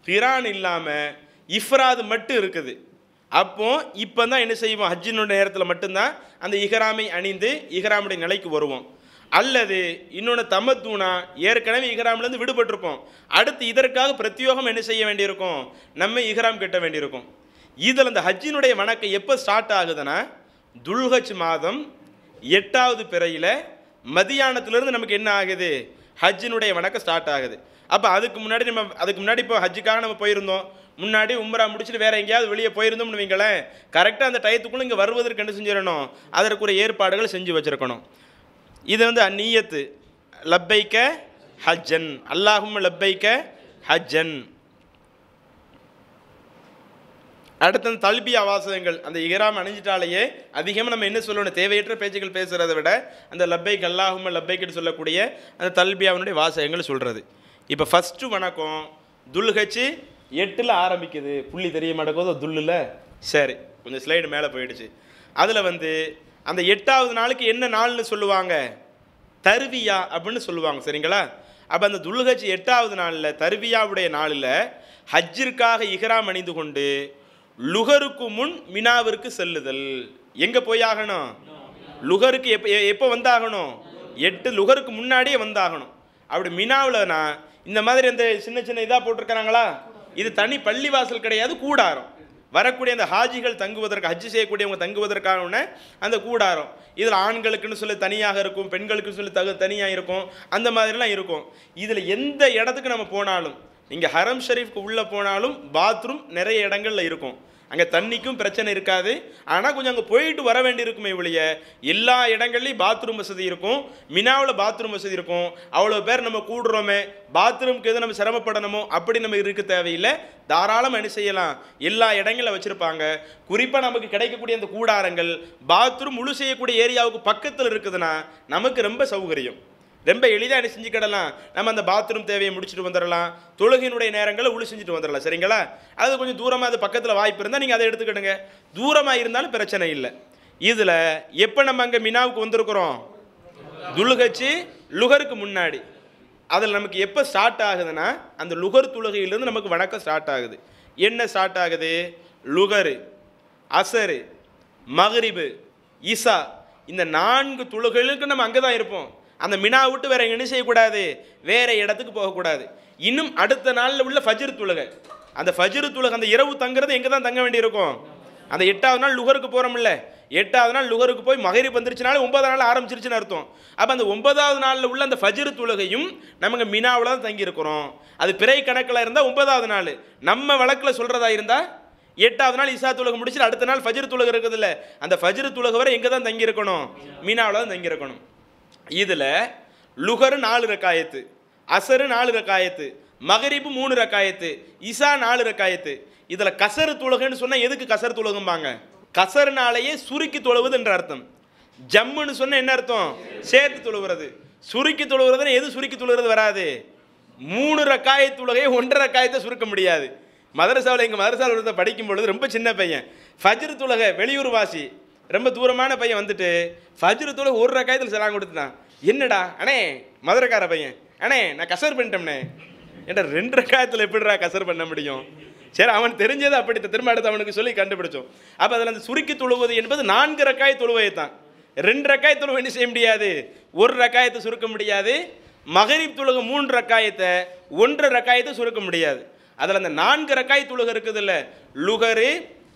கிரான் இல்லாமல் இஃப்ராது மட்டும் இருக்குது அப்போ இப்போ தான் என்ன செய்வோம் ஹஜ்ஜினுடைய நேரத்தில் மட்டும்தான் அந்த இஹ்ராமை அணிந்து இஹ்ராமுடைய நிலைக்கு வருவோம் அல்லது இன்னொன்று தமத்தூனா ஏற்கனவே இஹ்ராம்லேருந்து விடுபட்டிருப்போம் அடுத்து இதற்காக பிரத்யோகம் என்ன செய்ய வேண்டியிருக்கும் நம்ம இஹ்ராம் கட்ட வேண்டியிருக்கும் இதில் அந்த ஹஜ்ஜினுடைய வணக்கம் எப்போ ஸ்டார்ட் ஆகுதுன்னா துல்ஹஜ் மாதம் எட்டாவது பிறையில் மதியானத்திலிருந்து நமக்கு என்ன ஆகுது ஹஜ்ஜினுடைய வணக்கம் ஸ்டார்ட் ஆகுது அப்போ அதுக்கு முன்னாடி நம்ம அதுக்கு முன்னாடி இப்போ ஹஜ்ஜுக்காக நம்ம போயிருந்தோம் முன்னாடி உம்ரா முடிச்சுட்டு வேற எங்கேயாவது வெளியே போயிருந்தோம்னு வைங்களேன் கரெக்டாக அந்த டயத்துக்குள்ளே இங்கே வருவதற்கு என்ன செஞ்சிடணும் அதற்குரிய ஏற்பாடுகள் செஞ்சு வச்சிருக்கணும் இது வந்து அந்நியத்து லப்பைக்க ஹஜ்ஜன் அல்லாஹும் லப்பைக்க ஹஜ்ஜன் அடுத்து அந்த தல்பியா வாசகங்கள் அந்த இகராம் அணிஞ்சிட்டாலேயே அதிகமாக நம்ம என்ன சொல்லணும் தேவையற்ற பேச்சுகள் பேசுகிறத விட அந்த லப்பைக் அல்லாஹும் லப்பைக்குன்னு சொல்லக்கூடிய அந்த தல்பியாவினுடைய வாசகங்கள் சொல்கிறது இப்போ ஃபஸ்ட்டு வணக்கம் துல்ஹச்சு எட்டில் ஆரம்பிக்குது புள்ளி தெரிய மாட்டேங்குதோ துல்லில் சரி கொஞ்சம் ஸ்லைடு மேலே போயிடுச்சு அதில் வந்து அந்த எட்டாவது நாளுக்கு என்ன நாள்னு சொல்லுவாங்க தருவியா அப்படின்னு சொல்லுவாங்க சரிங்களா அப்போ அந்த துல்ஹஜ் எட்டாவது நாளில் தருவியாவுடைய நாளில் ஹஜ்ஜிற்காக இஹ்ராம் அணிந்து கொண்டு லுகருக்கு முன் மினாவிற்கு செல்லுதல் எங்கே போய் ஆகணும் லுகருக்கு எப்போ எப்போ வந்தாகணும் எட்டு லுகருக்கு முன்னாடியே வந்தாகணும் அப்படி மினாவில்னா இந்த மாதிரி அந்த சின்ன சின்ன இதாக போட்டிருக்கிறாங்களா இது தனி பள்ளிவாசல் கிடையாது கூடாரம் வரக்கூடிய அந்த ஹாஜிகள் தங்குவதற்கு ஹஜ்ஜு செய்யக்கூடியவங்க தங்குவதற்கான அந்த கூடாரம் இதில் ஆண்களுக்குன்னு சொல்லி தனியாக இருக்கும் பெண்களுக்குன்னு சொல்லி தகு தனியாக இருக்கும் அந்த மாதிரிலாம் இருக்கும் இதில் எந்த இடத்துக்கு நம்ம போனாலும் இங்கே ஹரம் ஷரீஃப்க்கு உள்ளே போனாலும் பாத்ரூம் நிறைய இடங்கள்ல இருக்கும் அங்கே தண்ணிக்கும் பிரச்சனை இருக்காது ஆனால் கொஞ்சம் அங்கே போயிட்டு வர வேண்டியிருக்குமே ஒழிய எல்லா இடங்கள்லையும் பாத்ரூம் வசதி இருக்கும் மினாவில் பாத்ரூம் வசதி இருக்கும் அவ்வளோ பேர் நம்ம கூடுறோமே பாத்ரூம்க்கு எது நம்ம சிரமப்படணுமோ அப்படி நம்ம இருக்க தேவையில்லை தாராளமாக என்ன செய்யலாம் எல்லா இடங்களில் வச்சுருப்பாங்க குறிப்பாக நமக்கு கிடைக்கக்கூடிய அந்த கூடாரங்கள் பாத்ரூம் முழு செய்யக்கூடிய ஏரியாவுக்கு பக்கத்தில் இருக்குதுன்னா நமக்கு ரொம்ப சௌகரியம் ரொம்ப எளிதாக என்ன செஞ்சுக்கிடலாம் நம்ம அந்த பாத்ரூம் தேவையை முடிச்சுட்டு வந்துடலாம் தொழுகையினுடைய நேரங்களை உழு செஞ்சுட்டு வந்துடலாம் சரிங்களா அது கொஞ்சம் தூரமாக அது பக்கத்தில் வாய்ப்பு இருந்தால் நீங்கள் அதை எடுத்துக்கிடுங்க தூரமாக இருந்தாலும் பிரச்சனை இல்லை இதில் எப்போ நம்ம அங்கே மினாவுக்கு வந்திருக்கிறோம் துலுகச்சு லுகருக்கு முன்னாடி அதில் நமக்கு எப்போ ஸ்டார்ட் ஆகுதுன்னா அந்த லுகர் தொழுகையிலிருந்து நமக்கு வணக்கம் ஸ்டார்ட் ஆகுது என்ன ஸ்டார்ட் ஆகுது லுகரு அசரு மகரிபு இசா இந்த நான்கு தொழுகைகளுக்கு நம்ம அங்கே தான் இருப்போம் அந்த மினா விட்டு வேற எங்க என்ன செய்யக்கூடாது வேற இடத்துக்கு போகக்கூடாது இன்னும் அடுத்த நாளில் உள்ள ஃபஜ்ர் தொழுகை அந்த ஃபஜ்ர் தொழுகை அந்த இரவு தங்குறது எங்கே தான் தங்க வேண்டியிருக்கும் அந்த எட்டாவது நாள் லுகருக்கு போகிறோம்ல எட்டாவது நாள் லுகருக்கு போய் மகரிப் வந்துருச்சுனால ஒன்பதாவது நாள் ஆரம்பிச்சிருச்சுன்னு அர்த்தம் அப்போ அந்த ஒன்பதாவது நாளில் உள்ள அந்த ஃபஜ்ர் தொழுகையும் நமக்கு மினாவில் தான் தங்கி இருக்கிறோம் அது பிறை கணக்கில் இருந்தால் ஒன்பதாவது நாள் நம்ம வழக்கில் சொல்கிறதா இருந்தால் எட்டாவது நாள் இசா தொழுகை முடிச்சுட்டு அடுத்த நாள் ஃபஜ்ர் தொழுகை இருக்குதுல்ல அந்த ஃபஜ்ர் தொழுகை வரை எங்கே தான் தங்கி இருக்கணும் மீனாவில் தான் தங்கி இருக்கணும் இதில் லுகரு நாலு ரக்காயத்து அசரு நாலு ரக்காயத்து மகரிபு மூணு ரக்காயத்து இசா நாலு ரக்காயத்து இதில் கசரு தொழுகைன்னு சொன்னால் எதுக்கு கசர் தொழுகும்பாங்க கசருனாலேயே சுருக்கி தொழுவது என்ற அர்த்தம் ஜம்முன்னு சொன்ன என்ன அர்த்தம் சேர்த்து தொழுகிறது சுருக்கி தொழுகிறதுன்னு எது சுருக்கி தொழுகிறது வராது மூணு ரக்காய தொழுகையை ஒன்றரை ரக்காயத்தை சுருக்க முடியாது மதரசாவில் எங்கள் மதரசாவில் ஒருத்தர் படிக்கும் பொழுது ரொம்ப சின்ன பையன் ஃபஜ்ர் தொழுகை வெளியூர் வாசி ரொம்ப தூரமான பையன் வந்துட்டு ஃபஜ்ர் தொழுகை ஒரு ரக்காயத்தில் சலாம் கொடுத்துட்டான் என்னடா அண்ணே மதுரைக்கார பையன் அண்ணே நான் கசர் பண்ணிட்டோம்னே ஏன்டா ரெண்டு ரக்காயத்தில் எப்படிடா கசர் பண்ண முடியும் சரி அவன் தெரிஞ்சதை அப்படி திரும்ப அடுத்து அவனுக்கு சொல்லி கண்டுபிடிச்சோம் அப்போ அதில் அந்த சுருக்கி தொழுவது என்பது நான்கு ரக்காய் தொழுவையை தான் ரெண்டு ரக்காய் தொழுவை என்ன செய்ய முடியாது ஒரு ரக்காயத்தை சுருக்க முடியாது மகரிப் தொழுகை மூன்று ரக்காயத்தை ஒன்று ரக்காயத்தை சுருக்க முடியாது அதில் அந்த நான்கு ரக்காய் தொழுகை இருக்குதுல்ல லுகரு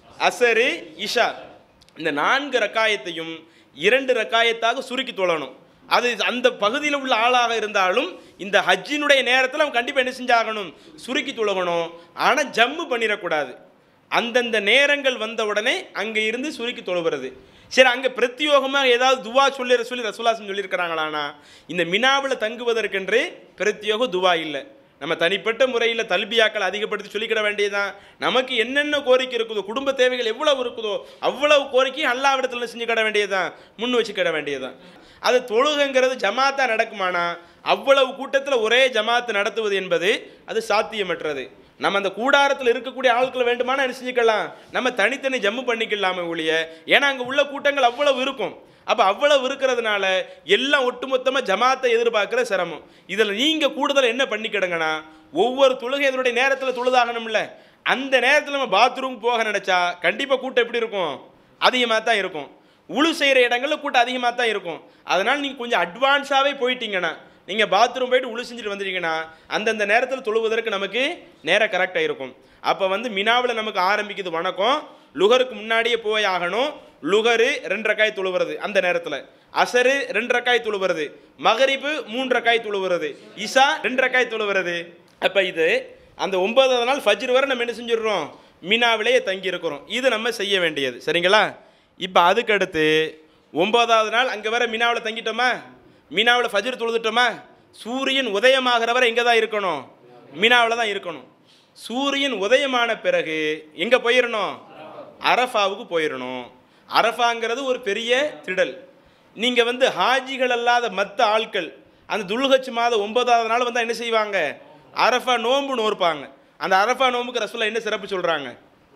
அசரு இஷா இந்த நான்கு ரக்காயத்தையும் இரண்டு ரக்காயத்தாக சுருக்கி தொழணும் அது அந்த பகுதியில் உள்ள ஆளாக இருந்தாலும் இந்த ஹஜ்ஜினுடைய நேரத்தில் அவன் கண்டிப்பாக என்ன செஞ்சாகணும் சுருக்கி தொழகணும் ஆனால் ஜம்மு பண்ணிடக்கூடாது அந்தந்த நேரங்கள் வந்த உடனே அங்கே இருந்து சுருக்கி தொழுகிறது சரி அங்கே பிரத்யோகமாக ஏதாவது துவா சொல்லி சொல்லி ரசூலாசன் சொல்லியிருக்கிறாங்களானா இந்த மினாவில் தங்குவதற்கென்று பிரத்யோக துவா இல்லை நம்ம தனிப்பட்ட முறையில் தல்பியாக்கள் அதிகப்படுத்தி சொல்லிக்கிட வேண்டியதுதான் நமக்கு என்னென்ன கோரிக்கை இருக்குதோ குடும்ப தேவைகள் எவ்வளவு இருக்குதோ அவ்வளவு கோரிக்கையும் அல்லாவிடத்தில் செஞ்சுக்கிட வேண்டியதுதான் முன் வச்சுக்கிட வேண்டியதுதான் அது தொழுகைங்கிறது ஜமாத்தா நடக்குமானா அவ்வளவு கூட்டத்தில் ஒரே ஜமாத்து நடத்துவது என்பது அது சாத்தியமற்றது நம்ம அந்த கூடாரத்தில் இருக்கக்கூடிய ஆட்களை வேண்டுமானா என்ன செஞ்சுக்கலாம் நம்ம தனித்தனி ஜம்மு பண்ணிக்கலாமே ஒழிய ஏன்னா அங்கே உள்ள கூட்டங்கள் அவ்வளவு இருக்கும் அப்போ அவ்வளவு இருக்கிறதுனால எல்லாம் ஒட்டுமொத்தமாக ஜமாத்தை எதிர்பார்க்குற சிரமம் இதில் நீங்கள் கூடுதல் என்ன பண்ணிக்கிடுங்கன்னா ஒவ்வொரு தொழுகை இதனுடைய நேரத்தில் தொழுதாகணும்ல அந்த நேரத்தில் நம்ம பாத்ரூம் போக நினச்சா கண்டிப்பாக கூட்டம் எப்படி இருக்கும் அதிகமாக தான் இருக்கும் உழு செய்கிற இடங்களில் கூட்டம் அதிகமாக தான் இருக்கும் அதனால் நீங்கள் கொஞ்சம் அட்வான்ஸாகவே போயிட்டீங்கன்னா நீங்கள் பாத்ரூம் போயிட்டு உழு செஞ்சுட்டு வந்துட்டீங்கன்னா அந்தந்த நேரத்தில் தொழுவதற்கு நமக்கு நேரம் கரெக்டாக இருக்கும் அப்போ வந்து மினாவில் நமக்கு ஆரம்பிக்குது வணக்கம் லுகருக்கு முன்னாடியே போய் ஆகணும் லுகரு ரெண்டு ரக்காய் தொழுவுறது அந்த நேரத்தில் அசரு ரெண்டு ரக்காய் தொழுவுறது மகரிப்பு மூன்று ரக்காய் தொழுவுறது இசா ரெண்டு ரக்காய் தொழுவுறது அப்போ இது அந்த ஒன்பதாவது நாள் ஃபஜ்ர் வரை நம்ம என்ன செஞ்சிடுறோம் மினாவிலேயே தங்கி இருக்கிறோம் இது நம்ம செய்ய வேண்டியது சரிங்களா இப்போ அதுக்கடுத்து ஒன்பதாவது நாள் அங்கே வர மினாவில் தங்கிட்டோமா மினாவில் ஃபஜ்ர் தொழுதுட்டோமா சூரியன் உதயமாகிற வரை எங்கே தான் இருக்கணும் மினாவில் தான் இருக்கணும் சூரியன் உதயமான பிறகு எங்கே போயிடணும் அரஃபாவுக்கு போயிடணும் அரஃபாங்கிறது ஒரு பெரிய திடல் நீங்கள் வந்து ஹாஜிகள் அல்லாத மற்ற ஆட்கள் அந்த துல்ஹஜ் மாதம் ஒன்பதாவது நாள் வந்து என்ன செய்வாங்க அரஃபா நோன்பு நோற்பாங்க அந்த அரஃபா நோம்புக்கு ரசூலா என்ன சிறப்பு சொல்கிறாங்க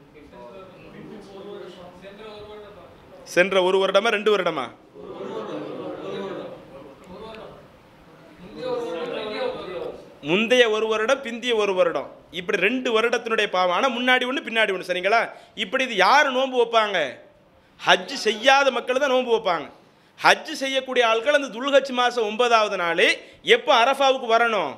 சென்ற ஒரு வருடமா ரெண்டு வருடமா முந்தைய ஒரு வருடம் பிந்திய ஒரு வருடம் இப்படி ரெண்டு வருடத்தினுடைய பாவம் ஆனால் முன்னாடி ஒன்று பின்னாடி ஒன்று சரிங்களா இப்படி இது யார் நோன்பு வைப்பாங்க ஹஜ் செய்யாத மக்கள் தான் நோன்பு வைப்பாங்க ஹஜ் செய்யக்கூடிய ஆட்கள் அந்த துல்ஹஜ் மாதம் ஒன்பதாவது நாள் எப்போ அரஃபாவுக்கு வரணும்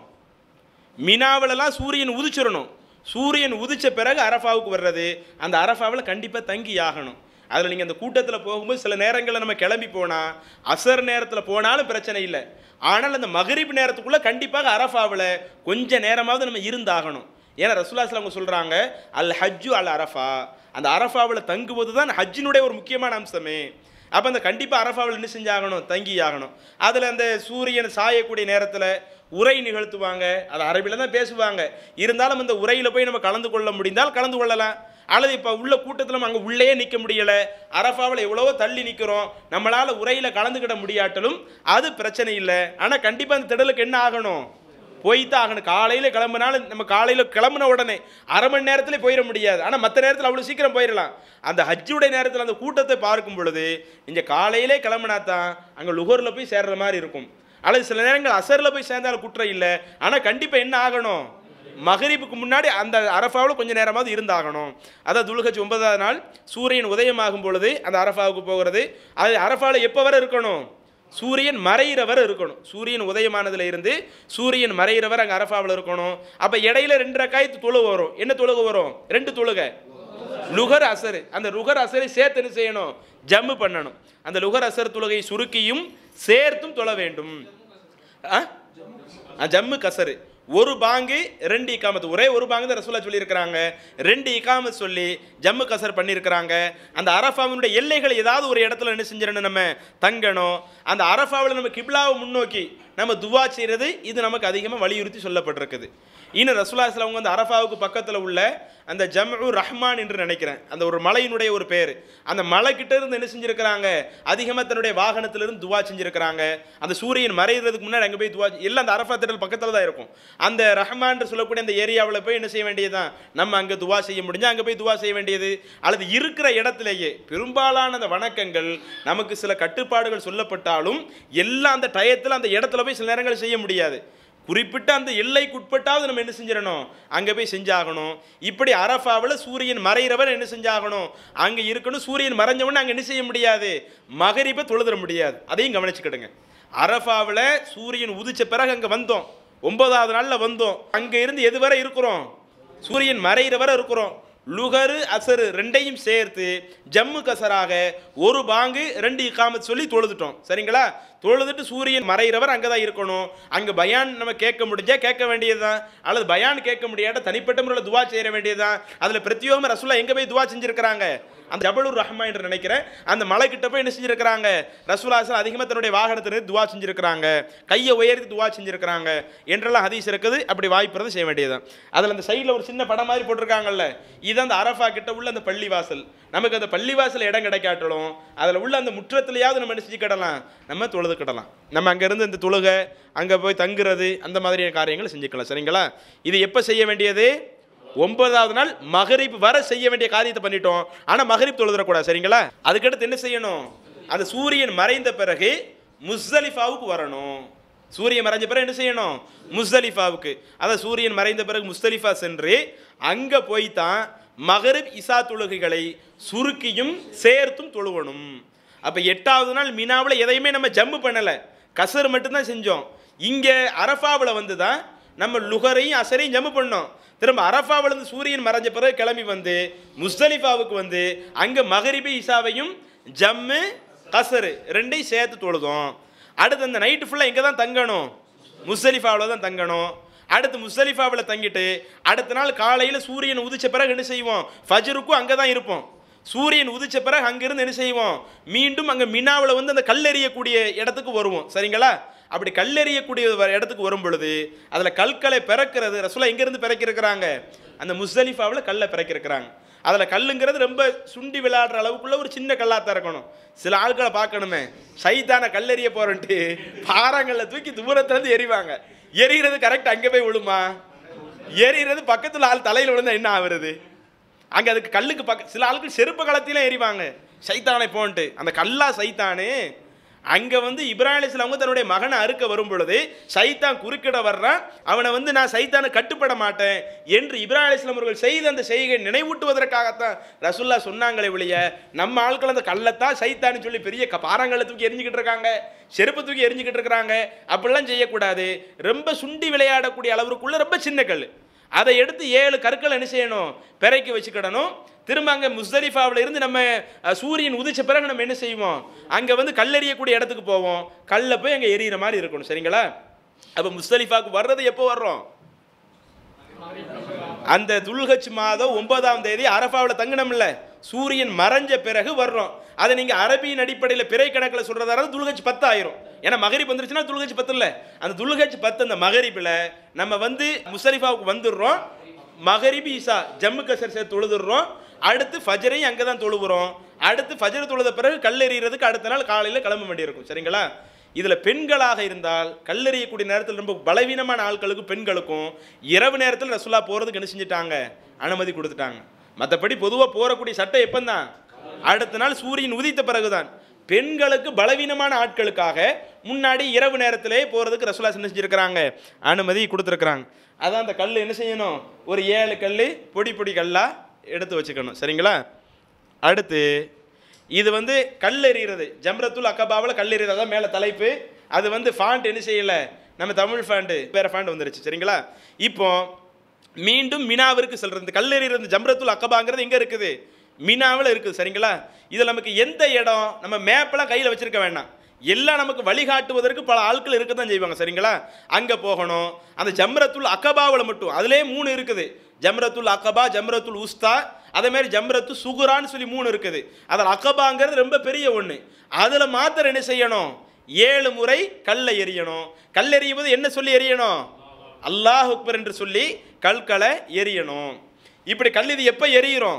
மினாவிலலாம் சூரியன் உதிச்சிடணும் சூரியன் உதிச்ச பிறகு அரஃபாவுக்கு வர்றது அந்த அரஃபாவில் கண்டிப்பாக தங்கி ஆகணும் அதில் நீங்கள் அந்த கூட்டத்தில் போகும்போது சில நேரங்களில் நம்ம கிளம்பி போனால் அசர் நேரத்தில் போனாலும் பிரச்சனை இல்லை ஆனால் அந்த மகரிப் நேரத்துக்குள்ளே கண்டிப்பாக அரஃபாவில் கொஞ்ச நேரமாவது நம்ம இருந்தாகணும் ஏன்னா ரசூலாஸ்ல அவங்க சொல்கிறாங்க அல் ஹஜ்ஜு அல் அரஃபா அந்த அரஃபாவில் தங்குவது தான் ஹஜ்ஜினுடைய ஒரு முக்கியமான அம்சமே அப்போ அந்த கண்டிப்பாக அரஃபாவில் என்ன செஞ்சாகணும் தங்கி ஆகணும் அதில் அந்த சூரியன் சாயக்கூடிய நேரத்தில் உரை நிகழ்த்துவாங்க அது அரபியில் தான் பேசுவாங்க இருந்தாலும் அந்த உரையில் போய் நம்ம கலந்து கொள்ள முடிந்தால் கலந்து கொள்ளலாம் அல்லது இப்போ உள்ள கூட்டத்தில் நம்ம அங்கே உள்ளே நிற்க முடியலை அரஃபாவில் எவ்வளவோ தள்ளி நிற்கிறோம் நம்மளால் உரையில் கலந்துக்கிட முடியாட்டலும் அது பிரச்சனை இல்லை ஆனால் கண்டிப்பாக அந்த திடலுக்கு என்ன ஆகணும் போய்த்தான் ஆகணும் காலையில் கிளம்புனாலும் நம்ம காலையில் கிளம்புன உடனே அரை மணி நேரத்தில் போயிட முடியாது ஆனால் மற்ற நேரத்தில் அவ்வளோ சீக்கிரம் போயிடலாம் அந்த ஹஜ்ஜுடைய நேரத்தில் அந்த கூட்டத்தை பார்க்கும் பொழுது நீங்கள் காலையிலே கிளம்புனா தான் அங்கே லுகரில் போய் சேர்ற மாதிரி இருக்கும் அல்லது சில நேரங்கள் அசரில் போய் சேர்ந்தாலும் குற்றம் இல்லை ஆனால் கண்டிப்பாக என்ன ஆகணும் மகரிப்புக்கு முன்னாடி அந்த அரஃபாவில் கொஞ்சம் நேரமாவது இருந்தாகணும் அதான் துல்ஹஜ் ஒன்பதாவது நாள் சூரியன் உதயமாகும் பொழுது அந்த அரஃபாவுக்கு போகிறது அது அரஃபாவில் எப்போ வரை இருக்கணும் சூரியன் மறையிறவர் இருக்கணும் சூரியன் உதயமானதுல இருந்து சூரியன் மறையிறவர் அங்கே அரஃபாவில் இருக்கணும் அப்போ இடையில ரெண்டு ரக்காயத்து தொழுக வரும் என்ன தொழுக வரும் ரெண்டு தொழுகை லுகர் அசரு அந்த லுகர் அசரை சேர்த்து என்ன செய்யணும் ஜம்மு பண்ணணும் அந்த லுகர் அசர் தொழுகை சுருக்கியும் சேர்த்தும் தொழ வேண்டும் ஆ? ஆ, ஜம்மு கசரு ஒரு பாங்கு ரெண்டு இக்காமத்து ஒரே ஒரு பாங்கு தான் ரசூலா சொல்லியிருக்கிறாங்க ரெண்டு இக்காமத் சொல்லி ஜம்மு கசர் பண்ணியிருக்கிறாங்க அந்த அரஃபாவினுடைய எல்லைகளை ஏதாவது ஒரு இடத்துல என்ன செஞ்சிடணும் நம்ம தங்கணும் அந்த அரஃபாவில் நம்ம கிப்லாவை முன்னோக்கி நம்ம துவா செய்கிறது இது நமக்கு அதிகமாக வலியுறுத்தி சொல்லப்பட்டிருக்குது இன்னும் ரசூலாஸ்ல அவங்க அந்த அரஃபாவுக்கு பக்கத்தில் உள்ள அந்த ஜம்உ ரஹ்மான் என்று நினைக்கிறேன் அந்த ஒரு மலையினுடைய ஒரு பேர் அந்த மலை கிட்ட இருந்து என்ன செஞ்சிருக்கிறாங்க அதிகமாக தன்னுடைய வாகனத்திலிருந்து துவா செஞ்சிருக்கிறாங்க அந்த சூரியன் மறைகிறதுக்கு முன்னாடி அங்கே போய் துவா எல்லாம் அந்த அரஃபா திடல் பக்கத்தில் தான் இருக்கும் அந்த ரஹ்மான் சொல்லக்கூடிய அந்த ஏரியாவில் போய் என்ன செய்ய வேண்டியதுதான் நம்ம அங்கே துவா செய்ய முடிஞ்சா அங்கே போய் துவா செய்ய வேண்டியது அல்லது இருக்கிற இடத்திலேயே பெரும்பாலான அந்த வணக்கங்கள் நமக்கு சில கட்டுப்பாடுகள் சொல்லப்பட்டாலும் எல்லாம் அந்த டயத்தில் அந்த இடத்துல போய் சில நேரங்கள் செய்ய முடியாது குறிப்பிட்ட அந்த எல்லைக்குட்பட்டாவது நம்ம என்ன செஞ்சிடணும் அங்கே போய் செஞ்சாகணும் இப்படி அரஃபாவில் சூரியன் மறைகிறவர் என்ன செஞ்சாகணும் அங்கே இருக்கணும் சூரியன் மறைஞ்சவொடனே அங்கே என்ன செய்ய முடியாது மகரிப்பை தொழுதிட முடியாது அதையும் கவனிச்சுக்கிடுங்க அரஃபாவில் சூரியன் உதிச்ச பிறகு அங்கே வந்தோம் ஒன்பதாவது நாளில் வந்தோம் அங்கே இருந்து எது வரை இருக்கிறோம் சூரியன் மறைகிற வரை இருக்கிறோம் லுகரு அசரு ரெண்டையும் சேர்த்து ஜம்மு கசராக ஒரு பாங்கு ரெண்டு இக்காமத் சொல்லி தொழுதுட்டோம் சரிங்களா தொழுதுட்டு சூரியன் மறைகிறவர் அங்கே தான் இருக்கணும் அங்கே பயான் நம்ம கேட்க முடிஞ்சா கேட்க வேண்டியதுதான் அல்லது பயான் கேட்க முடியாட்ட தனிப்பட்ட முறையில் துவா செய்ய வேண்டியதுதான் அதில் பிரத்யோகம் ரசூலா எங்கே போய் துவா செஞ்சிருக்கிறாங்க அந்த ஜபலுர் ரஹ்மா என்று நினைக்கிறேன் அந்த மலை கிட்ட போய் என்ன செஞ்சிருக்கிறாங்க ரசூலாசன் அதிகமாக தன்னுடைய வாகனத்தினர் துவா செஞ்சிருக்கிறாங்க கையை உயர்த்தி துவா செஞ்சிருக்கிறாங்க என்றெல்லாம் ஹதீஸ் இருக்குது அப்படி வாய்ப்புறது செய்ய வேண்டியதுதான் அதில் அந்த சைடில் ஒரு சின்ன படம் மாதிரி போட்டிருக்காங்கல்ல இது அந்த அரஃபா கிட்ட உள்ள அந்த பள்ளிவாசல் நமக்கு அந்த பள்ளிவாசல் இடம் கிடைக்காட்டலும் அதில் உள்ள அந்த முற்றத்துலையாவது நம்ம என்ன செஞ்சுக்கிடலாம் நம்ம தொழுதுக்கிடலாம் நம்ம அங்கேருந்து இந்த தொழுகை அங்கே போய் தங்குறது அந்த மாதிரியான காரியங்களை செஞ்சுக்கலாம் சரிங்களா இது எப்போ செய்ய வேண்டியது ஒன்பதாவது நாள் மகரிப் வர செய்ய வேண்டிய காரியத்தை பண்ணிட்டோம் ஆனால் மகரிப் தொழுதுறக்கூடாது சரிங்களா அதுக்கடுத்து என்ன செய்யணும் அந்த சூரியன் மறைந்த பிறகு முஸ்தலிஃபாவுக்கு வரணும் சூரியன் மறைஞ்ச பிறகு என்ன செய்யணும் முஸ்தலிஃபாவுக்கு அதான் சூரியன் மறைந்த பிறகு முஸ்தலிஃபா சென்று அங்கே போய் தான் மகரிப் இசா தொழுகைகளை சுருக்கியும் சேர்த்தும் தொழுவணும் அப்போ எட்டாவது நாள் மினாவில் எதையுமே நம்ம ஜம்மு பண்ணலை கசர் மட்டும்தான் செஞ்சோம் இங்கே அரஃபாவில் வந்து தான் நம்ம லுகரையும் அசரையும் ஜம்மு பண்ணோம் திரும்ப அரஃபாவிலிருந்து சூரியன் மறைஞ்ச பிறகு கிளம்பி வந்து முஸ்தலிஃபாவுக்கு வந்து அங்கே மகரிபி இசாவையும் ஜம்மு கசரு ரெண்டையும் சேர்த்து தொழுதோம் அடுத்து அந்த நைட்டு ஃபுல்லாக எங்கே தான் தங்கணும் முஸ்தலிஃபாவில் தான் தங்கணும் அடுத்து முஸ்தலிஃபாவில் தங்கிட்டு அடுத்த நாள் காலையில் சூரியன் உதிச்ச பிறகு என்ன செய்வோம் ஃபஜருக்கும் அங்கே தான் இருப்போம் சூரியன் உதிச்ச பிறகு அங்கிருந்து என்ன செய்வோம் மீண்டும் அங்கே மினாவில் வந்து அந்த கல்லெறியக்கூடிய இடத்துக்கு வருவோம் சரிங்களா அப்படி கல்லெறியக்கூடிய வ- இடத்துக்கு வரும் பொழுது அதில் கற்களை பிறக்கிறது ரசூலா எங்கேருந்து பிறக்கிருக்கிறாங்க அந்த முஸ்தலிஃபாவில் கல்லை பிறக்கிருக்கிறாங்க அதில் கல்லுங்கிறது ரொம்ப சுண்டி விளையாடுற அளவுக்குள்ள ஒரு சின்ன கல்லாத்தான் இருக்கணும் சில ஆட்களை பார்க்கணுமே சைத்தான கல்லெறிய போறேன்ட்டு பாறாங்கல்ல தூக்கி தூரத்துல இருந்து எறிவாங்க எறிகிறது கரெக்ட் அங்கே போய் விழுமா எறிகிறது பக்கத்துல ஆள் தலையில் விழுந்தா என்ன ஆகுறது அங்கே அதுக்கு கல்லுக்கு பக்க சில ஆளுக்கு செருப்பு களத்திலும் எறிவாங்க சைத்தானை போன்ட்டு அந்த கல்லா சைத்தானு அங்கே வந்து இப்ராஹிம் அலைஹிஸ்ஸலாம் அவங்க தன்னுடைய மகனை அறுக்க வரும் பொழுது சைத்தான் குறுக்கிட வர்றான் அவனை வந்து நான் சைத்தானை கட்டுப்பட மாட்டேன் என்று இப்ராஹிம் அலைஹிஸ்ஸலாம் அவர்கள் செய்த அந்த செய்கை நினைவூட்டுவதற்காகத்தான் ரசுல்லா சொன்னாங்களே ஒழிய நம்ம ஆட்கள் அந்த கல்லத்தான் சைத்தான்னு சொல்லி பெரிய க- பாறாங்கல்ல தூக்கி எரிஞ்சுக்கிட்டு இருக்காங்க செருப்பு தூக்கி எரிஞ்சுக்கிட்டு இருக்கிறாங்க அப்படிலாம் செய்யக்கூடாது ரொம்ப சுண்டி விளையாடக்கூடிய அளவுக்குள்ள ரொம்ப சின்ன கல் அதை எடுத்து ஏழு கற்கள் என்ன செய்யணும் பிறைக்கு வச்சுக்கிடணும் திரும்ப அங்கே முஸ்தலிஃபாவில் இருந்து நம்ம அஹ், சூரியன் உதிச்ச பிறகு நம்ம என்ன செய்வோம் அங்கே வந்து கல்லெறியக்கூடிய இடத்துக்கு போவோம் கல்லை போய் அங்கே எரியிற மாதிரி இருக்கணும் சரிங்களா அப்போ முஸ்தலிஃபாவுக்கு வர்றது எப்போ வர்றோம் அந்த துல்ஹஜ் மாதம் ஒன்பதாம் தேதி அரஃபாவில் தங்கினோம்ல சூரியன் மறைஞ்ச பிறகு வர்றோம் அதை நீங்கள் அரபியின் அடிப்படையில் பிறை கணக்கில் சொல்கிறதா இருந்தால் துல்ஹஜ் பத்து ஆயிரும் ஏன்னா மகரிப் வந்துருச்சுன்னா துல்ஹஜ் பத்து இல்லை அந்த துல்ஹஜ் பத்து அந்த மகரிப்பில் நம்ம வந்து முஸ்தலிஃபாவுக்கு வந்துடுறோம் மகரிபி ஈசா ஜம்மு கசர் சேர்த்து தொழுதுடுறோம் அடுத்து ஃபஜரையும் அங்கே தான் தொழுகிறோம் அடுத்து ஃபஜர் தொழுத பிறகு கல்லெறிகிறதுக்கு அடுத்த நாள் காலையில் கிளம்ப வேண்டியிருக்கும் சரிங்களா இதில் பெண்களாக இருந்தால் கல்லெறியக்கூடிய நேரத்தில் ரொம்ப பலவீனமான ஆட்களுக்கும் பெண்களுக்கும் இரவு நேரத்தில் ரசுல்லா போகிறதுக்கு என்ன செஞ்சுட்டாங்க அனுமதி கொடுத்துட்டாங்க மற்றபடி பொதுவாக போகக்கூடிய சட்டம் எப்பந்தான் அடுத்த நாள் சூரியன் உதித்த பிறகுதான் பெண்களுக்கு பலவீனமான ஆட்களுக்காக முன்னாடி இரவு நேரத்திலே போகிறதுக்கு ரசுல்லா என்ன செஞ்சுருக்கிறாங்க அனுமதி கொடுத்துருக்குறாங்க அதான் அந்த கல் என்ன செய்யணும் ஒரு ஏழு கல் பொடி பொடி கல்லாக எடுத்து வச்சுக்கணும் சரிங்களா அடுத்து இது வந்து கல் எறிகிறது ஜம்ரத்துல் அக்கபாவில் கல் எறிகிறது அதான் மேலே தலைப்பு அது வந்து ஃபாண்ட் என்ன செய்யலை நம்ம தமிழ் ஃபாண்டு வேறு ஃபாண்ட் வந்துருச்சு சரிங்களா இப்போ மீண்டும் மினாவிற்கு செல்றது இந்த கல் எறிகிறது ஜம்ரத்துல் அக்கபாங்கிறது எங்கே இருக்குது மினாவில் இருக்குது சரிங்களா இதில் நமக்கு எந்த இடம் நம்ம மேப்பெல்லாம் கையில் வச்சிருக்க வேண்டாம் எல்லாம் நமக்கு வழிகாட்டுவதற்கு பல ஆட்கள் இருக்க தான் செய்வாங்க சரிங்களா அங்கே போகணும் அந்த ஜம்ரத்துல் அக்கபாவில் மட்டும் அதிலே மூணு இருக்குது ஜம்ரத்துல் அக்கபா ஜம்ரத்துல் உஸ்தா அதே மாதிரி ஜம்ரத்து சுகுரான்னு சொல்லி மூணு இருக்குது அதில் அக்கபாங்கிறது ரொம்ப பெரிய ஒன்று அதில் மாத்திரம் என்ன செய்யணும் ஏழு முறை கல்லை எறியணும் கல் எறியும் போது என்ன சொல்லி எறியணும் அல்லாஹ் அக்பர் என்று சொல்லி கல்களை எறியணும் இப்படி கல் இது எப்போ எரியிறோம்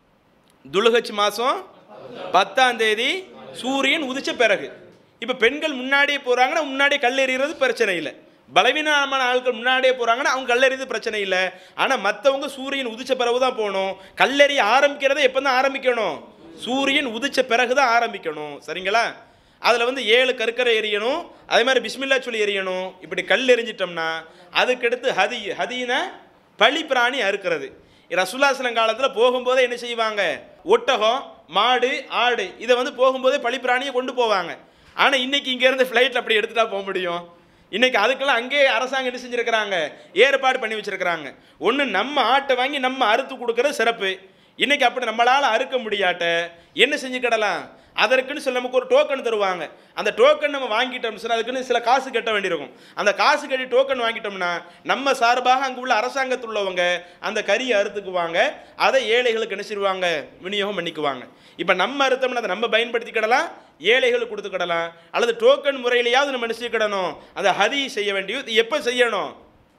துலுகச் மாதம் பத்தாம் தேதி சூரியன் உதிச்ச பிறகு இப்போ பெண்கள் முன்னாடியே போகிறாங்கன்னா முன்னாடியே கல் எறிகிறது பிரச்சனை இல்லை பலவீனமான ஆட்கள் முன்னாடியே போகிறாங்கன்னா அவங்க கல்லெறியது பிரச்சனை இல்லை ஆனால் மற்றவங்க சூரியன் உதிச்ச பிறகு தான் போகணும் கல்லெறிய ஆரம்பிக்கிறதை எப்போ தான் ஆரம்பிக்கணும் சூரியன் உதிச்ச பிறகு தான் ஆரம்பிக்கணும் சரிங்களா அதில் வந்து ஏழு கற்கரை எறியணும் அதே மாதிரி பிஸ்மில்லா சொல்லி எறியணும் இப்படி கல் எறிஞ்சிட்டோம்னா அதுக்கடுத்து ஹதி ஹதினா பழி பிராணி அறுக்கிறது ரசுல்லாஸ்லம் காலத்தில் போகும்போதே என்ன செய்வாங்க ஒட்டகம் மாடு ஆடு இதை வந்து போகும்போதே பழி பிராணியை கொண்டு போவாங்க ஆனால் இன்னைக்கு இங்கேருந்து ஃப்ளைட்டில் அப்படி எடுத்துட்டா போக முடியும் இன்னைக்கு அதுக்கெல்லாம் அங்கேயே அரசாங்கம் என்ன செஞ்சுருக்கிறாங்க ஏற்பாடு பண்ணி வச்சிருக்கிறாங்க ஒன்று நம்ம ஆட்டை வாங்கி நம்ம அறுத்து கொடுக்கறது சிறப்பு இன்னைக்கு அப்படி நம்மளால் அறுக்க முடியாட்ட என்ன செஞ்சுக்கிடலாம் அதற்குன்னு சில நமக்கு ஒரு டோக்கன் தருவாங்க அந்த டோக்கன் நம்ம வாங்கிட்டோம் சொன்னா அதுக்குன்னு சில காசு கட்ட வேண்டியிருக்கும் அந்த காசு கட்டி டோக்கன் வாங்கிட்டோம்னா நம்ம சார்பாக அங்கே உள்ள அரசாங்கத்தில் உள்ளவங்க அந்த கறியை அறுத்துக்குவாங்க அதை ஏழைகளுக்கு என்ன செய்வாங்க விநியோகம் பண்ணிக்குவாங்க இப்போ நம்ம அறுத்தோம்னா அதை நம்ம பயன்படுத்திக்கிடலாம் ஏழைகளுக்கு கொடுத்துக்கிடலாம் அல்லது டோக்கன் முறையிலையாவது நம்ம என்ன செய்யக்கிடணும் அதை ஹதி செய்ய வேண்டியது எப்போ செய்யணும்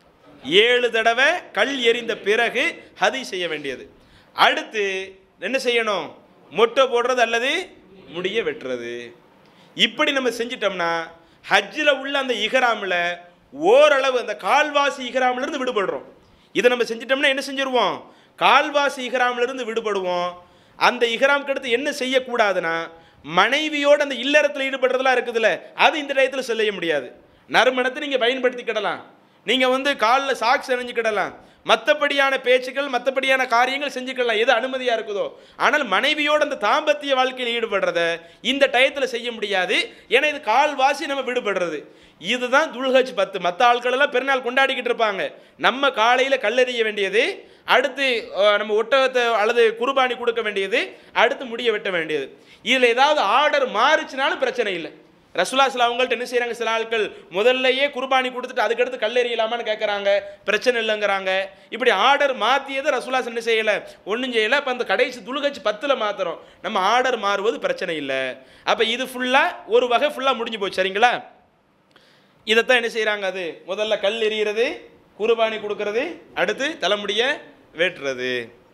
ஏழு தடவை கல் எறிந்த பிறகு ஹதி செய்ய வேண்டியது அடுத்து என்ன செய்யணும் மொட்டை போடுறது அல்லது முடிய வெட்டுறது இப்படி நம்ம செஞ்சிட்டோம்னா ஹஜ்ஜில் உள்ள அந்த இஹ்ராமில் ஓரளவு அந்த கால்வாசி இஹ்ராம்ல இருந்து விடுபடுறோம் இதை நம்ம செஞ்சிட்டோம்னா என்ன செஞ்சிருவோம் கால்வாசி இஹ்ராமிலிருந்து விடுபடுவோம் அந்த இஹ்ராம்க்கு அடுத்து என்ன செய்யக்கூடாதுன்னா மனைவியோட அந்த இல்லறத்தில் ஈடுபடுறதுலாம் இருக்குதுல்ல அது இந்த டயத்தில் செய்ய முடியாது நறுமணத்தை நீங்கள் பயன்படுத்திக்கிடலாம் நீங்கள் வந்து காலில் சாக்ஸ் அணிஞ்சுக்கிடலாம் மற்றபடியான பேச்சுக்கள் மற்றபடியான காரியங்கள் செஞ்சுக்கலாம் எது அனுமதியாக இருக்குதோ ஆனால் மனைவியோட அந்த தாம்பத்திய வாழ்க்கையில் ஈடுபடுறத இந்த டயத்தில் செய்ய முடியாது ஏன்னா இது கால்வாசி நம்ம விடுபடுறது இதுதான் துல்ஹஜ் பத்து மற்ற ஆட்கள் எல்லாம் பெருநாள் கொண்டாடிக்கிட்டு இருப்பாங்க நம்ம காலையில் கல்லெறிய வேண்டியது அடுத்து அஹ், நம்ம ஒட்டகத்தை அல்லது குர்பானி கொடுக்க வேண்டியது அடுத்து முடிய வெட்ட வேண்டியது இதில் ஏதாவது ஆர்டர் மாறுச்சுனாலும் பிரச்சனை இல்லை ரசுலாஸ்ல அவங்கள்ட்ட என்ன செய்றாங்க சில ஆட்கள் முதல்லயே குர்பானி கொடுத்துட்டு அதுக்கடுத்து கல்லெறியலாமான்னு கேட்குறாங்க பிரச்சனை இல்லைங்கிறாங்க இப்படி ஆர்டர் மாற்றியதை ரசுலாஸ் என்ன செய்யலை ஒன்றும் செய்யலை அப்போ அந்த கடைசி துளுகச்சு பத்தில் மாத்திரம் நம்ம ஆர்டர் மாறுவது பிரச்சனை இல்லை அப்போ இது ஃபுல்லாக ஒரு வகை ஃபுல்லாக முடிஞ்சு போச்சு சரிங்களா இதைத்தான் என்ன செய்கிறாங்க அது முதல்ல கல் எறிகிறது குர்பானி கொடுக்கறது அடுத்து தலைமுடிய வெட்டுறது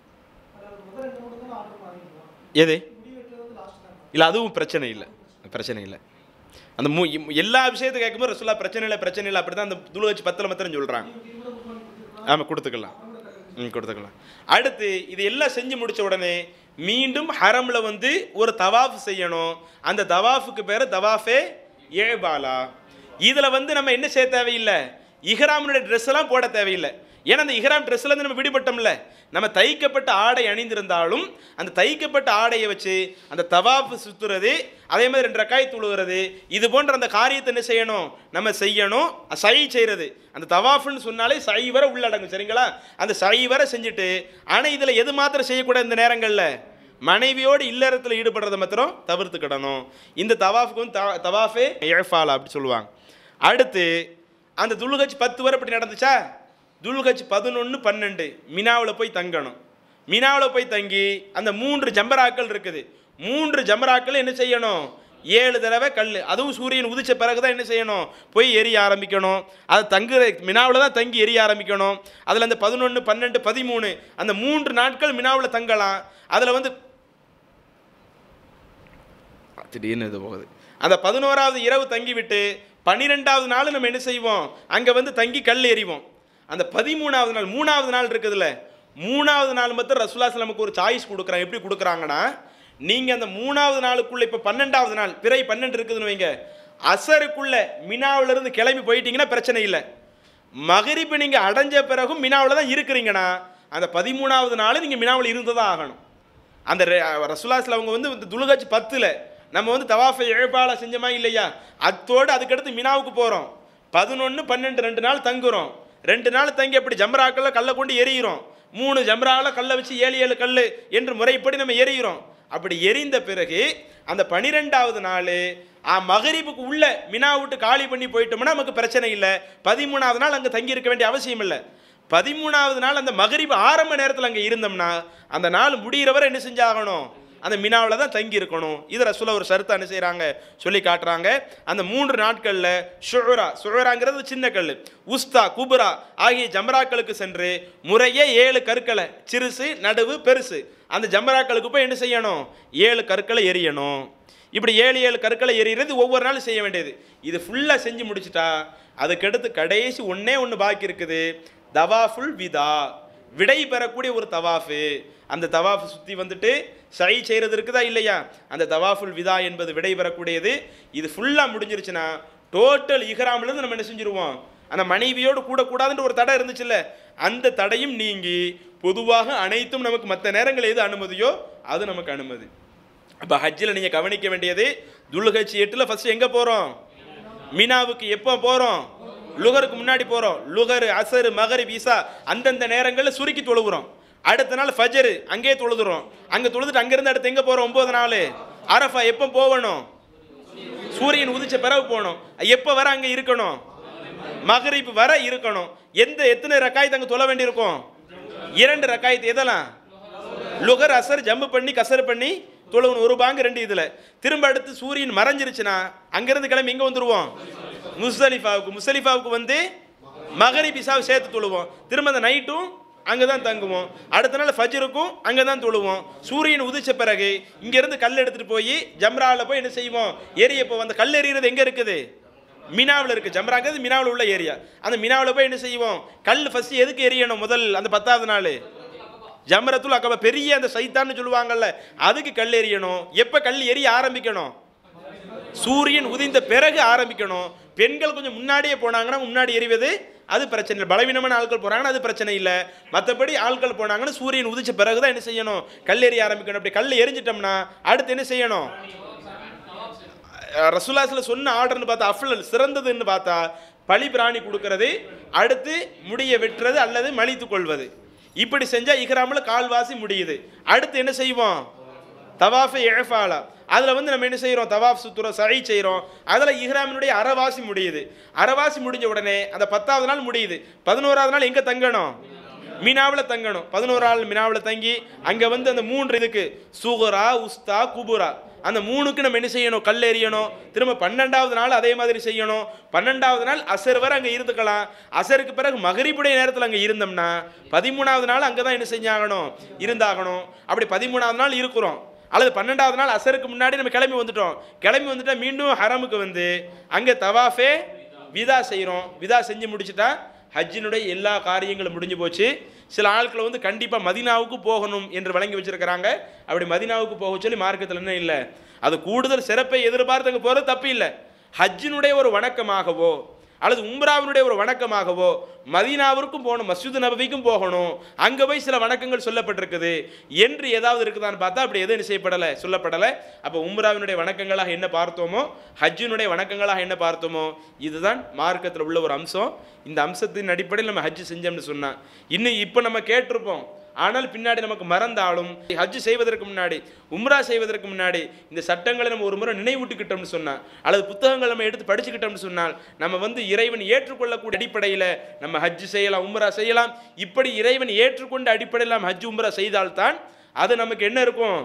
எது இல்லை அதுவும் பிரச்சனை இல்லை பிரச்சனை இல்லை அந்த மூ இம்- எல்லா விஷயத்தையும் கேட்கும்போது ரசுல்லா பிரச்சனை இல்லை பிரச்சனை இல்லை அப்படி தான் அந்த துளு வச்சு பத்தில் மாத்திரம் சொல்கிறாங்க ஆமாம் கொடுத்துக்கலாம் ம் கொடுத்துக்கலாம் அடுத்து இது எல்லாம் செஞ்சு முடிச்ச உடனே மீண்டும் ஹரம்ல வந்து ஒரு தவாஃப் செய்யணும் அந்த தவாஃபுக்கு பேர் தவாஃபே ஏபாலா இதில் வந்து நம்ம என்ன செய்ய தேவையில்லை இஹ்ராமுடைய ட்ரெஸ் எல்லாம் போட தேவையில்லை ஏன்னா அந்த இஹ்ராம் ட்ரெஸ்ல இருந்து நம்ம விடுபட்டோம்ல நம்ம தைக்கப்பட்ட ஆடை அணிந்திருந்தாலும் அந்த தைக்கப்பட்ட ஆடையை வச்சு அந்த தவாஃப் சுத்துறது அதே மாதிரி ரெண்டு ரக்காய் துழுகிறது இது போன்ற அந்த காரியத்தை என்ன செய்யணும் நம்ம செய்யணும் சை செய்கிறது அந்த தவாஃப்னு சொன்னாலே சை வர உள்ளடங்கும் சரிங்களா அந்த சை வர செஞ்சுட்டு ஆனால் இதில் எது மாத்திரம் செய்யக்கூடாது இந்த நேரங்களில் மனைவியோடு இல்லறத்தில் ஈடுபடுறதை மாத்திரம் தவிர்த்துக்கிடணும் இந்த தவாஃபுக்கு வந்து தவா- தவாஃபே இழஃபாலா அப்படி சொல்லுவாங்க அடுத்து அந்த துல்கச் பத்து வரை அப்படி நடந்துச்சா துல்கச் பதினொன்று பன்னெண்டு மினாவில் போய் தங்கணும் மினாவில் போய் தங்கி அந்த மூன்று ஜம்பராக்கள் இருக்குது மூன்று ஜம்பராக்கள் என்ன செய்யணும் ஏழு தடவை கல் அதுவும் சூரியன் உதிச்ச பிறகு தான் என்ன செய்யணும் போய் எரிய ஆரம்பிக்கணும் அது தங்குற மினாவில் தான் தங்கி எரிய ஆரம்பிக்கணும் அதில் அந்த பதினொன்று பன்னெண்டு பதிமூணு அந்த மூன்று நாட்கள் மினாவில் தங்கலாம் அதில் வந்து திடீர்னு இது போகுது அந்த பதினோராவது இரவு தங்கிவிட்டு பன்னிரெண்டாவது நாள் நம்ம என்ன செய்வோம் அங்கே வந்து தங்கி கல் எறிவோம் அந்த பதிமூணாவது நாள் மூணாவது நாள் இருக்குதுல்ல மூணாவது நாள் மட்டும் ரசுல்லாஸ் நமக்கு ஒரு சாய்ஸ் கொடுக்குறாங்க எப்படி கொடுக்குறாங்கன்னா நீங்கள் அந்த மூணாவது நாளுக்குள்ள இப்போ பன்னெண்டாவது நாள் பிறை பன்னெண்டு இருக்குதுன்னு வைங்க அசருக்குள்ள மினாவிலிருந்து கிளம்பி போயிட்டீங்கன்னா பிரச்சனை இல்லை மகரிப்பு நீங்கள் அடைஞ்ச பிறகும் மினாவில் தான் இருக்கிறீங்கன்னா அந்த பதிமூணாவது நாள் நீங்கள் மினாவில் இருந்து தான் ஆகணும் அந்த ரசுலாஸில் அவங்க வந்து இந்த துலுகாச்சு பத்தில் நம்ம வந்து தவாஃபை இழப்பால செஞ்சோமா இல்லையா அத்தோடு அதுக்கடுத்து மினாவுக்கு போகிறோம் பதினொன்று பன்னெண்டு ரெண்டு நாள் தங்குறோம் ரெண்டு நாள் தங்கி அப்படி ஜம்ராக்கல்ல கல்லை கொண்டு எரியிறோம் மூணு ஜம்ராவில் கல்லை வச்சு ஏழு ஏழு கல் என்று முறைப்படி நம்ம எரியிறோம் அப்படி எரிந்த பிறகு அந்த பனிரெண்டாவது நாள் ஆ மகரிப்புக்கு உள்ள மினா விட்டு காலி பண்ணி போயிட்டோம்னா நமக்கு பிரச்சனை இல்லை பதிமூணாவது நாள் அங்கே தங்கி இருக்க வேண்டிய அவசியம் இல்லை பதிமூணாவது நாள் அந்த மகரிப் ஆரம்ப நேரத்தில் அங்கே இருந்தோம்னா அந்த நாள் முடிகிறவரை என்ன செஞ்சாகணும் அந்த மினாவில் தான் தங்கி இருக்கணும் இது ரசூல ஒரு சருத்தை என்ன செய்கிறாங்க சொல்லி காட்டுறாங்க அந்த மூன்று நாட்களில் ஷுரா ஷுராங்கிறது சின்ன கல் உஸ்தா குபுரா ஆகிய ஜம்ராக்களுக்கு சென்று முறையே ஏழு கற்களை சிறுசு நடுவு பெருசு அந்த ஜம்ராக்களுக்கு போய் என்ன செய்யணும் ஏழு கற்களை எரியணும் இப்படி ஏழு ஏழு கற்களை எறிகிறது ஒவ்வொரு நாளும் செய்ய வேண்டியது இது ஃபுல்லாக செஞ்சு முடிச்சிட்டா அதுக்கடுத்து கடைசி ஒன்றே ஒன்று பாக்கி இருக்குது தவாஃபுல் விதா விடை பெறக்கூடிய ஒரு தவாஃபு அந்த தவாஃப் சுற்றி வந்துட்டு சை செய்கிறது இருக்குதா இல்லையா அந்த தவாஃபுல் விதா என்பது விடை பெறக்கூடியது இது ஃபுல்லாக முடிஞ்சிருச்சுன்னா டோட்டல் இஹ்ராம்லேருந்து நம்ம என்ன செஞ்சுருவோம் அந்த மனைவியோடு கூடக்கூடாதுன்ற ஒரு தடை இருந்துச்சுல்ல அந்த தடையும் நீங்கி பொதுவாக அனைத்தும் நமக்கு மற்ற நேரங்கள் எது அனுமதியோ அது நமக்கு அனுமதி அப்போ ஹஜ்ஜில் நீங்கள் கவனிக்க வேண்டியது துல்ஹஜ் எட்டில் ஃபஸ்ட்டு எங்கே போகிறோம் மீனாவுக்கு எப்போ போகிறோம் லுகருக்கு முன்னாடி போகிறோம் லுகர் அசரு மகரி பீசா அந்தந்த நேரங்களில் சுருக்கி தொழுகிறோம் அடுத்த நாள் ஃபஜரு அங்கேயே தொழுதுறோம் அங்கே தொழுதுட்டு அங்கேருந்து அடுத்து எங்கே போகிறோம் ஒம்பது நாள் அரஃபா எப்போ போகணும் சூரியன் உதிச்ச பிறகு போகணும் எப்போ வர அங்கே இருக்கணும் மகரிப் வர இருக்கணும் எந்த எத்தனை ரக்காயத்து அங்கே தொழ வேண்டியிருக்கும் இரண்டு ரக்காயத்து எதெல்லாம் லுகர் அசர் ஜம்பு பண்ணி கசர் பண்ணி தொழுவணும் ஒரு பாங்கு ரெண்டு இதில் திரும்ப அடுத்து சூரியன் மறைஞ்சிருச்சுன்னா அங்கேருந்து கிளம்பி எங்கே வந்துடுவோம் முஸ்தலிஃபாவுக்கு முஸ்தலிஃபாவுக்கு வந்து மகரி பிசாவை சேர்த்து தொழுவோம் திரும்ப அந்த நைட்டும் அங்கே தான் தங்குவோம் அடுத்த நாள் ஃபஜ்ருக்கும் அங்கே தான் தொழுவோம் சூரியன் உதிச்ச பிறகு இங்கேருந்து கல் எடுத்துகிட்டு போய் ஜம்ராவில் போய் என்ன செய்வோம் எரிய இப்போ அந்த கல் எறிகிறது எங்கே இருக்குது மினாவில் இருக்கு ஜம்ராங்கிறது மினாவில் உள்ள ஏரியா அந்த மினாவில் போய் என்ன செய்வோம் கல் ஃபர்ஸ்ட் எதுக்கு எரியணும் முதல் அந்த பத்தாவது நாள் ஜம்ரத்துல் அக்கபா பெரிய அந்த சைத்தான்னு சொல்லுவாங்கல்ல அதுக்கு கல் எரியணும் எப்போ கல் எரிய ஆரம்பிக்கணும் சூரியன் உதிந்த பிறகு ஆரம்பிக்கணும் பெண்கள் கொஞ்சம் முன்னாடியே போனாங்கன்னா முன்னாடி எறிவது அது பிரச்சனை இல்லை பலவீனமான ஆட்கள் போறாங்கன்னா அது பிரச்சனை இல்லை மற்றபடி ஆட்கள் போனாங்கன்னா சூரியன் உதிச்ச பிறகு தான் என்ன செய்யணும் கல் எறிய ஆரம்பிக்கணும் அப்படி கல் எரிஞ்சிட்டோம்னா அடுத்து என்ன செய்யணும் ரசூலாஸில் சொன்ன ஆர்டர்னு பார்த்தா அஃப்லல் சிறந்ததுன்னு பார்த்தா பலி பிராணி கொடுக்கறது அடுத்து முடிய வெட்டுறது அல்லது மலித்து கொள்வது இப்படி செஞ்சால் இஹ்ராமில் கால்வாசி முடியுது அடுத்து என்ன செய்வோம் தவாஃபை இழஃபாலா அதில் வந்து நம்ம என்ன செய்கிறோம் தவாஃப் சுத்துறோம் சரி செய்கிறோம் அதில் இஹ்ராமினுடைய அறவாசி முடியுது அறவாசி முடிஞ்ச உடனே அந்த பத்தாவது நாள் முடியுது பதினோராவது நாள் எங்கே தங்கணும் மினாவில் தங்கணும் பதினோரு நாள் மினாவில் தங்கி அங்கே வந்து அந்த மூன்று இதுக்கு சுகுரா உஸ்தா குபுரா அந்த மூணுக்கு நம்ம என்ன செய்யணும் கல் எறியணும் திரும்ப பன்னெண்டாவது நாள் அதே மாதிரி செய்யணும் பன்னெண்டாவது நாள் அசர் வரை அங்கே இருந்துக்கலாம் அசருக்கு பிறகு மகரிப்புடைய நேரத்தில் அங்கே இருந்தோம்னா பதிமூணாவது நாள் அங்கே தான் என்ன செஞ்சாகணும் இருந்தாகணும் அப்படி பதிமூணாவது நாள் இருக்கிறோம் அல்லது பன்னெண்டாவது நாள் அசருக்கு முன்னாடி நம்ம கிளம்பி வந்துட்டோம் கிளம்பி வந்துட்டா மீண்டும் ஹரமுக்கு வந்து அங்கே தவாஃபே விதா செய்கிறோம் விதா செஞ்சு முடிச்சுட்டா ஹஜ்ஜினுடைய எல்லா காரியங்களும் முடிஞ்சு போச்சு சில ஆட்கள் வந்து கண்டிப்பாக மதினாவுக்கு போகணும் என்று வழங்கி வச்சிருக்கிறாங்க அப்படி மதினாவுக்கு போக சொல்லி மார்க்கத்தில் என்ன இல்லை அது கூடுதல் சிறப்பை எதிர்பார்த்து அங்கே போகிறது தப்பு இல்லை ஹஜ்ஜினுடைய ஒரு வணக்கமாகவோ அல்லது உம்ராவினுடைய ஒரு வணக்கமாகவோ மதீனாவிற்கும் போகணும் மஸ்ஜித் நபவிக்கும் போகணும் அங்கே போய் சில வணக்கங்கள் சொல்லப்பட்டிருக்குது என்று ஏதாவது இருக்குதான்னு பார்த்தா அப்படி எதுவும் செய்யப்படலை சொல்லப்படலை அப்போ உம்ராவினுடைய வணக்கங்களாக என்ன பார்த்தோமோ ஹஜ்ஜினுடைய வணக்கங்களாக என்ன பார்த்தோமோ இதுதான் மார்க்கத்தில் உள்ள ஒரு அம்சம் இந்த அம்சத்தின் அடிப்படையில் நம்ம ஹஜ்ஜு செஞ்சோம்னு சொன்னால் இன்னும் இப்போ நம்ம கேட்டிருப்போம் ஆனால் பின்னாடி நமக்கு மறந்தாலும் ஹஜ் செய்வதற்கு முன்னாடி உம்ரா செய்வதற்கு முன்னாடி இந்த சட்டங்களை நம்ம ஒரு முறை நினைவூட்டிக்கிட்டோம்னு சொன்னால் அல்லது புத்தகங்கள் நம்ம எடுத்து படிச்சுக்கிட்டோம்னு சொன்னால் நம்ம வந்து இறைவன் ஏற்றுக்கொள்ளக்கூடிய அடிப்படையில் நம்ம ஹஜ் செய்யலாம் உம்ரா செய்யலாம் இப்படி இறைவன் ஏற்றுக்கொண்ட அடிப்படையில் நம்ம ஹஜ் உம்ரா செய்தால்தான் அது நமக்கு என்ன இருக்கும்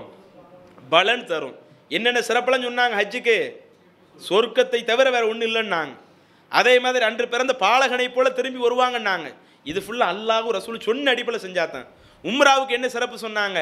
பலன் தரும் என்னென்ன சிறப்பெல்லாம் சொன்னாங்க ஹஜ்ஜுக்கு சொர்க்கத்தை தவிர வேற ஒன்றும் இல்லைன்னாங்க அதே மாதிரி அன்று பிறந்த பாலகனை போல திரும்பி வருவாங்கன்னாங்க இது ஃபுல்லாக அல்லாஹும் ரசூல் சொன்ன அடிப்படையில் செஞ்சாதான் உம்ராவுக்கு என்ன சிறப்பு சொன்னாங்க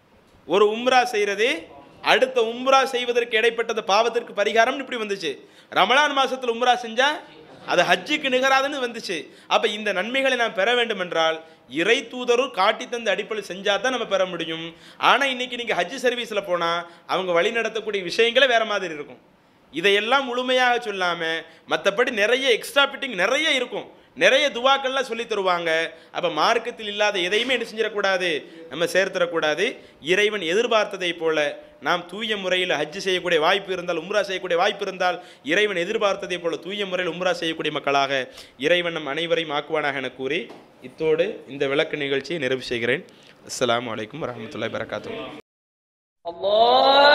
ஒரு உம்ரா செய்கிறது அடுத்த உம்ரா செய்வதற்கு இடைப்பட்டது பாவத்திற்கு பரிகாரம்னு இப்படி வந்துச்சு ரமலான் மாசத்துல உம்ரா செஞ்சா அது ஹஜ்ஜுக்கு நிகராதுன்னு வந்துச்சு அப்ப இந்த நன்மைகளை நாம் பெற வேண்டும் என்றால் இறை தூதரும் காட்டி தந்த அடிப்படையில் செஞ்சா தான் நம்ம பெற முடியும் ஆனா இன்னைக்கு நீங்க ஹஜ் சர்வீஸ்ல போனா அவங்க வழி நடத்தக்கூடிய விஷயங்களே வேற மாதிரி இருக்கும் இதையெல்லாம் முழுமையாக சொல்லாம மற்றபடி நிறைய எக்ஸ்ட்ரா பிட்டிங் நிறைய இருக்கும் நிறைய துவாக்கள்லாம் சொல்லி தருவாங்க அப்போ மார்க்கத்தில் இல்லாத எதையுமே என்ன செஞ்சிடக்கூடாது நம்ம சேர்த்துடக்கூடாது இறைவன் எதிர்பார்த்ததை போல நாம் தூய முறையில் ஹஜ் செய்யக்கூடிய வாய்ப்பு இருந்தால் உம்ரா செய்யக்கூடிய வாய்ப்பு இருந்தால் இறைவன் எதிர்பார்த்ததை போல தூய முறையில் உம்ரா செய்யக்கூடிய மக்களாக இறைவன் நம் அனைவரையும் ஆக்குவானாக என கூறி இத்தோடு இந்த விளக்கு நிகழ்ச்சியை நிறைவு செய்கிறேன் அஸ்ஸலாமு அலைக்கும் வரஹ்மத்துல்லாஹி வரகாத்துஹு الله